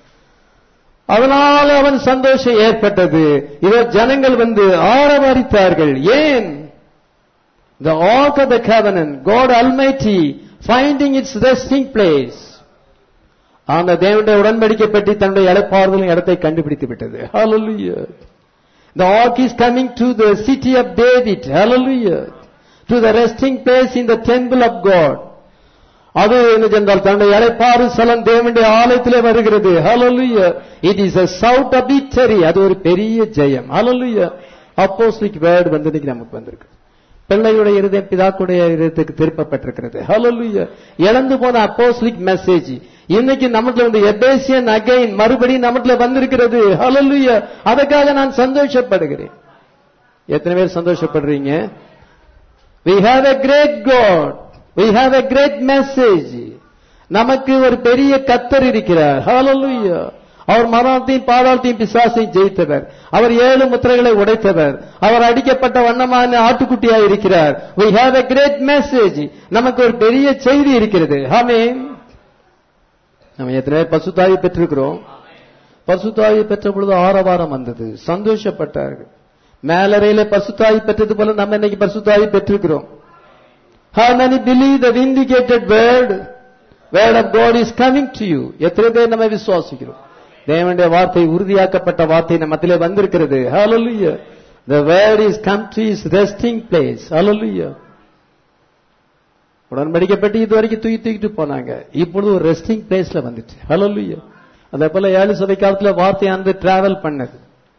அதனால அவன் சந்தோஷம் ஏற்பட்டது இவர் ஜனங்கள் வந்து ஆரவாரித்தார்கள் ஏன் The ark of the covenant, God Almighty, finding its resting place. அந்த தேவனுடைய உடன்படிக்கை பற்றி தன்னுடைய இழப்பாறுதலின் இடத்தை கண்டுபிடித்து விட்டது Hallelujah. The ark is coming to the city of David. Hallelujah. To the resting place in the temple of God. அது என்ன சென்றால் தன்னுடைய இழைப்பாறு சலம் தேவனுடைய ஆலயத்திலே வருகிறது Hallelujah. It is a shout of victory. அது ஒரு பெரிய ஜெயம் Hallelujah. அப்போஸ்லிக் வேர்டு வந்து இன்னைக்கு நமக்கு வந்திருக்கு பிள்ளையுடைய இருதயம் பிதாக்குடைய இருதயத்துக்கு திருப்பப்பட்டிருக்கிறது Hallelujah. இழந்து போன அப்போஸ்லிக் மெசேஜ் இன்னைக்கு நமக்குள்ள வந்து எபேசியன் அகைன் மறுபடியும் நமக்குள்ள வந்திருக்கிறது Hallelujah. அதுக்காக நான் சந்தோஷப்படுகிறேன் எத்தனை பேர் சந்தோஷப்படுறீங்க we have a great god we have a great message நமக்கு ஒரு பெரிய கத்தர் இருக்கிறார் Hallelujah. அவர் மரணத்தையும் பாதாளத்தையும் பிசாசையும் ஜெயித்தவர் அவர் ஏழு முத்திரைகளை உடைத்தவர் அவர் அடிக்கப்பட்ட வண்ணமான ஆட்டுக்குட்டியாக இருக்கிறார் we have a great message நமக்கு ஒரு பெரிய செய்தி இருக்கிறது ஆமென் நம்ம எத்தனை பேர் பசுத்தாயை பெற்றிருக்கிறோம் பசுத்தாயை பெற்ற பொழுது ஆரவாரம் வந்தது சந்தோஷப்பட்டார்கள் மேலறையில பசுத்தாய் பெற்றது போல நம்ம இன்னைக்கு பசுத்தாயை பெற்றிருக்கிறோம் How many believe the vindicated word? Word of God is coming to you. எத்தனை பேர் நம்ம விசுவாசிக்கிறோம் தேவனுடைய வார்த்தை உறுதியாக்கப்பட்ட வார்த்தை நம்ம மத்தியிலே வந்திருக்கிறது Hallelujah. The word is come to his resting place. Hallelujah. உடன்படிக்கப்பட்டு இது வரைக்கும் தூக்கி தூக்கிட்டு போனாங்க இப்பொழுது ஒரு ரெஸ்டிங் பிளேஸ்ல வந்துச்சு Hallelujah. அதே போல ஏழு சபை காலத்துல வார்த்தையானது டிராவல் பண்ணது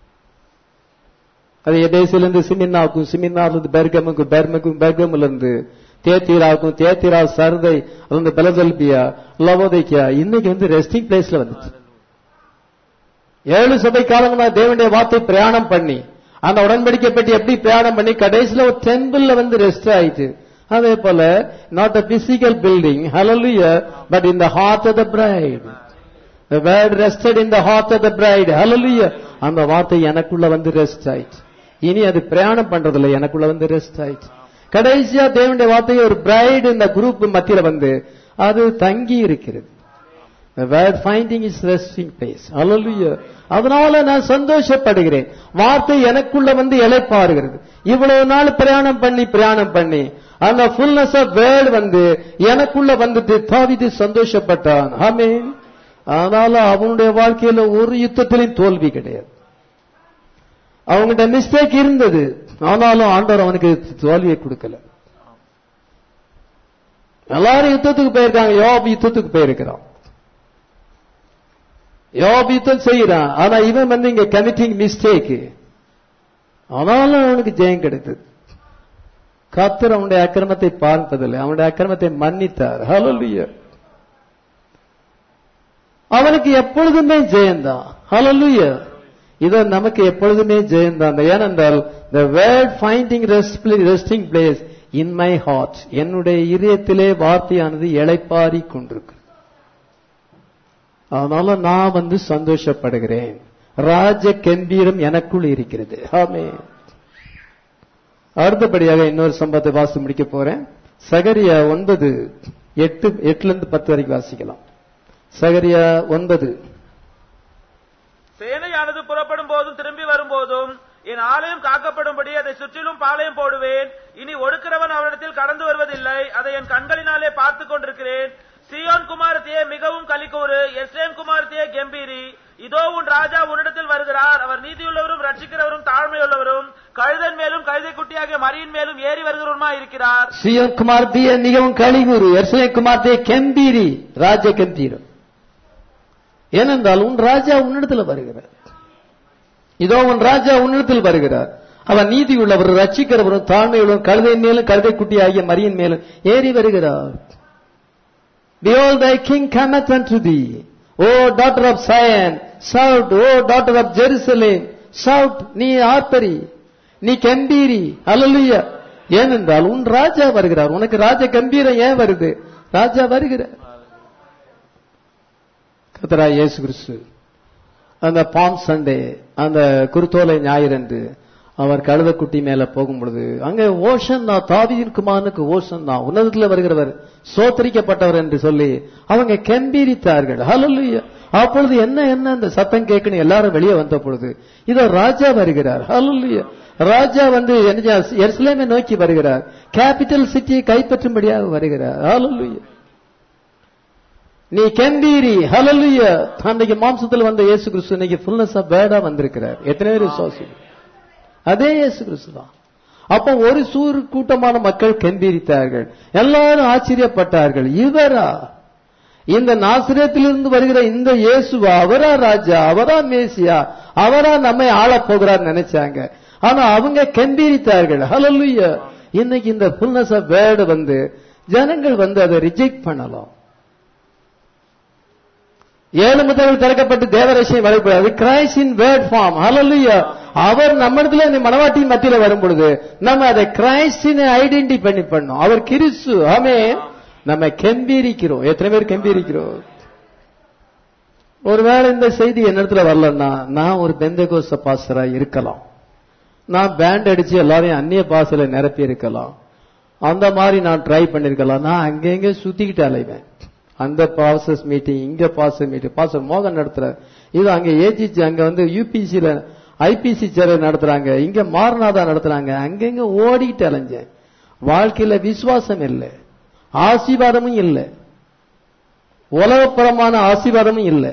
அது எபேசிலிருந்து சிமின்னாவுக்கும் சிமின்னாவிலிருந்து பெர்கமுக்கும் பெர்மக்கும் பெர்கம்ல இருந்து தேத்தீராவுக்கும் தேத்தீரா சர்தை அது வந்து பெலதெல்பியா லவோதைக்கியா இன்னைக்கு வந்து ரெஸ்டிங் பிளேஸ்ல வந்துச்சு ஏழு சபை காலங்களா தேவனுடைய வார்த்தை பிரயாணம் பண்ணி அந்த உடன்படிக்கை பற்றி எப்படி பிரயாணம் பண்ணி கடைசியில ஒரு டெம்பிள்ல வந்து ரெஸ்ட் ஆயிட்டு அதே போல not a physical building hallelujah but in the heart of the bride The word rested in the heart of the bride. Hallelujah. அந்த வார்த்தை எனக்குள்ள வந்து ரெஸ்ட் ஆயிட்டு இனி அது பிரயாணம் பண்றதில்ல எனக்குள்ள வந்து ரெஸ்ட் ஆயிட்டு கடைசியா தேவனுடைய வார்த்தை ஒரு பிரைடு இந்த குரூப் மத்தியில வந்து அது தங்கி இருக்கிறது The word finding is resting place. Hallelujah. அதனால நான் சந்தோஷப்படுகிறேன் வார்த்தை எனக்குள்ள வந்து இலைப்பாருகிறது இவ்வளவு நாள் பிரயாணம் பண்ணி பிரயாணம் பண்ணி அந்த ஃபுல்னஸ் ஆஃப் வேர்ட் வந்து எனக்குள்ள வந்துட்டு தாவிது சந்தோஷப்பட்டான் ஆமென் அதனால அவனுடைய வாழ்க்கையில ஒரு யுத்தத்திலும் தோல்வி கிடையாது அவங்ககிட்ட மிஸ்டேக் இருந்தது ஆனாலும் ஆண்டவர் அவனுக்கு தோல்வியை கொடுக்கல எல்லாரும் யுத்தத்துக்கு போயிருக்காங்க யோப் யுத்தத்துக்கு போயிருக்கிறான் யோப் யுத்தம் செய்யறான் ஆனா இவன் வந்து இங்க கமிட்டிங் மிஸ்டேக் ஆனாலும் அவனுக்கு ஜெயம் கிடைத்தது கத்தர் அவனுடைய அக்கிரமத்தை பார்ப்பதில்லை அவனுடைய அக்கிரமத்தை மன்னித்தார் ஹalleluya அவனுக்கு எப்பொழுதுமே ஜெயந்தான் ஹalleluya இதோ நமக்கு எப்பொழுதுமே ஜெயந்தான் ஏனென்றால் the word finding rest resting place in my heart என்னுடைய இதயத்திலே வார்த்தையானது இளைப்பாரி கொண்டிருக்கு அதனால நான் வந்து சந்தோஷப்படுகிறேன் ராஜ கம்பீரம் எனக்குள் இருக்கிறது ஆமே அடுத்தபடியாக இன்னொரு சம்பவத்தை வாசி முடிக்க போறேன் சகரியா ஒன்பது எட்டு எட்டுல இருந்து பத்து வரைக்கும் வாசிக்கலாம் சகரியா ஒன்பது சேனையானது புறப்படும் போதும் திரும்பி வரும்போதும் என் ஆலயம் காக்கப்படும்படி அதை சுற்றிலும் பாளையம் போடுவேன் இனி ஒடுக்கிறவன் அவரிடத்தில் கடந்து வருவதில்லை அதை என் கண்களினாலே பார்த்துக் கொண்டிருக்கிறேன் சியோன் குமாரத்தியே மிகவும் கலிக்கூறு எஸ்ரேன் குமாரத்தியே கெம்பீரி இதோ உன் ராஜா உன்னிடத்தில் வருகிறார் அவர் நீதியுள்ளவரும் ரட்சிக்கிறவரும் தாழ்மையுள்ளவரும் கழுதன் மேலும் கழுதை குட்டியாகிய மரியின் மேலும் ஏறி வருகிறவருமா இருக்கிறார் சியோன் குமார்த்திய மிகவும் கழிவுறு எர்சலே குமார்த்திய கம்பீரி ராஜ கம்பீரம் ஏனென்றால் உன் ராஜா உன்னிடத்தில் வருகிறார் இதோ உன் ராஜா உன்னிடத்தில் வருகிறார் அவன் நீதி உள்ளவர் ரட்சிக்கிறவரும் தாழ்மையுள்ளவரும் கழுதை மேலும் கழுதை குட்டி ஆகிய மரியின் மேலும் ஏறி வருகிறார் Behold, thy king cometh unto thee. O daughter of Zion, shout, O daughter of Jerusalem, shout, நீ ஆர்ப்பரி நீ கம்பீரி அல்லலுயா ஏனென்றால் உன் ராஜா வருகிறார் உனக்கு ராஜ கம்பீரம் ஏன் வருது ராஜா வருகிறார் கத்தரா இயேசு கிறிஸ்து அந்த பாம் சண்டே அந்த குருத்தோலை ஞாயிறன்று அவர் கழுதக்குட்டி மேல போகும் பொழுது அங்க ஓஷன் தான் தாவியின் குமாரனுக்கு ஓஷன் தான் உன்னதத்துல வருகிறவர் சோத்தரிக்கப்பட்டவர் என்று சொல்லி அவங்க கம்பீரித்தார்கள் ஹalleluya அப்பொழுது என்ன என்ன அந்த சத்தம் கேட்கணும் எல்லாரும் வெளியே வந்த பொழுது இதோ ராஜா வருகிறார் ஹalleluya ராஜா வந்து என்ன எருசலேமை நோக்கி வருகிறார் கேபிட்டல் சிட்டியை கைப்பற்றும்படியாக வருகிறார் ஹalleluya நீ கம்பீரி ஹalleluya அன்னைக்கு மாம்சத்தில் வந்த இயேசு கிறிஸ்து இன்னைக்கு ஃபுல்னஸ் ஆஃப் பேடா வந்திருக்கிறார் எத்தனை பேர் விசுவாசி அதே இயேசு கிறிஸ்து தான் அப்போ ஒரு சூர் கூட்டமான மக்கள் கம்பீரித்தார்கள் எல்லாரும் ஆச்சரியப்பட்டார்கள் இவரா இந்த நாசிரியத்திலிருந்து வருகிற இந்த இயேசுவா அவரா ராஜா அவரா மேசியா அவரா நம்மை ஆளப் போகிறார் நினைச்சாங்க ஆனா அவங்க கம்பீரித்தார்கள் ஹalleluya இன்னைக்கு இந்த ஃபுல்னஸ் ஆஃப் வேர்டு வந்து ஜனங்கள் வந்து அதை ரிஜெக்ட் பண்ணலாம் ஏழு முதல் திறக்கப்பட்டு தேவரசியம் வரைப்படாது Christ in word form hallelujah அவர் நம்ம இடத்துல இந்த மனவாட்டியின் மத்தியில வரும் பொழுது நம்ம அதை கிரைஸ்டின் ஐடென்டி பண்ணி பண்ணோம் அவர் கிறிஸ்து ஆமே நம்ம கெம்பீரிக்கிறோம் எத்தனை பேர் கெம்பீரிக்கிறோம் ஒருவேளை இந்த செய்தி என்னிடத்துல வரலன்னா நான் ஒரு பெந்தகோச பாஸ்டரா இருக்கலாம் நான் பேண்ட் அடிச்சு எல்லாரையும் அந்நிய பாசல நிரப்பி இருக்கலாம் அந்த மாதிரி நான் ட்ரை பண்ணிருக்கலாம் நான் அங்கங்க சுத்திக்கிட்டு அலைவேன் அந்த பாசஸ் மீட்டிங் இங்க பாச மீட்டிங் பாசர் மோகன் நடத்துற இது அங்க ஏஜிச்சு அங்க வந்து யூபிசில ஐபிசி சேர நடத்துறாங்க இங்க மாரநாதா நடத்துறாங்க அங்கங்க ஓடிக்கிட்டு அலைஞ்சேன் வாழ்க்கையில விசுவாசம் இல்லை ஆசீர்வாதமும் இல்லை உலகப்புறமான ஆசீர்வாதமும் இல்லை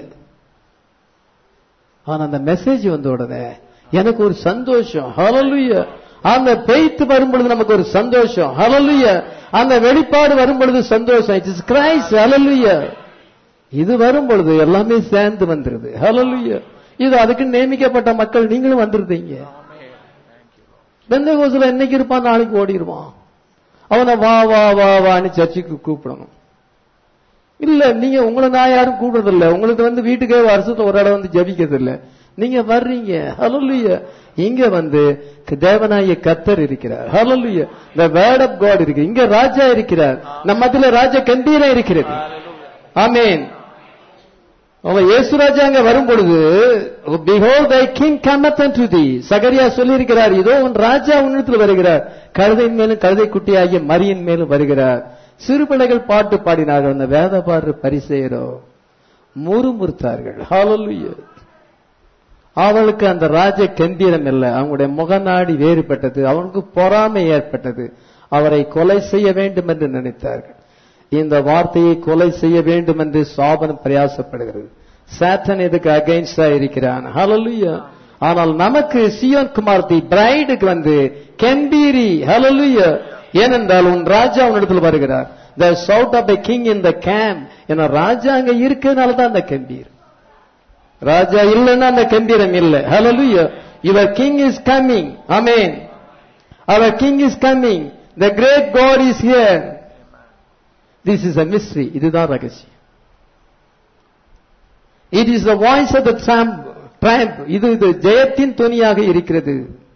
ஆனா அந்த மெசேஜ் வந்த உடனே எனக்கு ஒரு சந்தோஷம் ஹalleluya அந்த பெய்த்து வரும் பொழுது நமக்கு ஒரு சந்தோஷம் ஹalleluya அந்த வெளிப்பாடு வரும் பொழுது சந்தோஷம் இட் இஸ் கிரைஸ்ட் ஹalleluya இது வரும் பொழுது எல்லாமே சேர்ந்து வந்துருது ஹalleluya இது அதுக்கு நியமிக்கப்பட்ட மக்கள் நீங்களும் வந்துருந்தீங்க பெந்தகோசுல என்னைக்கு இருப்பான் நாளைக்கு ஓடிடுவான் அவனை வா வா வா வான்னு சர்ச்சுக்கு கூப்பிடணும் இல்ல நீங்க உங்களை நான் யாரும் கூப்பிடுறது இல்ல உங்களுக்கு வந்து வீட்டுக்கே வருஷத்துல ஒரு இடம் வந்து ஜபிக்கிறது இல்ல நீங்க வர்றீங்க ஹalleluya இங்க வந்து தேவனாய கத்தர் இருக்கிறார் ஹalleluya the word of god இருக்கு இங்க ராஜா இருக்கிறார் நம்ம மத்தியில ராஜ கம்பீரம் இருக்கிறது ஆமென் அவன் இயேசு ராஜா அங்க வரும் பொழுது behold thy king cometh unto thee சகரியா சொல்லி இருக்கிறார் இதோ உன் ராஜா உன்னிடத்தில் வருகிறார் கழுதையின் மேலும் கழுதை குட்டியாகிய மரியின் மேலும் வருகிறார் சிறு பிள்ளைகள் பாட்டு பாடினார்கள் அந்த வேத பாடுற பரிசெயரோ முறுமுறுத்தார்கள் ஹalleluya அவளுக்கு அந்த ராஜ கம்பீரம் இல்லை அவங்களுடைய முகநாடி வேறுபட்டது அவனுக்கு பொறாமை ஏற்பட்டது அவரை கொலை செய்ய வேண்டும் என்று நினைத்தார்கள் இந்த வார்த்தையை கொலை செய்ய வேண்டும் என்று சாபனம் பிரயாசப்படுகிறது சாத்தன் இதுக்கு அகைன்ஸ்டா இருக்கிறான் ஹalleluya ஆனால் நமக்கு சியோன் குமார் தி பிரைடுக்கு வந்து கெம்பீரி ஹalleluya ஏனென்றால் உன் ராஜா உன்னிடத்தில் வருகிறார் the shout of the king in the camp என ராஜா அங்க இருக்கிறதுனால தான் அந்த கம்பீர் ராஜா இல்லைன்னா அந்த கம்பீரம் இல்லை hallelujah your king is coming amen அவர் king is coming the great God is here this is a mystery இதுதான் ரகசியம் it is the voice of the trump trump இது இது ஜெயத்தின் துணியாக இருக்கிறது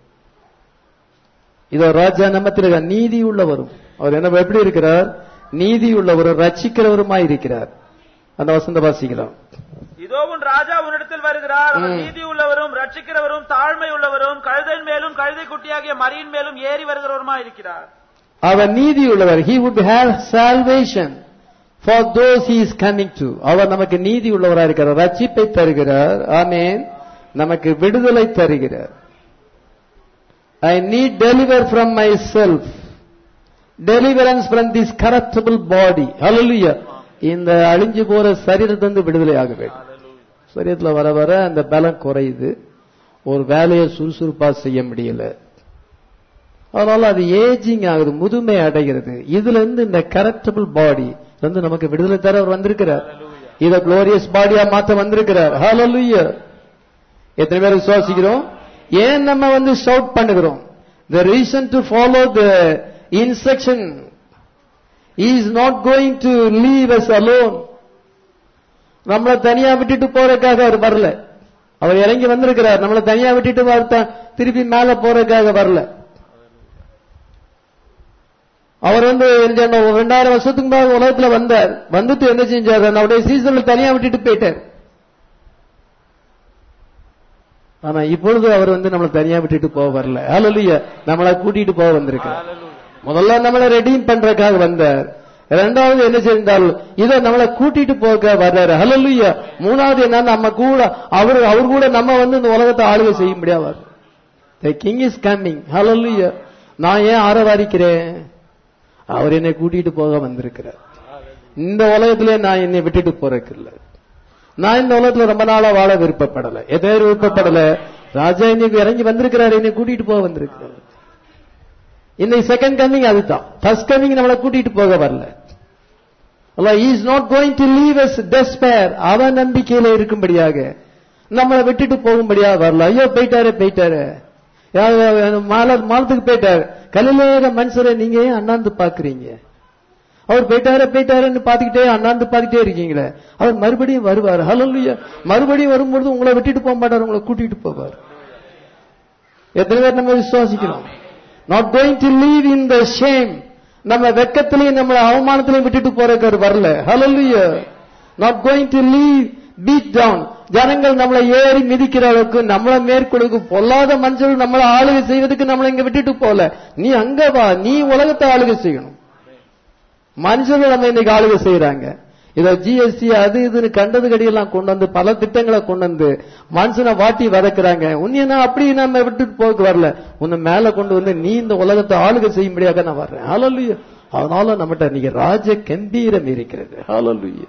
இதோ ராஜா நம்மத்தில் நீதி உள்ளவரும் அவர் என்ன எப்படி இருக்கிறார் நீதி உள்ளவரும் ரட்சிக்கிறவருமாய் இருக்கிறார் அந்த வசந்த வாசிக்கலாம் இதோ உன் ராஜா உன்னிடத்தில் வருகிறார் அவர் ம். நீதி உள்ளவரும் ரட்சிக்கிறவரும் தாழ்மை உள்ளவரும் கழுதையின் மேலும் கழுதை குட்டியாகிய மரியின் மேலும் ஏறி வருகிறவருமா இருக்கிறார் அவர் நீதி உள்ளவர் he would have salvation for those he is coming to அவர் நமக்கு நீதி உள்ளவராக இருக்கிறார் ரட்சிப்பை தருகிறார் ஆமென் நமக்கு விடுதலை தருகிறார் I need deliver from myself deliverance from this corruptible body hallelujah இந்த அழிஞ்சு போற சரீரத்திலிருந்து விடுதலை ஆக வேண்டும் சரீரத்துல வர வர அந்த பலம் குறையுது ஒரு வேலையை சுறுசுறுப்பா செய்ய முடியல அதனால அது ஏஜிங் ஆகுது முதுமை அடைகிறது இதுல இருந்து இந்த கரெக்டபிள் பாடி வந்து நமக்கு விடுதலை தர அவர் வந்திருக்கிறார் இத குளோரியஸ் பாடியா மாத்த வந்திருக்கிறார் ஹalleluya எத்தனை பேர் விசுவாசிக்கிறோம் ஏன் நம்ம வந்து ஷவுட் பண்ணுகிறோம் the reason to follow the instruction he is not going to leave us alone நம்மளை தனியா விட்டுட்டு போறதுக்காக அவர் வரல அவர் இறங்கி வந்திருக்கிறார் நம்மளை தனியா விட்டுட்டு வரத்தான் திருப்பி மேல போறதுக்காக வரல அவர் வந்து என்ன செய்யணும், ஒரு ரெண்டாயிரம் வருஷத்துக்கு முன்னாடி உலகத்துல வந்தார் வந்துட்டு என்ன செஞ்சார் அவருடைய சீசன்ல தனியா விட்டுட்டு போயிட்டார் ஆனா இப்பொழுது அவர் வந்து நம்மளை தனியா விட்டுட்டு போக வரல ஹalleluya நம்மளை கூட்டிட்டு போக வந்திருக்கார் முதல்ல நம்மளை ரெடீம் பண்றதுக்காக வந்தார் இரண்டாவது என்ன செய்தால் இதை நம்மளை கூட்டிட்டு போக வர்றாரு ஹalleluya மூணாவது என்ன நம்ம கூட அவர் அவர் கூட நம்ம வந்து இந்த உலகத்தை ஆளுகை செய்ய முடியாது the king is coming hallelujah நான் ஏன் ஆரவாரிக்கிறேன் அவர் என்னை கூட்டிட்டு போக வந்திருக்கிறார் இந்த உலகத்திலே நான் என்னை விட்டுட்டு போறதுக்கு இல்ல நான் இந்த உலகத்துல ரொம்ப நாளா வாழ விருப்பப்படல எதோ விருப்பப்படல ராஜா இன்னைக்கு இறங்கி வந்திருக்கிறாரு என்னை கூட்டிட்டு போக வந்திருக்கிறார் இன்னைக்கு செகண்ட் கமிங் அதுதான் ஃபர்ஸ்ட் கமிங் நம்மளை கூட்டிட்டு போக வரல is not going to leave us despair அவ நம்பிக்கையில இருக்கும்படியாக நம்மளை விட்டுட்டு போகும்படியாக வரல ஐயோ போயிட்டாரு போயிட்டாரு மால மாலத்துக்கு போயிட்டாரு கலிலேக மனுஷரை நீங்க ஏன் அண்ணாந்து பாக்குறீங்க அவர் போயிட்டாரு போயிட்டாருன்னு பாத்துக்கிட்டே அண்ணாந்து பாத்துக்கிட்டே இருக்கீங்களே அவர் மறுபடியும் வருவார் ஹலல்லுயா மறுபடியும் வரும்பொழுது உங்களை விட்டுட்டு போக மாட்டார் உங்களை கூட்டிட்டு போவார் எத்தனை பேர் நம்ம விசுவாசிக்கிறோம் not going to leave in the shame நம்ம வெக்கத்திலையும் நம்ம அவமானத்திலையும் விட்டுட்டு போறதுக்கு வரல hallelujah not going to leave beat down ஜனங்கள் நம்மளை ஏறி மிதிக்கிற அளவுக்கு நம்மளை மேற்கொடுக்கு பொல்லாத மனுஷர்கள் நம்மளை ஆளுகை செய்வதற்கு நம்மளை இங்க விட்டுட்டு போல நீ அங்க வா நீ உலகத்தை ஆளுகை செய்யணும் மனுஷர்கள் நம்ம இன்னைக்கு ஆளுகை செய்யறாங்க இத ஜிஎஸ்டி அது இதுன்னு கண்டது கடியெல்லாம் கொண்டு வந்து பல திட்டங்களை கொண்டு வந்து மனுஷனை வாட்டி வதக்குறாங்க உன்னை அப்படி நம்ம விட்டுட்டு போக்கு வரல உன்னை மேல கொண்டு வந்து நீ இந்த உலகத்தை ஆளுகை செய்யும்படியாக நான் வர்றேன் ஹalleluya அதனால நம்மகிட்ட இன்னைக்கு ராஜ கம்பீரம் இருக்கிறது ஹalleluya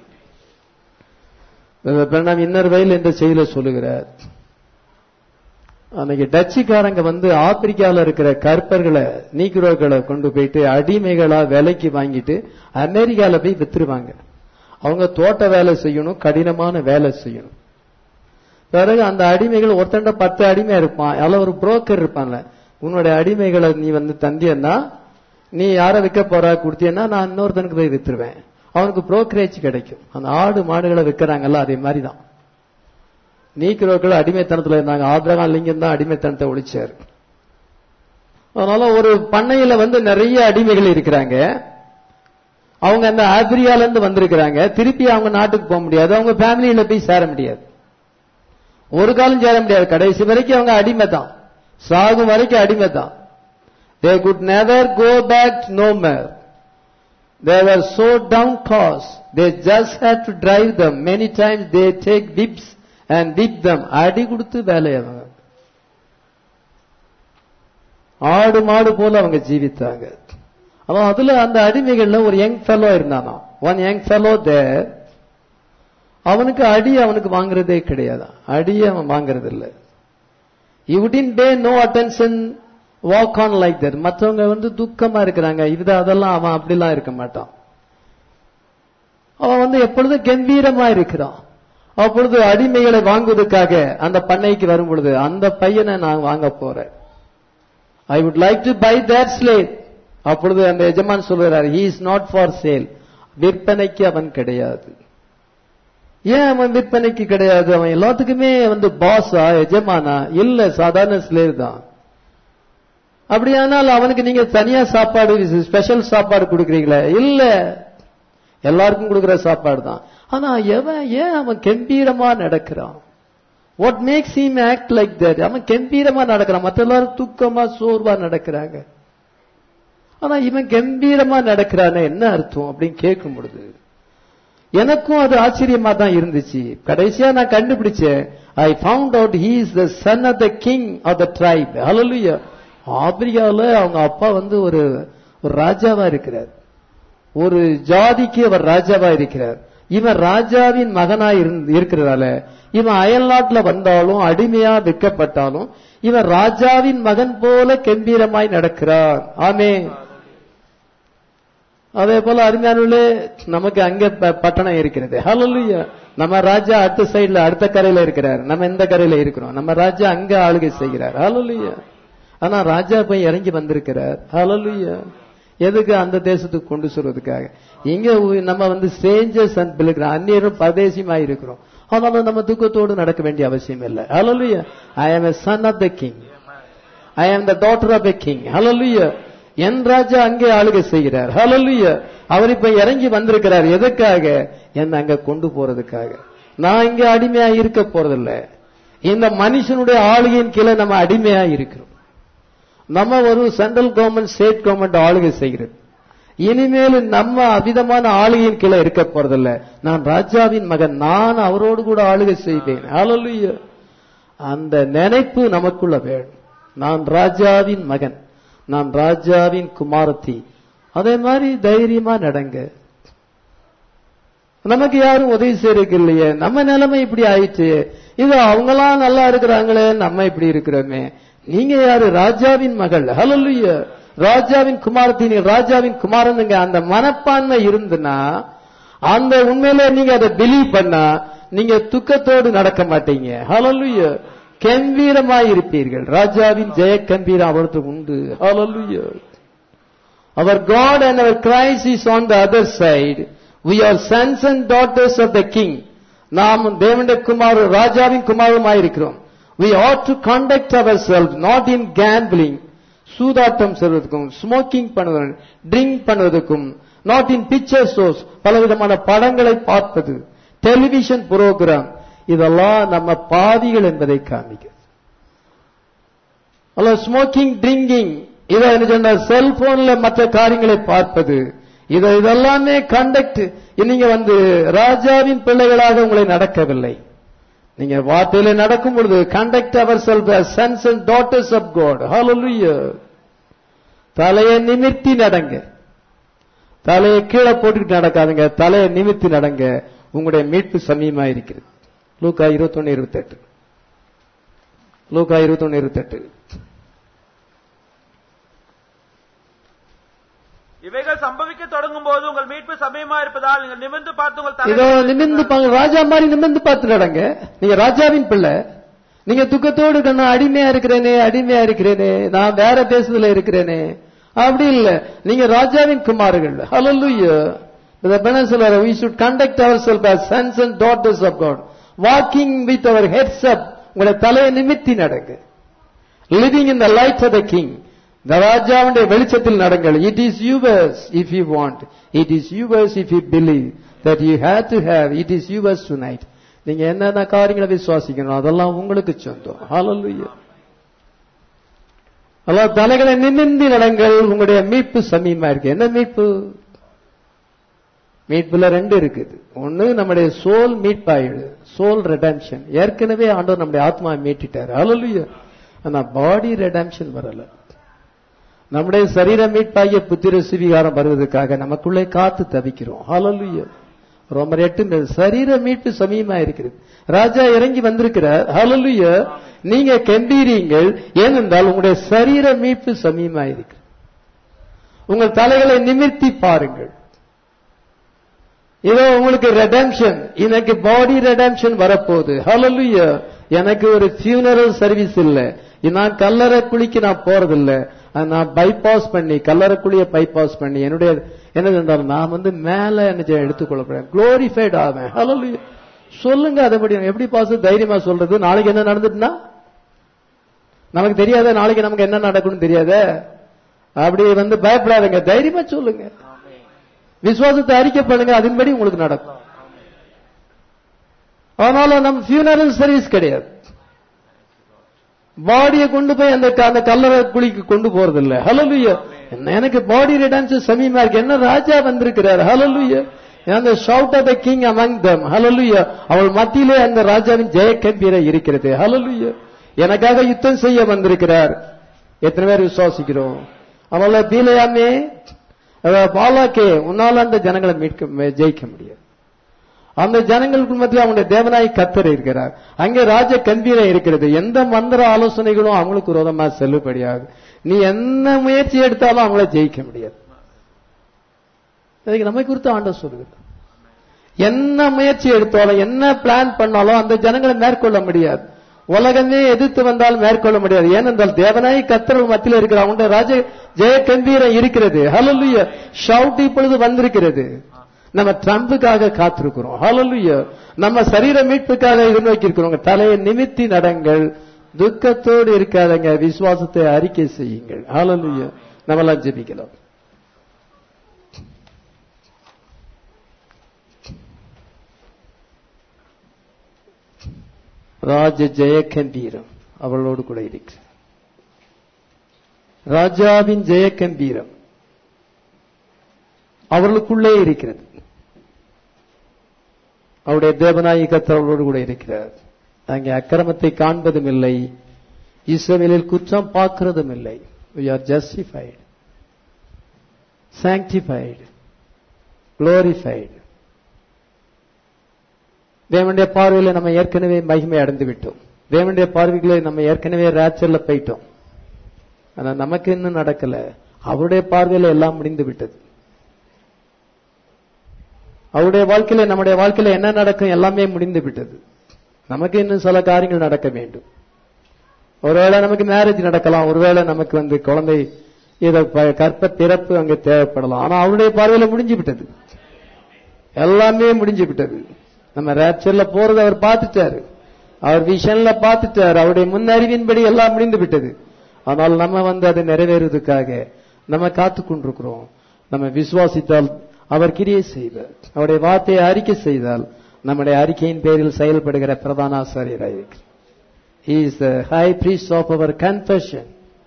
பிரணாம் இன்னர் வயல் என்ற செய்தியில சொல்லுகிறார் அன்னைக்கு டச்சுக்காரங்க வந்து ஆப்பிரிக்கால இருக்கிற கற்பர்களை நீக்ரோக்களை கொண்டு போயிட்டு அடிமைகளா விலைக்கு வாங்கிட்டு அமெரிக்கால போய் வித்துருவாங்க அவங்க தோட்ட வேலை செய்யணும் கடினமான வேலை செய்யணும் பிறகு அந்த அடிமைகள் ஒருத்தண்ட பத்து அடிமை இருப்பான் அதில் ஒரு புரோக்கர் இருப்பான்ல உன்னுடைய அடிமைகளை நீ வந்து தந்தியன்னா நீ யாரை விற்க போற கொடுத்தியன்னா நான் இன்னொருத்தனுக்கு போய் வித்துருவேன் அவனுக்கு புரோக்கரேஜ் கிடைக்கும் அந்த ஆடு மாடுகளை விற்கிறாங்கல்ல அதே மாதிரி தான் நீக்கிறவர்கள் அடிமைத்தனத்துல இருந்தாங்க ஆபிரகாம் லிங்கம் தான் அடிமைத்தனத்தை ஒழிச்சார் அதனால ஒரு பண்ணையில வந்து நிறைய அடிமைகள் இருக்கிறாங்க அவங்க அந்த ஆப்பிரியால இருந்து வந்திருக்கிறாங்க திருப்பி அவங்க நாட்டுக்கு போக முடியாது அவங்க ஃபேமிலியில போய் சேர முடியாது ஒரு காலம் சேர முடியாது கடைசி வரைக்கும் அவங்க அடிமை தான் சாகும் வரைக்கும் அடிமை தான் they could never go back no more They were so downcast. They just had to drive them. Many times they take whips and whip them. அடி கொடுத்து வேலையை அவங்க ஆடு மாடு போல அவங்க ஜீவித்தாங்க அவன் அதுல அந்த அடிமைகள்ல ஒரு யங் ஃபெலோ இருந்தானா ஒன் யங் ஃபெலோ தேர் அவனுக்கு அடி அவனுக்கு வாங்குறதே கிடையாது அடி அவன் வாங்குறது இல்லை இவுடின் pay no attention walk on like that மற்றவங்க வந்து துக்கமா இருக்கிறாங்க இது அதெல்லாம் அவன் அப்படிலாம் இருக்க மாட்டான் அவன் வந்து எப்பொழுதும் கம்பீரமா இருக்கிறான் அப்பொழுது அடிமைகளை வாங்குவதற்காக அந்த பண்ணைக்கு வரும் பொழுது அந்த பையனை நான் வாங்க போறேன் I would like to buy that slave அப்பொழுது அந்த எஜமான் சொல்கிறார் he is not for sale விற்பனைக்கு அவன் கிடையாது ஏன் அவன் விற்பனைக்கு கிடையாது அவன் எல்லாத்துக்குமே வந்து பாஸா எஜமானா இல்ல சாதாரண ஸ்லேவ் தான் அப்படியானால் அவனுக்கு நீங்க தனியா சாப்பாடு ஸ்பெஷல் சாப்பாடு கொடுக்குறீங்களே இல்ல எல்லாருக்கும் கொடுக்கிற சாப்பாடு தான் ஆனா எவன் ஏன் அவன் கம்பீரமா நடக்கிறான் what makes him act like that அவன் கம்பீரமா நடக்கிறான் மற்ற எல்லாரும் துக்கமா சோர்வா நடக்கிறாங்க ஆனா இவன் கம்பீரமா நடக்கிறானே என்ன அர்த்தம் அப்படின்னு கேட்கும் பொழுது எனக்கும் அது ஆச்சரியமா தான் இருந்துச்சு கடைசியா நான் கண்டுபிடிச்சேன் I found out he is the son of the king of the tribe hallelujah ஆப்பிரிக்காவில் அவங்க அப்பா வந்து ஒரு ஒரு ராஜாவா இருக்கிறார் ஒரு ஜாதிக்கு அவர் ராஜாவா இருக்கிறார் இவன் ராஜாவின் மகனா இருக்கிறதால இவன் அயல் நாட்டுல வந்தாலும் அடிமையா விற்கப்பட்டாலும் இவன் ராஜாவின் மகன் போல கம்பீரமாய் நடக்கிறான் ஆமே அதே போல அருமையானே நமக்கு அங்க பட்டணம் இருக்கிறது ஹalleluya நம்ம ராஜா அடுத்த சைடுல அடுத்த கரையில இருக்கிறார் நம்ம இந்த கரையில இருக்கிறோம் நம்ம ராஜா அங்க ஆளுகை செய்கிறார் ஹalleluya ஆனா ராஜா போய் இறங்கி வந்திருக்கிறார் ஹalleluya எதுக்கு அந்த தேசத்துக்கு கொண்டு சொல்றதுக்காக இங்க நம்ம வந்து ஸ்ட்ரேஞ்சர்ஸ் அண்ட் பிள்ளைகள் அந்நியரும் பரதேசியமா இருக்கிறோம் அதனால நம்ம துக்கத்தோடு நடக்க வேண்டிய அவசியம் இல்லை ஹalleluya ஐ ஆம் a son of the king ஐ ஆம் the daughter of a king hallelujah என் ராஜா அங்கே ஆளுகை செய்கிறார் ஹalleluya அவர் இப்ப இறங்கி வந்திருக்கிறார் எதுக்காக என்ன அங்க கொண்டு போறதுக்காக நான் இங்க அடிமையா இருக்க போறதில்ல இந்த மனுஷனுடைய ஆளுகையின் கீழே நம்ம அடிமையா இருக்கிறோம் நம்ம ஒரு சென்ட்ரல் கவர்மெண்ட் ஸ்டேட் கவர்மெண்ட் ஆளுகை செய்கிறது இனிமேல் நம்ம அவிதமான ஆளுகையின் கீழே இருக்க போறதில்ல நான் ராஜாவின் மகன் நான் அவரோடு கூட ஆளுகை செய்வேன் ஹalleluya அந்த நினைப்பு நமக்குள்ள வேணும் நான் ராஜாவின் மகன் நான் ராஜாவின் குமாரத்தி அதே மாதிரி தைரியமா நடங்க நமக்கு யாரும் உதவி செய்யறதுக்கு இல்லையே நம்ம நிலைமை இப்படி ஆயிடுச்சு இது அவங்களாம் நல்லா இருக்கிறாங்களே நம்ம இப்படி இருக்கிறோமே நீங்க யாரு ராஜாவின் மகள் ஹalleluya ராஜாவின் குமாரத்தி நீ ராஜாவின் குமாரனுங்க அந்த மனப்பான்மை இருந்துன்னா அந்த உண்மையில நீங்க அதை பிலீவ் பண்ணா நீங்க துக்கத்தோடு நடக்க மாட்டீங்க ஹalleluya கம்பீரமாய் இருப்பீர்கள் ராஜாவின் ஜெய கம்பீரம் அவருக்கு உண்டு ஹalleluya Our God and our Christ is on the other side. We are sons and daughters of the King. நாம் தேவனுடைய குமார் ராஜாவின் குமாரமாயிருக்கிறோம் We ought to conduct ourselves not in gambling, சூதாட்டம் செய்வதற்கும் ஸ்மோக்கிங் பண்ணுவதற்கும் ட்ரிங்க் பண்ணுவதற்கும் நாட் இன் பிக்சர் ஷோஸ் பலவிதமான படங்களை பார்ப்பது டெலிவிஷன் புரோகிராம் இதெல்லாம் நம்ம பாவிகள் என்பதை காமிக்கிறது அல்ல ஸ்மோக்கிங் ட்ரிங்கிங் இதை என்ன சொன்ன செல்போன்ல மற்ற காரியங்களை பார்ப்பது இதை இதெல்லாமே கண்டக்ட் நீங்க வந்து ராஜாவின் பிள்ளைகளாக உங்களை நடக்கவில்லை நீங்க வார்த்தையில நடக்கும் பொழுது conduct yourself sons and daughters of God hallelujah தலையை நிமிர்த்தி நடங்க தலையை கீழே போட்டுக்கிட்டு நடக்காதுங்க தலையை நிமிர்த்தி நடங்க உங்களுடைய மீட்பு சமயமா இருக்கிறது லூக்கா இருபத்தொன்னு இருபத்தெட்டு லூக்கா இருபத்தொன்னு இருபத்தெட்டு இவைகள் சம்பவிக்க தொடங்கும் போது உங்கள் மீட்பு சமயமா இருப்பதால் நீங்கள் நிமிர்ந்து பார்த்து உங்கள் இதோ தலை நிமிர்ந்து பாருங்க ராஜா மாதிரி நிமிர்ந்து பார்த்து நடங்க நீங்க ராஜாவின் பிள்ளை நீங்க துக்கத்தோடு நான் அடிமையா இருக்கிறேனே அடிமையா இருக்கிறேனே நான் வேற தேசத்துல இருக்கிறேனே அப்படி இல்ல நீங்க ராஜாவின் குமார்கள் ஹalleluya the peninsula we should conduct ourselves as sons and daughters of god walking with our heads up உங்களை தலையை நிமித்தி நடங்க living in the light of the king இந்த ராஜாவுடைய வெளிச்சத்தில் நடங்கள் it is yours if you want it is yours if you believe that you have to have it is yours tonight நீங்க என்னென்ன காரியங்களை விசுவாசிக்கணும் அதெல்லாம் உங்களுக்கு சொந்தம் ஹalleluya அல்லாஹ் தலைகளை நிமிர்ந்து நடங்கள் உங்களுடைய மீட்பு சமீபமா இருக்கு என்ன மீட்பு மீட்புல ரெண்டு இருக்குது ஒன்னு நம்முடைய சோல் மீட்பாயிடு சோல் ரெடம்ஷன் ஏற்கனவே ஆண்டவர் நம்முடைய ஆத்மா மீட்டிட்டார் ஹalleluya ஆனா பாடி ரெடம்ஷன் வரல நம்முடைய சரீர மீட்பாகிய புத்திர சுவிகாரம் வருவதற்காக நமக்குள்ளே காத்து தவிக்கிறோம் ஹalleluya ரோமர் எட்டு இந்த சரீர மீட்பு சமயமா இருக்கிறது ராஜா இறங்கி வந்திருக்கிறார் ஹalleluya நீங்க கெம்பீரியுங்கள் ஏனென்றால் உங்களுடைய சரீர மீட்பு சமயமா இருக்கு உங்கள் தலைகளை நிமிர்த்தி பாருங்கள் இதோ உங்களுக்கு ரெடம்ஷன் எனக்கு பாடி ரெடம்ஷன் வரப்போகுது ஹalleluya எனக்கு ஒரு ஃபியூனரல் சர்வீஸ் இல்ல நான் கல்லறை குழிக்கு நான் போறதில்ல அது நான் பைபாஸ் பண்ணி கல்லறை குழிய பைபாஸ் பண்ணி என்னுடைய என்ன என்றால் நான் வந்து மேல என்ன செய்ய எடுத்துக்கொள்ளப்படுறேன் குளோரிஃபைட் ஆவேன் ஹalleluya சொல்லுங்க அதை முடியும் எப்படி பாஸ் தைரியமா சொல்றது நாளைக்கு என்ன நடந்துட்டுனா நமக்கு தெரியாத நாளைக்கு நமக்கு என்ன நடக்கும்னு தெரியாத அப்படி வந்து பயப்படாதீங்க தைரியமா சொல்லுங்க விசுவாசத்தை அறிக்கை பண்ணுங்க அதன்படி உங்களுக்கு நடக்கும் அதனால நம்ம ஃபியூனரல் சர்வீஸ் கிடையாது பாடியை கொண்டு போய் அந்த அந்த கல்லறை குழிக்கு கொண்டு போறது இல்ல ஹலலுயா எனக்கு பாடி ரிடன்ஸ் சமீபமா இருக்கு என்ன ராஜா வந்திருக்கிறார் ஹலலுயா அந்த shout of the king among them hallelujah அவள் மத்தியிலே அந்த ராஜாவின் ஜெய கம்பீர இருக்கிறது ஹலலுயா எனக்காக யுத்தம் செய்ய வந்திருக்கிறார் எத்தனை பேர் விசுவாசிக்கிறோம் அவள பீலையாமே பாலாக்கே உன்னால அந்த ஜனங்களை மீட்க ஜெயிக்க முடியாது அந்த ஜனங்களுக்கு மத்தியில் அவங்களுடைய தேவனாய் கத்தர் இருக்கிறார் அங்கே ராஜ கம்பீரம் இருக்கிறது எந்த மந்திர ஆலோசனைகளும் அவங்களுக்கு விரோதமா செல்லுபடியாது நீ என்ன முயற்சி எடுத்தாலும் அவங்கள ஜெயிக்க முடியாது அதுக்கு நம்மை குறித்து ஆண்டவர் சொல்லுகிறது என்ன முயற்சி எடுத்தாலும் என்ன பிளான் பண்ணாலும் அந்த ஜனங்களை மேற்கொள்ள முடியாது உலகமே எதிர்த்து வந்தாலும் மேற்கொள்ள முடியாது ஏனென்றால் தேவனாய் கத்தர்கள் மத்தியில் இருக்கிற அவங்களுடைய ராஜ ஜெய கம்பீரம் இருக்கிறது ஹலலுய ஷவுட் இப்பொழுது வந்திருக்கிறது நம்ம ட்ரம்புக்காக காத்திருக்கிறோம் ஹலலுய நம்ம சரீர மீட்புக்காக எதிர்நோக்கி இருக்கிறோம் தலையை நிமித்தி நடங்கள் துக்கத்தோடு இருக்காதங்க விசுவாசத்தை அறிக்கை செய்யுங்கள் ஹலலுய நம்மளாம் ஜெபிக்கலாம் ராஜ ஜெய கம்பீரம் அவளோடு கூட இருக்கிறது ராஜாவின் ஜெய கம்பீரம் அவர்களுக்குள்ளே இருக்கிறது அவருடைய தேவநாயகி கர்த்தர் அவர்களோடு கூட இருக்கிறார் அங்கே அக்கிரமத்தை காண்பதும் இல்லை இஸ்ரவேலில் குற்றம் பார்க்கிறதும் இல்லை we are justified sanctified glorified தேவனுடைய பார்வையில நம்ம ஏற்கனவே மகிமை அடைந்து விட்டோம் தேவனுடைய பார்வைகளை நம்ம ஏற்கனவே ராச்சல்ல போயிட்டோம் ஆனா நமக்கு இன்னும் நடக்கல அவருடைய பார்வையில எல்லாம் முடிந்து விட்டது அவருடைய வாழ்க்கையில நம்முடைய வாழ்க்கையில என்ன நடக்கும் எல்லாமே முடிந்து விட்டது நமக்கு இன்னும் சில காரியங்கள் நடக்க வேண்டும் ஒருவேளை நமக்கு மேரேஜ் நடக்கலாம் ஒருவேளை நமக்கு வந்து குழந்தை இத ப- கற்ப பிறப்பு அங்க தேவைப்படலாம் ஆனா அவருடைய பார்வையில முடிஞ்சு விட்டது எல்லாமே முடிஞ்சு விட்டது நம்ம ரேப்சர்ல போறது அவர் பார்த்துட்டாரு அவர் விஷன்ல பார்த்துட்டாரு அவருடைய முன்னறிவின்படி எல்லாம் முடிந்து விட்டது ஆனால் நம்ம வந்து அதை நிறைவேறுவதற்காக நம்ம காத்து கொண்டிருக்கிறோம் நம்ம விசுவாசித்தால் அவர் கிரியை செய்வார் அவருடைய வார்த்தையை அறிக்கை செய்தால் நம்முடைய அறிக்கையின் பேரில் செயல்படுகிற பிரதான ஆசாரியராக He is the high priest of our confession.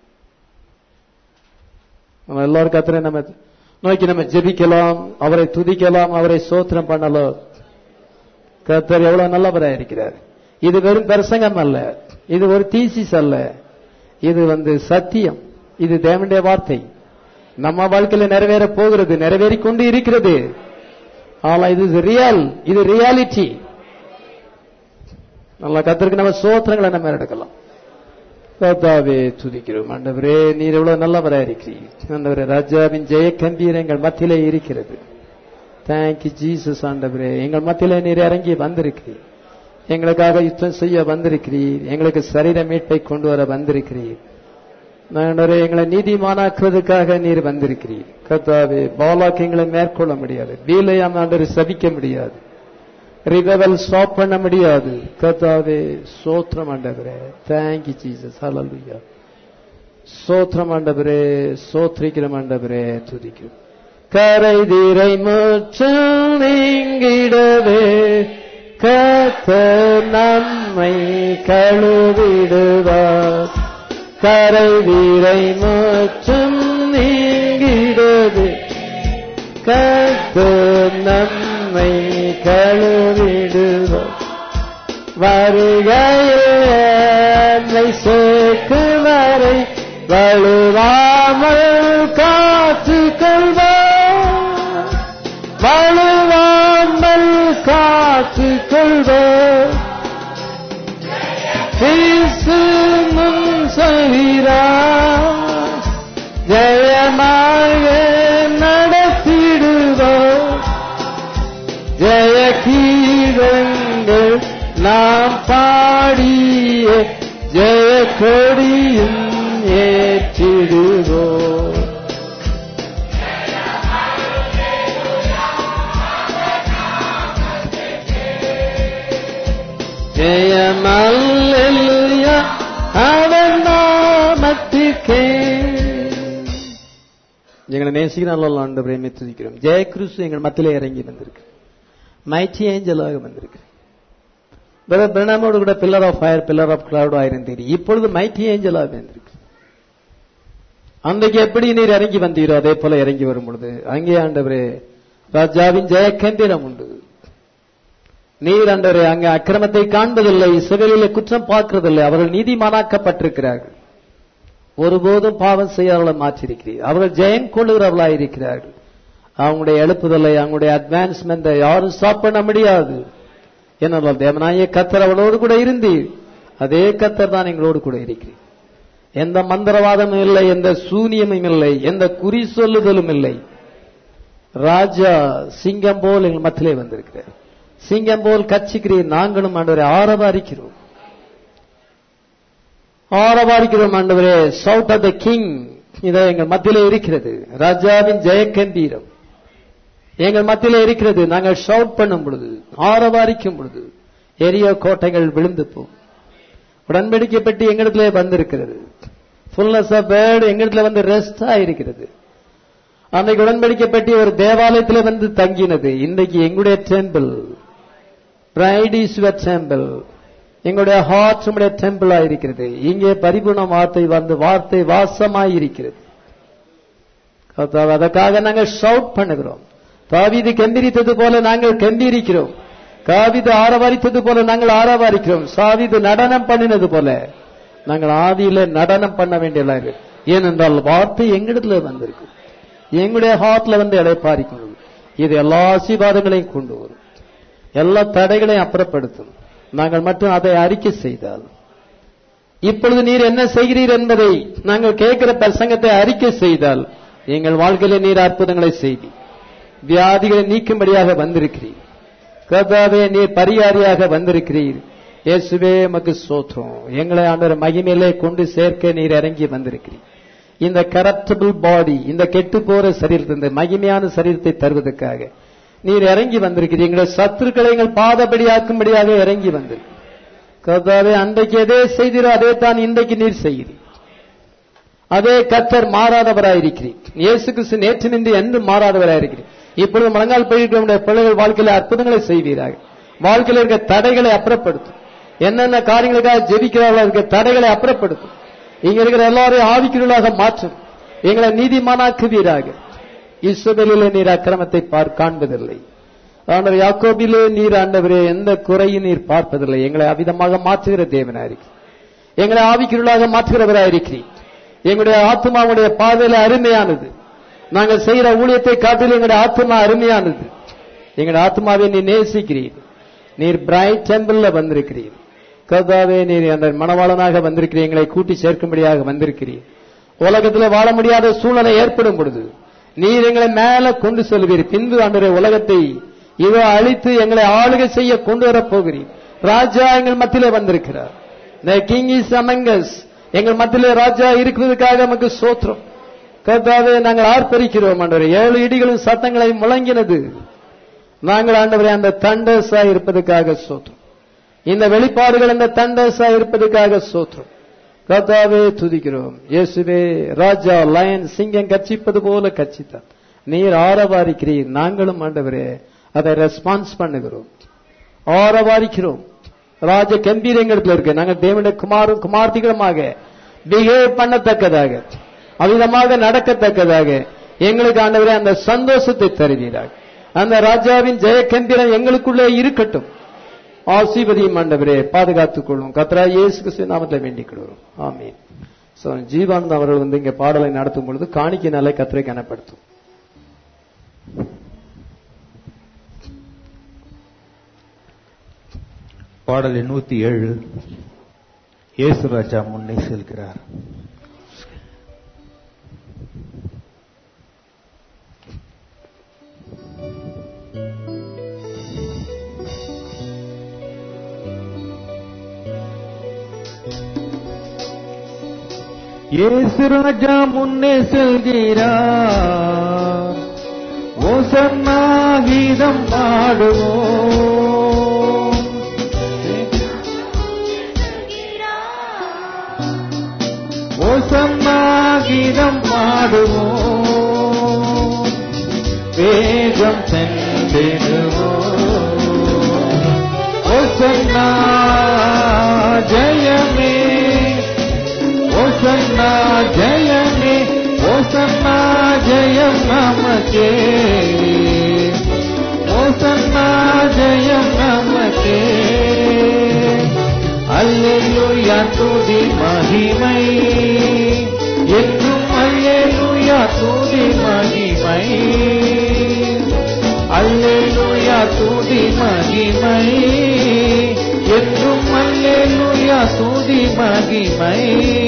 நம்ம எல்லாரும் கத்திர நம்ம நோக்கி நம்ம ஜெபிக்கலாம் அவரை துதிக்கலாம் அவரை சோத்திரம் பண்ணலாம் கர்த்தர் எவ்வளவு நல்லவராக இருக்கிறார் இது வெறும் பிரசங்கம் அல்ல இது ஒரு தீசிஸ் அல்ல இது வந்து சத்தியம் இது தேவனுடைய வார்த்தை நம்ம வாழ்க்கையில நிறைவேற போகிறது நிறைவேறிக் கொண்டு இருக்கிறது ஆனா இது ரியல் இது ரியாலிட்டி நல்லா கத்திற்கு நம்ம சோத்திரங்களை நம்ம எடுக்கலாம் கர்த்தாவே துதிக்கிறோம் ஆண்டவரே நீர் எவ்வளவு நல்லவராக இருக்கிறீர் ஆண்டவரே ராஜாவின் ஜெய கம்பீரம் எங்கள் மத்தியிலே இருக்கிறது தேங்க்யூ ஜீசஸ் ஆண்டவரே எங்கள் மத்தியிலே நீர் இறங்கி வந்திருக்கிறீர் எங்களுக்காக யுத்தம் செய்ய வந்திருக்கிறீர் எங்களுக்கு சரீர மீட்பை கொண்டு வர வந்திருக்கிறீர் ஆண்டவரே எங்களை நீதிமானாக்குவதற்காக நீர் வந்திருக்கிறீர் கர்த்தாவே பாலாக்கு எங்களை மேற்கொள்ள முடியாது பீலையாம் ஆண்டவரை சபிக்க முடியாது ரிவல் ஸ்டாப் பண்ண முடியாது கர்த்தாவே சோத்திரம் ஆண்டவரே தேங்க்யூ ஜீசஸ் ஹalleluya சோத்திரம் ஆண்டவரே சோத்ரிக்கிறோம் ஆண்டவரே துதிக்கிறோம் கரை தீரை முற்றம் நீங்கிடவே கத்த நம்மை கழுவிடுவார் கரை வீரை முற்றம் நீங்கிடவே கத்து நம்மை கழுவிடுவார் வருகையில் என்னை சேர்க்கு வரை வலுவாமல் காத்து கொள்வார் வலுவாமல் காத்து கொள்வார் கிறிஸ்து முன் சொல்கிறார் ஜெயமாக நடத்திடுவோம் ஜெய கீதங்கள் நாம் பாடிய ஜெய கொடியும் ஏற்றிடுவோம் ஜெயமல்லையா அவன் நாமத்துக்கே எங்களை நேசிக்கிறான் ஆண்டு பிரேமை துதிக்கிறோம் ஜெய கிறிஸ்து எங்கள் மத்தியிலே இறங்கி வந்திருக்கு மைச்சி ஏஞ்சலாக வந்திருக்கு பிரதர் பிரணாமோடு கூட pillar of fire pillar of cloud ஆயிருந்தீர் இப்பொழுது மைட்டி ஏஞ்சலாக வந்திருக்கு அன்றைக்கு எப்படி நீர் இறங்கி வந்தீரோ அதே போல இறங்கி வரும் பொழுது அங்கே ஆண்டவரே ராஜாவின் ஜெயக்கந்திரம் உண்டு நீர் ஆண்டவரே அங்கே அக்கிரமத்தை காண்பதில்லை சிவலிலே குற்றம் பார்க்கிறதில்லை அவர்கள் நீதிமானாக்கப்பட்டிருக்கிறார்கள் ஒருபோதும் பாவம் செய்யாதவளை மாற்றிருக்கிறீர் அவர்கள் ஜெயம் கொள்ளுகிறவர்களாக இருக்கிறார்கள் அவங்களுடைய எழுப்புதலை அவங்களுடைய அட்வான்ஸ்மெண்ட்டை யாரும் ஸ்டாப் பண்ண முடியாது ஏனென்றால் தேவனாய கத்தர் அவளோடு கூட இருந்தீர் அதே கத்தர் தான் எங்களோடு கூட இருக்கிறீர் எந்த மந்திரவாதமும் இல்லை எந்த சூனியமும் இல்லை எந்த குறி சொல்லுதலும் இல்லை ராஜா சிங்கம் போல் எங்கள் மத்தியிலே வந்திருக்கிறார் சிங்கம் போல் கட்சிக்கிறீர் நாங்களும் ஆண்டவரை ஆரவாரிக்கிறோம் ஆரவாரிக்கிறோம் ஆண்டவரே சவுட் ஆஃப் த கிங் இதை எங்கள் மத்தியிலே இருக்கிறது ராஜாவின் ஜெயக்கம்பீரம் எங்கள் மத்தியிலே இருக்கிறது நாங்கள் ஷவுட் பண்ணும் பொழுது ஆரவாரிக்கும் பொழுது எரிய கோட்டைகள் விழுந்து போகும் உடன்படிக்கை பெட்டி எங்களிடத்திலே வந்திருக்கிறது ஃபுல்னஸ் ஆஃப் பேர்டு எங்களிடத்துல வந்து ரெஸ்டா இருக்கிறது அன்னைக்கு உடன்படிக்கை பெட்டி ஒரு தேவாலயத்தில் வந்து தங்கினது இன்றைக்கு எங்களுடைய temple bride is your temple எங்களுடைய ஹார்ட் உடைய டெம்பிளா இருக்கிறது இங்கே பரிபூர்ண வார்த்தை வந்து வார்த்தை வாசமாய் இருக்கிறது கர்த்தாவே, அதற்காக நாங்கள் ஷவுட் பண்ணுகிறோம் தாவீது கெம்பிரித்தது போல நாங்கள் கெம்பிரிக்கிறோம் காவிது ஆரவாரித்தது போல நாங்கள் ஆரவாரிக்கிறோம் சாவிது நடனம் பண்ணினது போல நாங்கள் ஆதியில நடனம் பண்ண வேண்டியதா இருக்கு ஏனென்றால் வார்த்தை எங்கிடத்துல வந்திருக்கு எங்களுடைய ஹார்ட்ல வந்து இடைப்பாரிக்கணும் இது எல்லா ஆசீர்வாதங்களையும் கொண்டு வரும் எல்லா தடைகளையும் அப்புறப்படுத்தும் நாங்கள் மட்டும் அதை அறிக்கை செய்தால் இப்பொழுது நீர் என்ன செய்கிறீர் என்பதை நாங்கள் கேட்கிற பிரசங்கத்தை அறிக்கை செய்தால் எங்கள் வாழ்க்கையில நீர் அற்புதங்களை செய்தி வியாதிகளை நீக்கும்படியாக வந்திருக்கிறீர் கர்த்தாவே நீர் பரிகாரியாக வந்திருக்கிறீர் இயேசுவே மக்கு சோத்திரம் எங்களை ஆண்டவர் மகிமையிலே கொண்டு சேர்க்க நீர் இறங்கி வந்திருக்கிறீர் இந்த கரப்டபிள் பாடி இந்த கெட்டு போற சரீரத்தை இந்த மகிமையான சரீரத்தை தருவதற்காக நீர் இறங்கி வந்திருக்கிறீர் எங்களுடைய சத்துருக்களை எங்கள் பாதபடியாக்கும்படியாக இறங்கி வந்திருக்கு கர்த்தாவே அன்றைக்கு எதே செய்தீரோ அதே தான் இன்றைக்கு நீர் செய்கிறீர் அதே கத்தர் மாறாதவராயிருக்கிறீர் இயேசு கிறிஸ்து நேற்று நின்று என்று மாறாதவராயிருக்கிறீர் இப்பொழுது முழங்கால் பயிர்க்கிற பிள்ளைகள் வாழ்க்கையில அற்புதங்களை செய்வீராக வாழ்க்கையில இருக்க தடைகளை அப்புறப்படுத்தும் என்னென்ன காரியங்களுக்காக ஜெபிக்கிறார்களோ இருக்க தடைகளை அப்புறப்படுத்தும் இங்க இருக்கிற எல்லாரையும் ஆவிக்கிறவர்களாக மாற்றும் எங்களை நீதிமானாக்குவீராக இஸ்ரவேலிலே நீர் அக்கிரமத்தை பார் காண்பதில்லை ஆண்டவர் யாக்கோபிலே நீர் ஆண்டவரே எந்த குறையும் நீர் பார்ப்பதில்லை எங்களை அவிதமாக மாற்றுகிற தேவனாயிருக்கிறீர் எங்களை ஆவிக்குள்ளாக மாற்றுகிறவராயிருக்கிறீர் எங்களுடைய ஆத்மாவுடைய பார்வையில அருமையானது நாங்கள் செய்கிற ஊழியத்தை காட்டிலும் எங்களுடைய ஆத்மா அருமையானது எங்களுடைய ஆத்மாவை நீ நேசிக்கிறீர் நீர் பிரைட் டெம்பிள்ல வந்திருக்கிறீர் கர்த்தாவே நீர் அந்த மணவாளனாக வந்திருக்கிறீர் எங்களை கூட்டி சேர்க்கும்படியாக வந்திருக்கிறீர் உலகத்தில் வாழ முடியாத சூழ்நிலை ஏற்படும் பொழுது நீர் எங்களை மேல கொண்டு செல்வீர் பின்பு ஆண்டவரே உலகத்தை இதோ அழித்து எங்களை ஆளுகை செய்ய கொண்டு வரப் போகிறீர் ராஜா எங்கள் மத்தியிலே வந்திருக்கிறார் The king is among us. எங்கள் மத்தியிலே ராஜா இருக்கிறதுக்காக நமக்கு சோத்திரம் கர்த்தாவே நாங்கள் ஆர்ப்பரிக்கிறோம் ஆண்டவரே ஏழு இடிகளும் சத்தங்களை முழங்கினது நாங்கள் ஆண்டவரே அந்த தண்டஸா இருப்பதற்காக சோத்திரம் இந்த வெளிப்பாடுகள் இந்த தண்டஸா இருப்பதற்காக சோத்திரம் கர்த்தாவே துதிக்கிறோம் இயேசுவே ராஜா லயன் சிங்கம் கர்ச்சிப்பது போல கர்ச்சித்தார் நீர் ஆரவாரிக்கிறீர் நாங்களும் ஆண்டவரே அதை ரெஸ்பான்ஸ் பண்ணுகிறோம் ஆரவாரிக்கிறோம் ராஜ கம்பீரங்களிடத்தில் இருக்கு நாங்கள் தேவனுடைய குமாரும் குமார்த்திகளுமாக பிஹேவ் பண்ணத்தக்கதாக அவிதமாக நடக்கத்தக்கதாக எங்களுக்கு ஆண்டவரே அந்த சந்தோஷத்தை தருவீராக அந்த ராஜாவின் ஜெய கம்பீரம் எங்களுக்குள்ளே இருக்கட்டும் ஆசீர்வதியும் ஆண்டவரே பாதுகாத்துக் கொள்ளும் கத்ரா இயேசு கிறிஸ்து நாமத்தை வேண்டிக் கொள்கிறோம் ஆமீன் சோ ஜீவானந்த் அவர்கள் வந்து இங்க பாடலை நடத்தும் பொழுது காணிக்கையினாலே கத்திரை கனப்படுத்தும் பாடல் எண்ணூத்தி ஏழு இயேசு ராஜா முன்னே செல்கிறார் இயேசு ராஜா முன்னே செல்கிறார் ஓசன்னா கீதம் பாடுவோம் ஓசன்னா கீதம் பாடுவோம் வேகம் சென்றிடுவோம் ஓசன்னா ஜெயமே ஓசன்னா ஜெயமே ஓசன்னா ஜெயம் நமக்கே ஓசன்னா ஜெயம் நமக்கே அல்லேலூயா துதி மகிமை என்றும் அல்லேலூயா துதி மகிமை அல்லேலூயா துதி மகிமை என்றும் அல்லேலூயா துதி மகிமை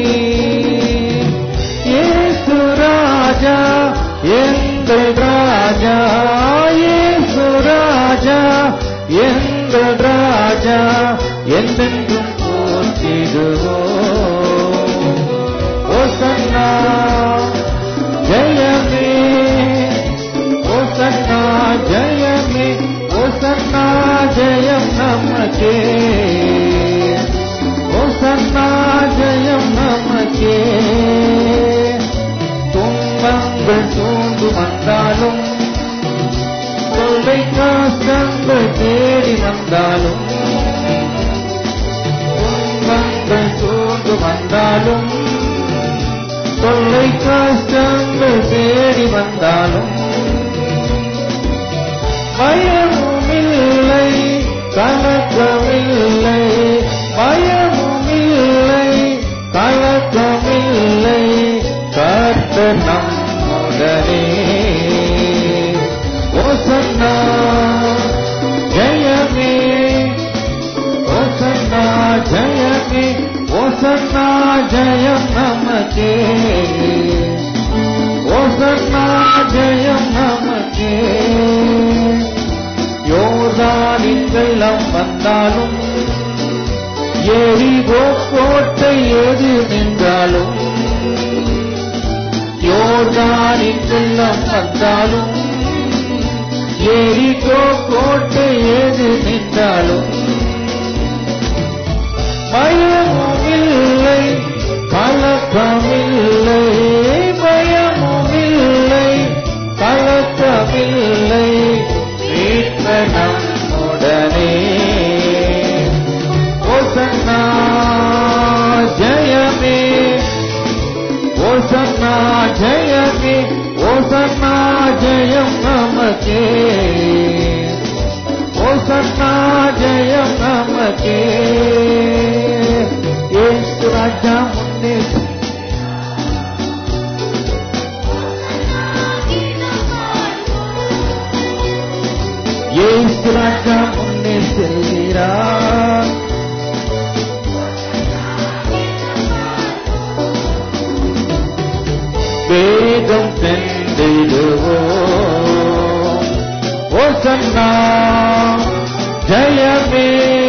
இயேசு ராஜா எங்கள் ராஜா இயேசு ராஜா எங்கள் ராஜா என்றென்றும் போற்றிடுவோம் ஓசன்னா ஜெயமே ஓசன்னா ஜெயமே ஓசன்னா ஜெயம் நமக்கே ஓசன்னா ஜெயம் நமக்கே துன்பங்கள் சூழ்ந்து வந்தாலும் தொல்லை கஷ்டங்கள் தேடி வந்தாலும் தொல்லை கஷ்டங்கள் தேடி வந்தாலும் பயமுமில்லை கலக்கமில்லை பயமுமில்லை கலக்கமில்லை கர்த்த நம்முடனே ஓசன்னா ஜெயமே ஓசன்னா ஜெயமே ஓசன்னா ஜெயம் நமக்கே ஓசன்னா ஜெயம் நமக்கே யோர்தானின் வெள்ளம் வந்தாலும் எரிகோ கோட்டை எது நின்றாலும் யோர்தானின் வெள்ளம் வந்தாலும் எரிகோ கோட்டை எது நின்றாலும் பயமுமில்லை கலக்கமில்லை பயமுமில்லை கலக்கமில்லை மீட்ப நம்முடனே ஓசன்னா ஜெயமே ஓசன்னா ஜெயமே ஓசன்னா ஜெயம் நமக்கே ஓசன்னா ஜெயம் நமக்கே ஏசு ராஜா முன்னே ஏசு ராஜா முன்னே செல்கிறார் வேகம் சென்றிடுவோம் ஓசன்னா ஜெயமே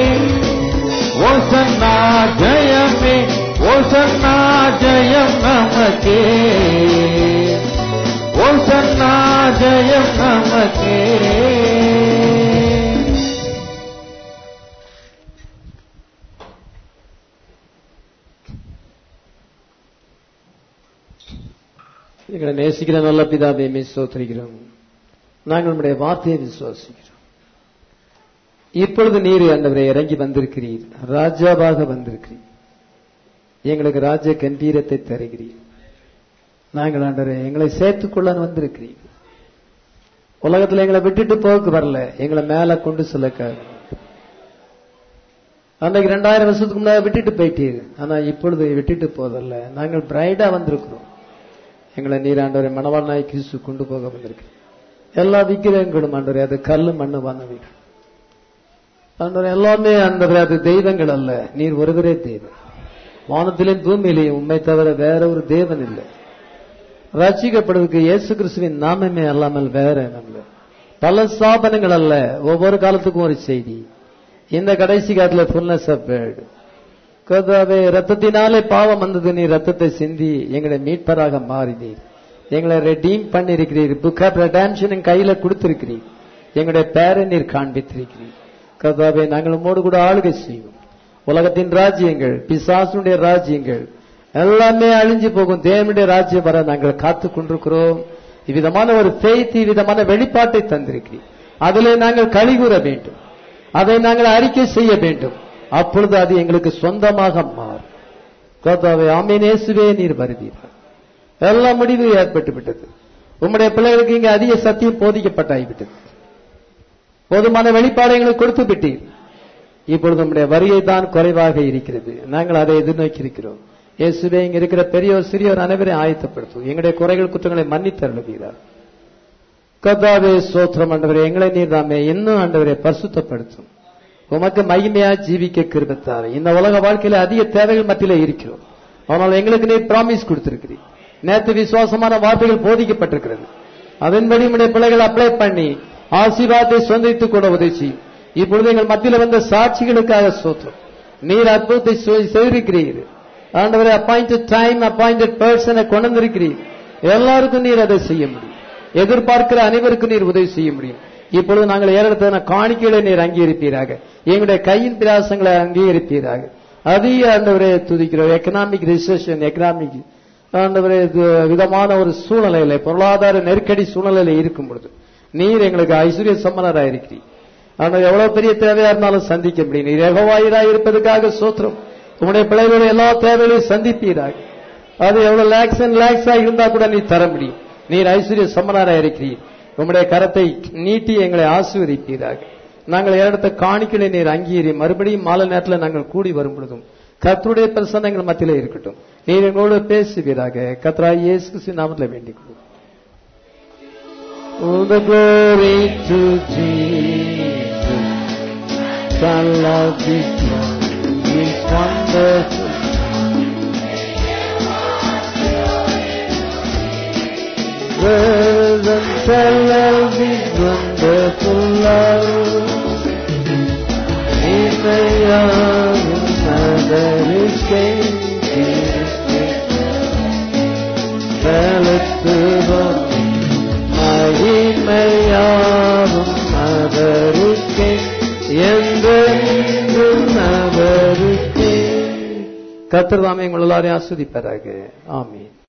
ஓசன்னா ஜெயமே ஓசன்னா ஜெயம் நமக்கே ஓசன்னா ஜெயம் நமக்கே எங்களை நேசிக்கிற நல்ல பிதாவை சோத்தரிக்கிறோம் நாங்கள் உடைய வார்த்தையை விசுவாசிக்கிறோம் இப்பொழுது நீர் ஆண்டவரை இறங்கி வந்திருக்கிறீர் ராஜாவாக வந்திருக்கிறீர் எங்களுக்கு ராஜ கம்பீரத்தை தருகிறீர் நாங்கள் ஆண்டவரை எங்களை சேர்த்துக்கொள்ள வந்திருக்கிறீர் உலகத்துல எங்களை விட்டுட்டு போக்கு வரல எங்களை மேல கொண்டு செல்லக்காக அன்றைக்கு ரெண்டாயிரம் வருஷத்துக்கு முன்னாடி விட்டுட்டு போயிட்டீர் ஆனா இப்பொழுது விட்டுட்டு போதல்ல நாங்கள் பிரைடா வந்திருக்கிறோம் எங்களை நீராண்டவரை மணவாளனாய் கிறிஸ்து கொண்டு போக வந்திருக்கு எல்லா விக்கிரகங்களும் ஆண்டவரே அது கல்லு மண்ணு வானவீடு ஆண்டவரே எல்லாமே ஆண்டவரே அது தெய்வங்கள் அல்ல நீர் ஒருவரே தெய்வம் வானத்திலும் பூமியிலையும் உண்மை தவிர வேற ஒரு தேவன் இல்லை ரட்சிக்கப்படுவதற்கு இயேசு கிறிஸ்துவின் நாமமே அல்லாமல் வேற அல்ல பல ஸ்தாபனங்கள் அல்ல ஒவ்வொரு காலத்துக்கும் ஒரு செய்தி இந்த கடைசி காலத்துல ஃபுல்னஸ் ஆஃப் வேர்டு கர்த்தாவே ரத்தத்தினாலே பாவம் வந்தது நீ ரத்தத்தை சிந்தி எங்களை மீட்பராக மாறினீர் எங்களை ரெடீம் பண்ணிருக்கிறீர் புக் ஆஃப் ரெடாம்ஷன் கையில கொடுத்திருக்கிறீர் எங்களுடைய பேரை நீர் காண்பித்திருக்கிறீர் கர்த்தாவே நாங்கள் உம்மோடு கூட ஆளுகை செய்வோம் உலகத்தின் ராஜ்யங்கள் பிசாசுடைய ராஜ்யங்கள் எல்லாமே அழிஞ்சு போகும் தேவனுடைய ராஜ்யம் வர நாங்கள் காத்து கொண்டிருக்கிறோம் இவ்விதமான ஒரு ஃபெய்த் இவ்விதமான வெளிப்பாட்டை தந்திருக்கிறீர் அதிலே நாங்கள் கழிகூற வேண்டும் அதை நாங்கள் அறிக்கை செய்ய வேண்டும் அப்பொழுது அது எங்களுக்கு சொந்தமாக மாறும் கர்த்தாவே ஆமீன் இயேசுவே நீர் வருவீர்கள் எல்லா முடிவு ஏற்பட்டு விட்டது உம்முடைய பிள்ளைகளுக்கு இங்கே அதிக சத்தியம் போதிக்கப்பட்டாகிவிட்டது போதுமான வெளிப்பாடு எங்களுக்கு கொடுத்து விட்டீர் இப்பொழுது நம்முடைய வருகை தான் குறைவாக இருக்கிறது நாங்கள் அதை எதிர்நோக்கி இருக்கிறோம் இயேசுவே இங்க இருக்கிற பெரியோர் சிறியோர் அனைவரையும் ஆயத்தப்படுத்தும் எங்களுடைய குறைகள் குற்றங்களை மன்னித்தருளுவீரார் கர்த்தாவே சோத்திரம் ஆண்டவரே எங்களை நீர் நாமே இன்னும் ஆண்டவரை பரிசுத்தப்படுத்தும் உமக்கு மகிமையா ஜீவிக்க கிருபத்தாரு இந்த உலக வாழ்க்கையில அதிக தேவைகள் மத்தியில இருக்கிறோம் ஆனால் எங்களுக்கு நீர் பிராமிஸ் கொடுத்திருக்கிறீர் நேற்று விசுவாசமான வார்த்தைகள் போதிக்கப்பட்டிருக்கிறது அதன்படி உடைய பிள்ளைகள் அப்ளை பண்ணி ஆசீர்வாதத்தை சொந்தித்துக் கொள்ள உதவி இப்பொழுது எங்கள் மத்தியில வந்த சாட்சிகளுக்காக சோத்திரம் நீர் அற்புதத்தை செய்- செய்திருக்கிறீர் ஆண்டவரை அப்பாயிண்டட் டைம் அப்பாயிண்டட் பர்சனை கொண்டு வந்திருக்கிறீர் எல்லாருக்கும் நீர் அதை செய்ய முடியும் எதிர்பார்க்கிற அனைவருக்கும் நீர் உதவி செய்ய முடியும் இப்பொழுது நாங்கள் ஏறெடுத்தன காணிக்கைகளை நீர் அங்கீகரிப்பீராக எங்களுடைய கையின் பிரயாசங்களை அங்கீகரிப்பீராக அதிக ஆண்டவரே துதிக்கிறோம் எக்கனாமிக் ரிசெஷன் எக்கனாமிக் ஆண்டவரே இது விதமான ஒரு சூழ்நிலையில பொருளாதார நெருக்கடி சூழ்நிலையில இருக்கும் பொழுது நீர் எங்களுக்கு ஐஸ்வர்ய சம்மனராக இருக்கிறீர் ஆனால் எவ்வளவு பெரிய தேவையா இருந்தாலும் சந்திக்க முடியும் நீர் ஏகவாயிராய் இருப்பதற்காக சோத்திரம் உங்களுடைய பிள்ளைகளுடைய எல்லா தேவைகளையும் சந்திப்பீராக அது எவ்வளவு லேக்ஸ் அண்ட் லேக்ஸா இருந்தா கூட நீ தர முடியும் நீர் ஐஸ்வர்ய சமனாரா இருக்கிறீர் உம்முடைய கரத்தை நீட்டி எங்களை ஆசீர்வதிப்பீராக நாங்கள் இடத்த காணிக்கலை நீர் அங்கீகரி மறுபடியும் மாலை நேரத்தில் நாங்கள் கூடி வரும் பொழுதும் கர்த்தருடைய பிரசன்னம் எங்கள் மத்தியிலே இருக்கட்டும் நீர் எங்களோடு பேசுவீராக கத்ராய் இயேசு கிறிஸ்துவின் நாமத்தில் வேண்டிக் கொள்வோம் All the glory to Jesus. Son of this love is wonderful. Words and tell of His wonderful love. In the young mother's came Jesus செலுத்துவோம் மகிமையாவும் அவருக்கே என்றென்றும் அவருக்கே கர்த்தர் தாமே உங்கள் எல்லாரையும் ஆஸ்வதிப்பாராக ஆமீன்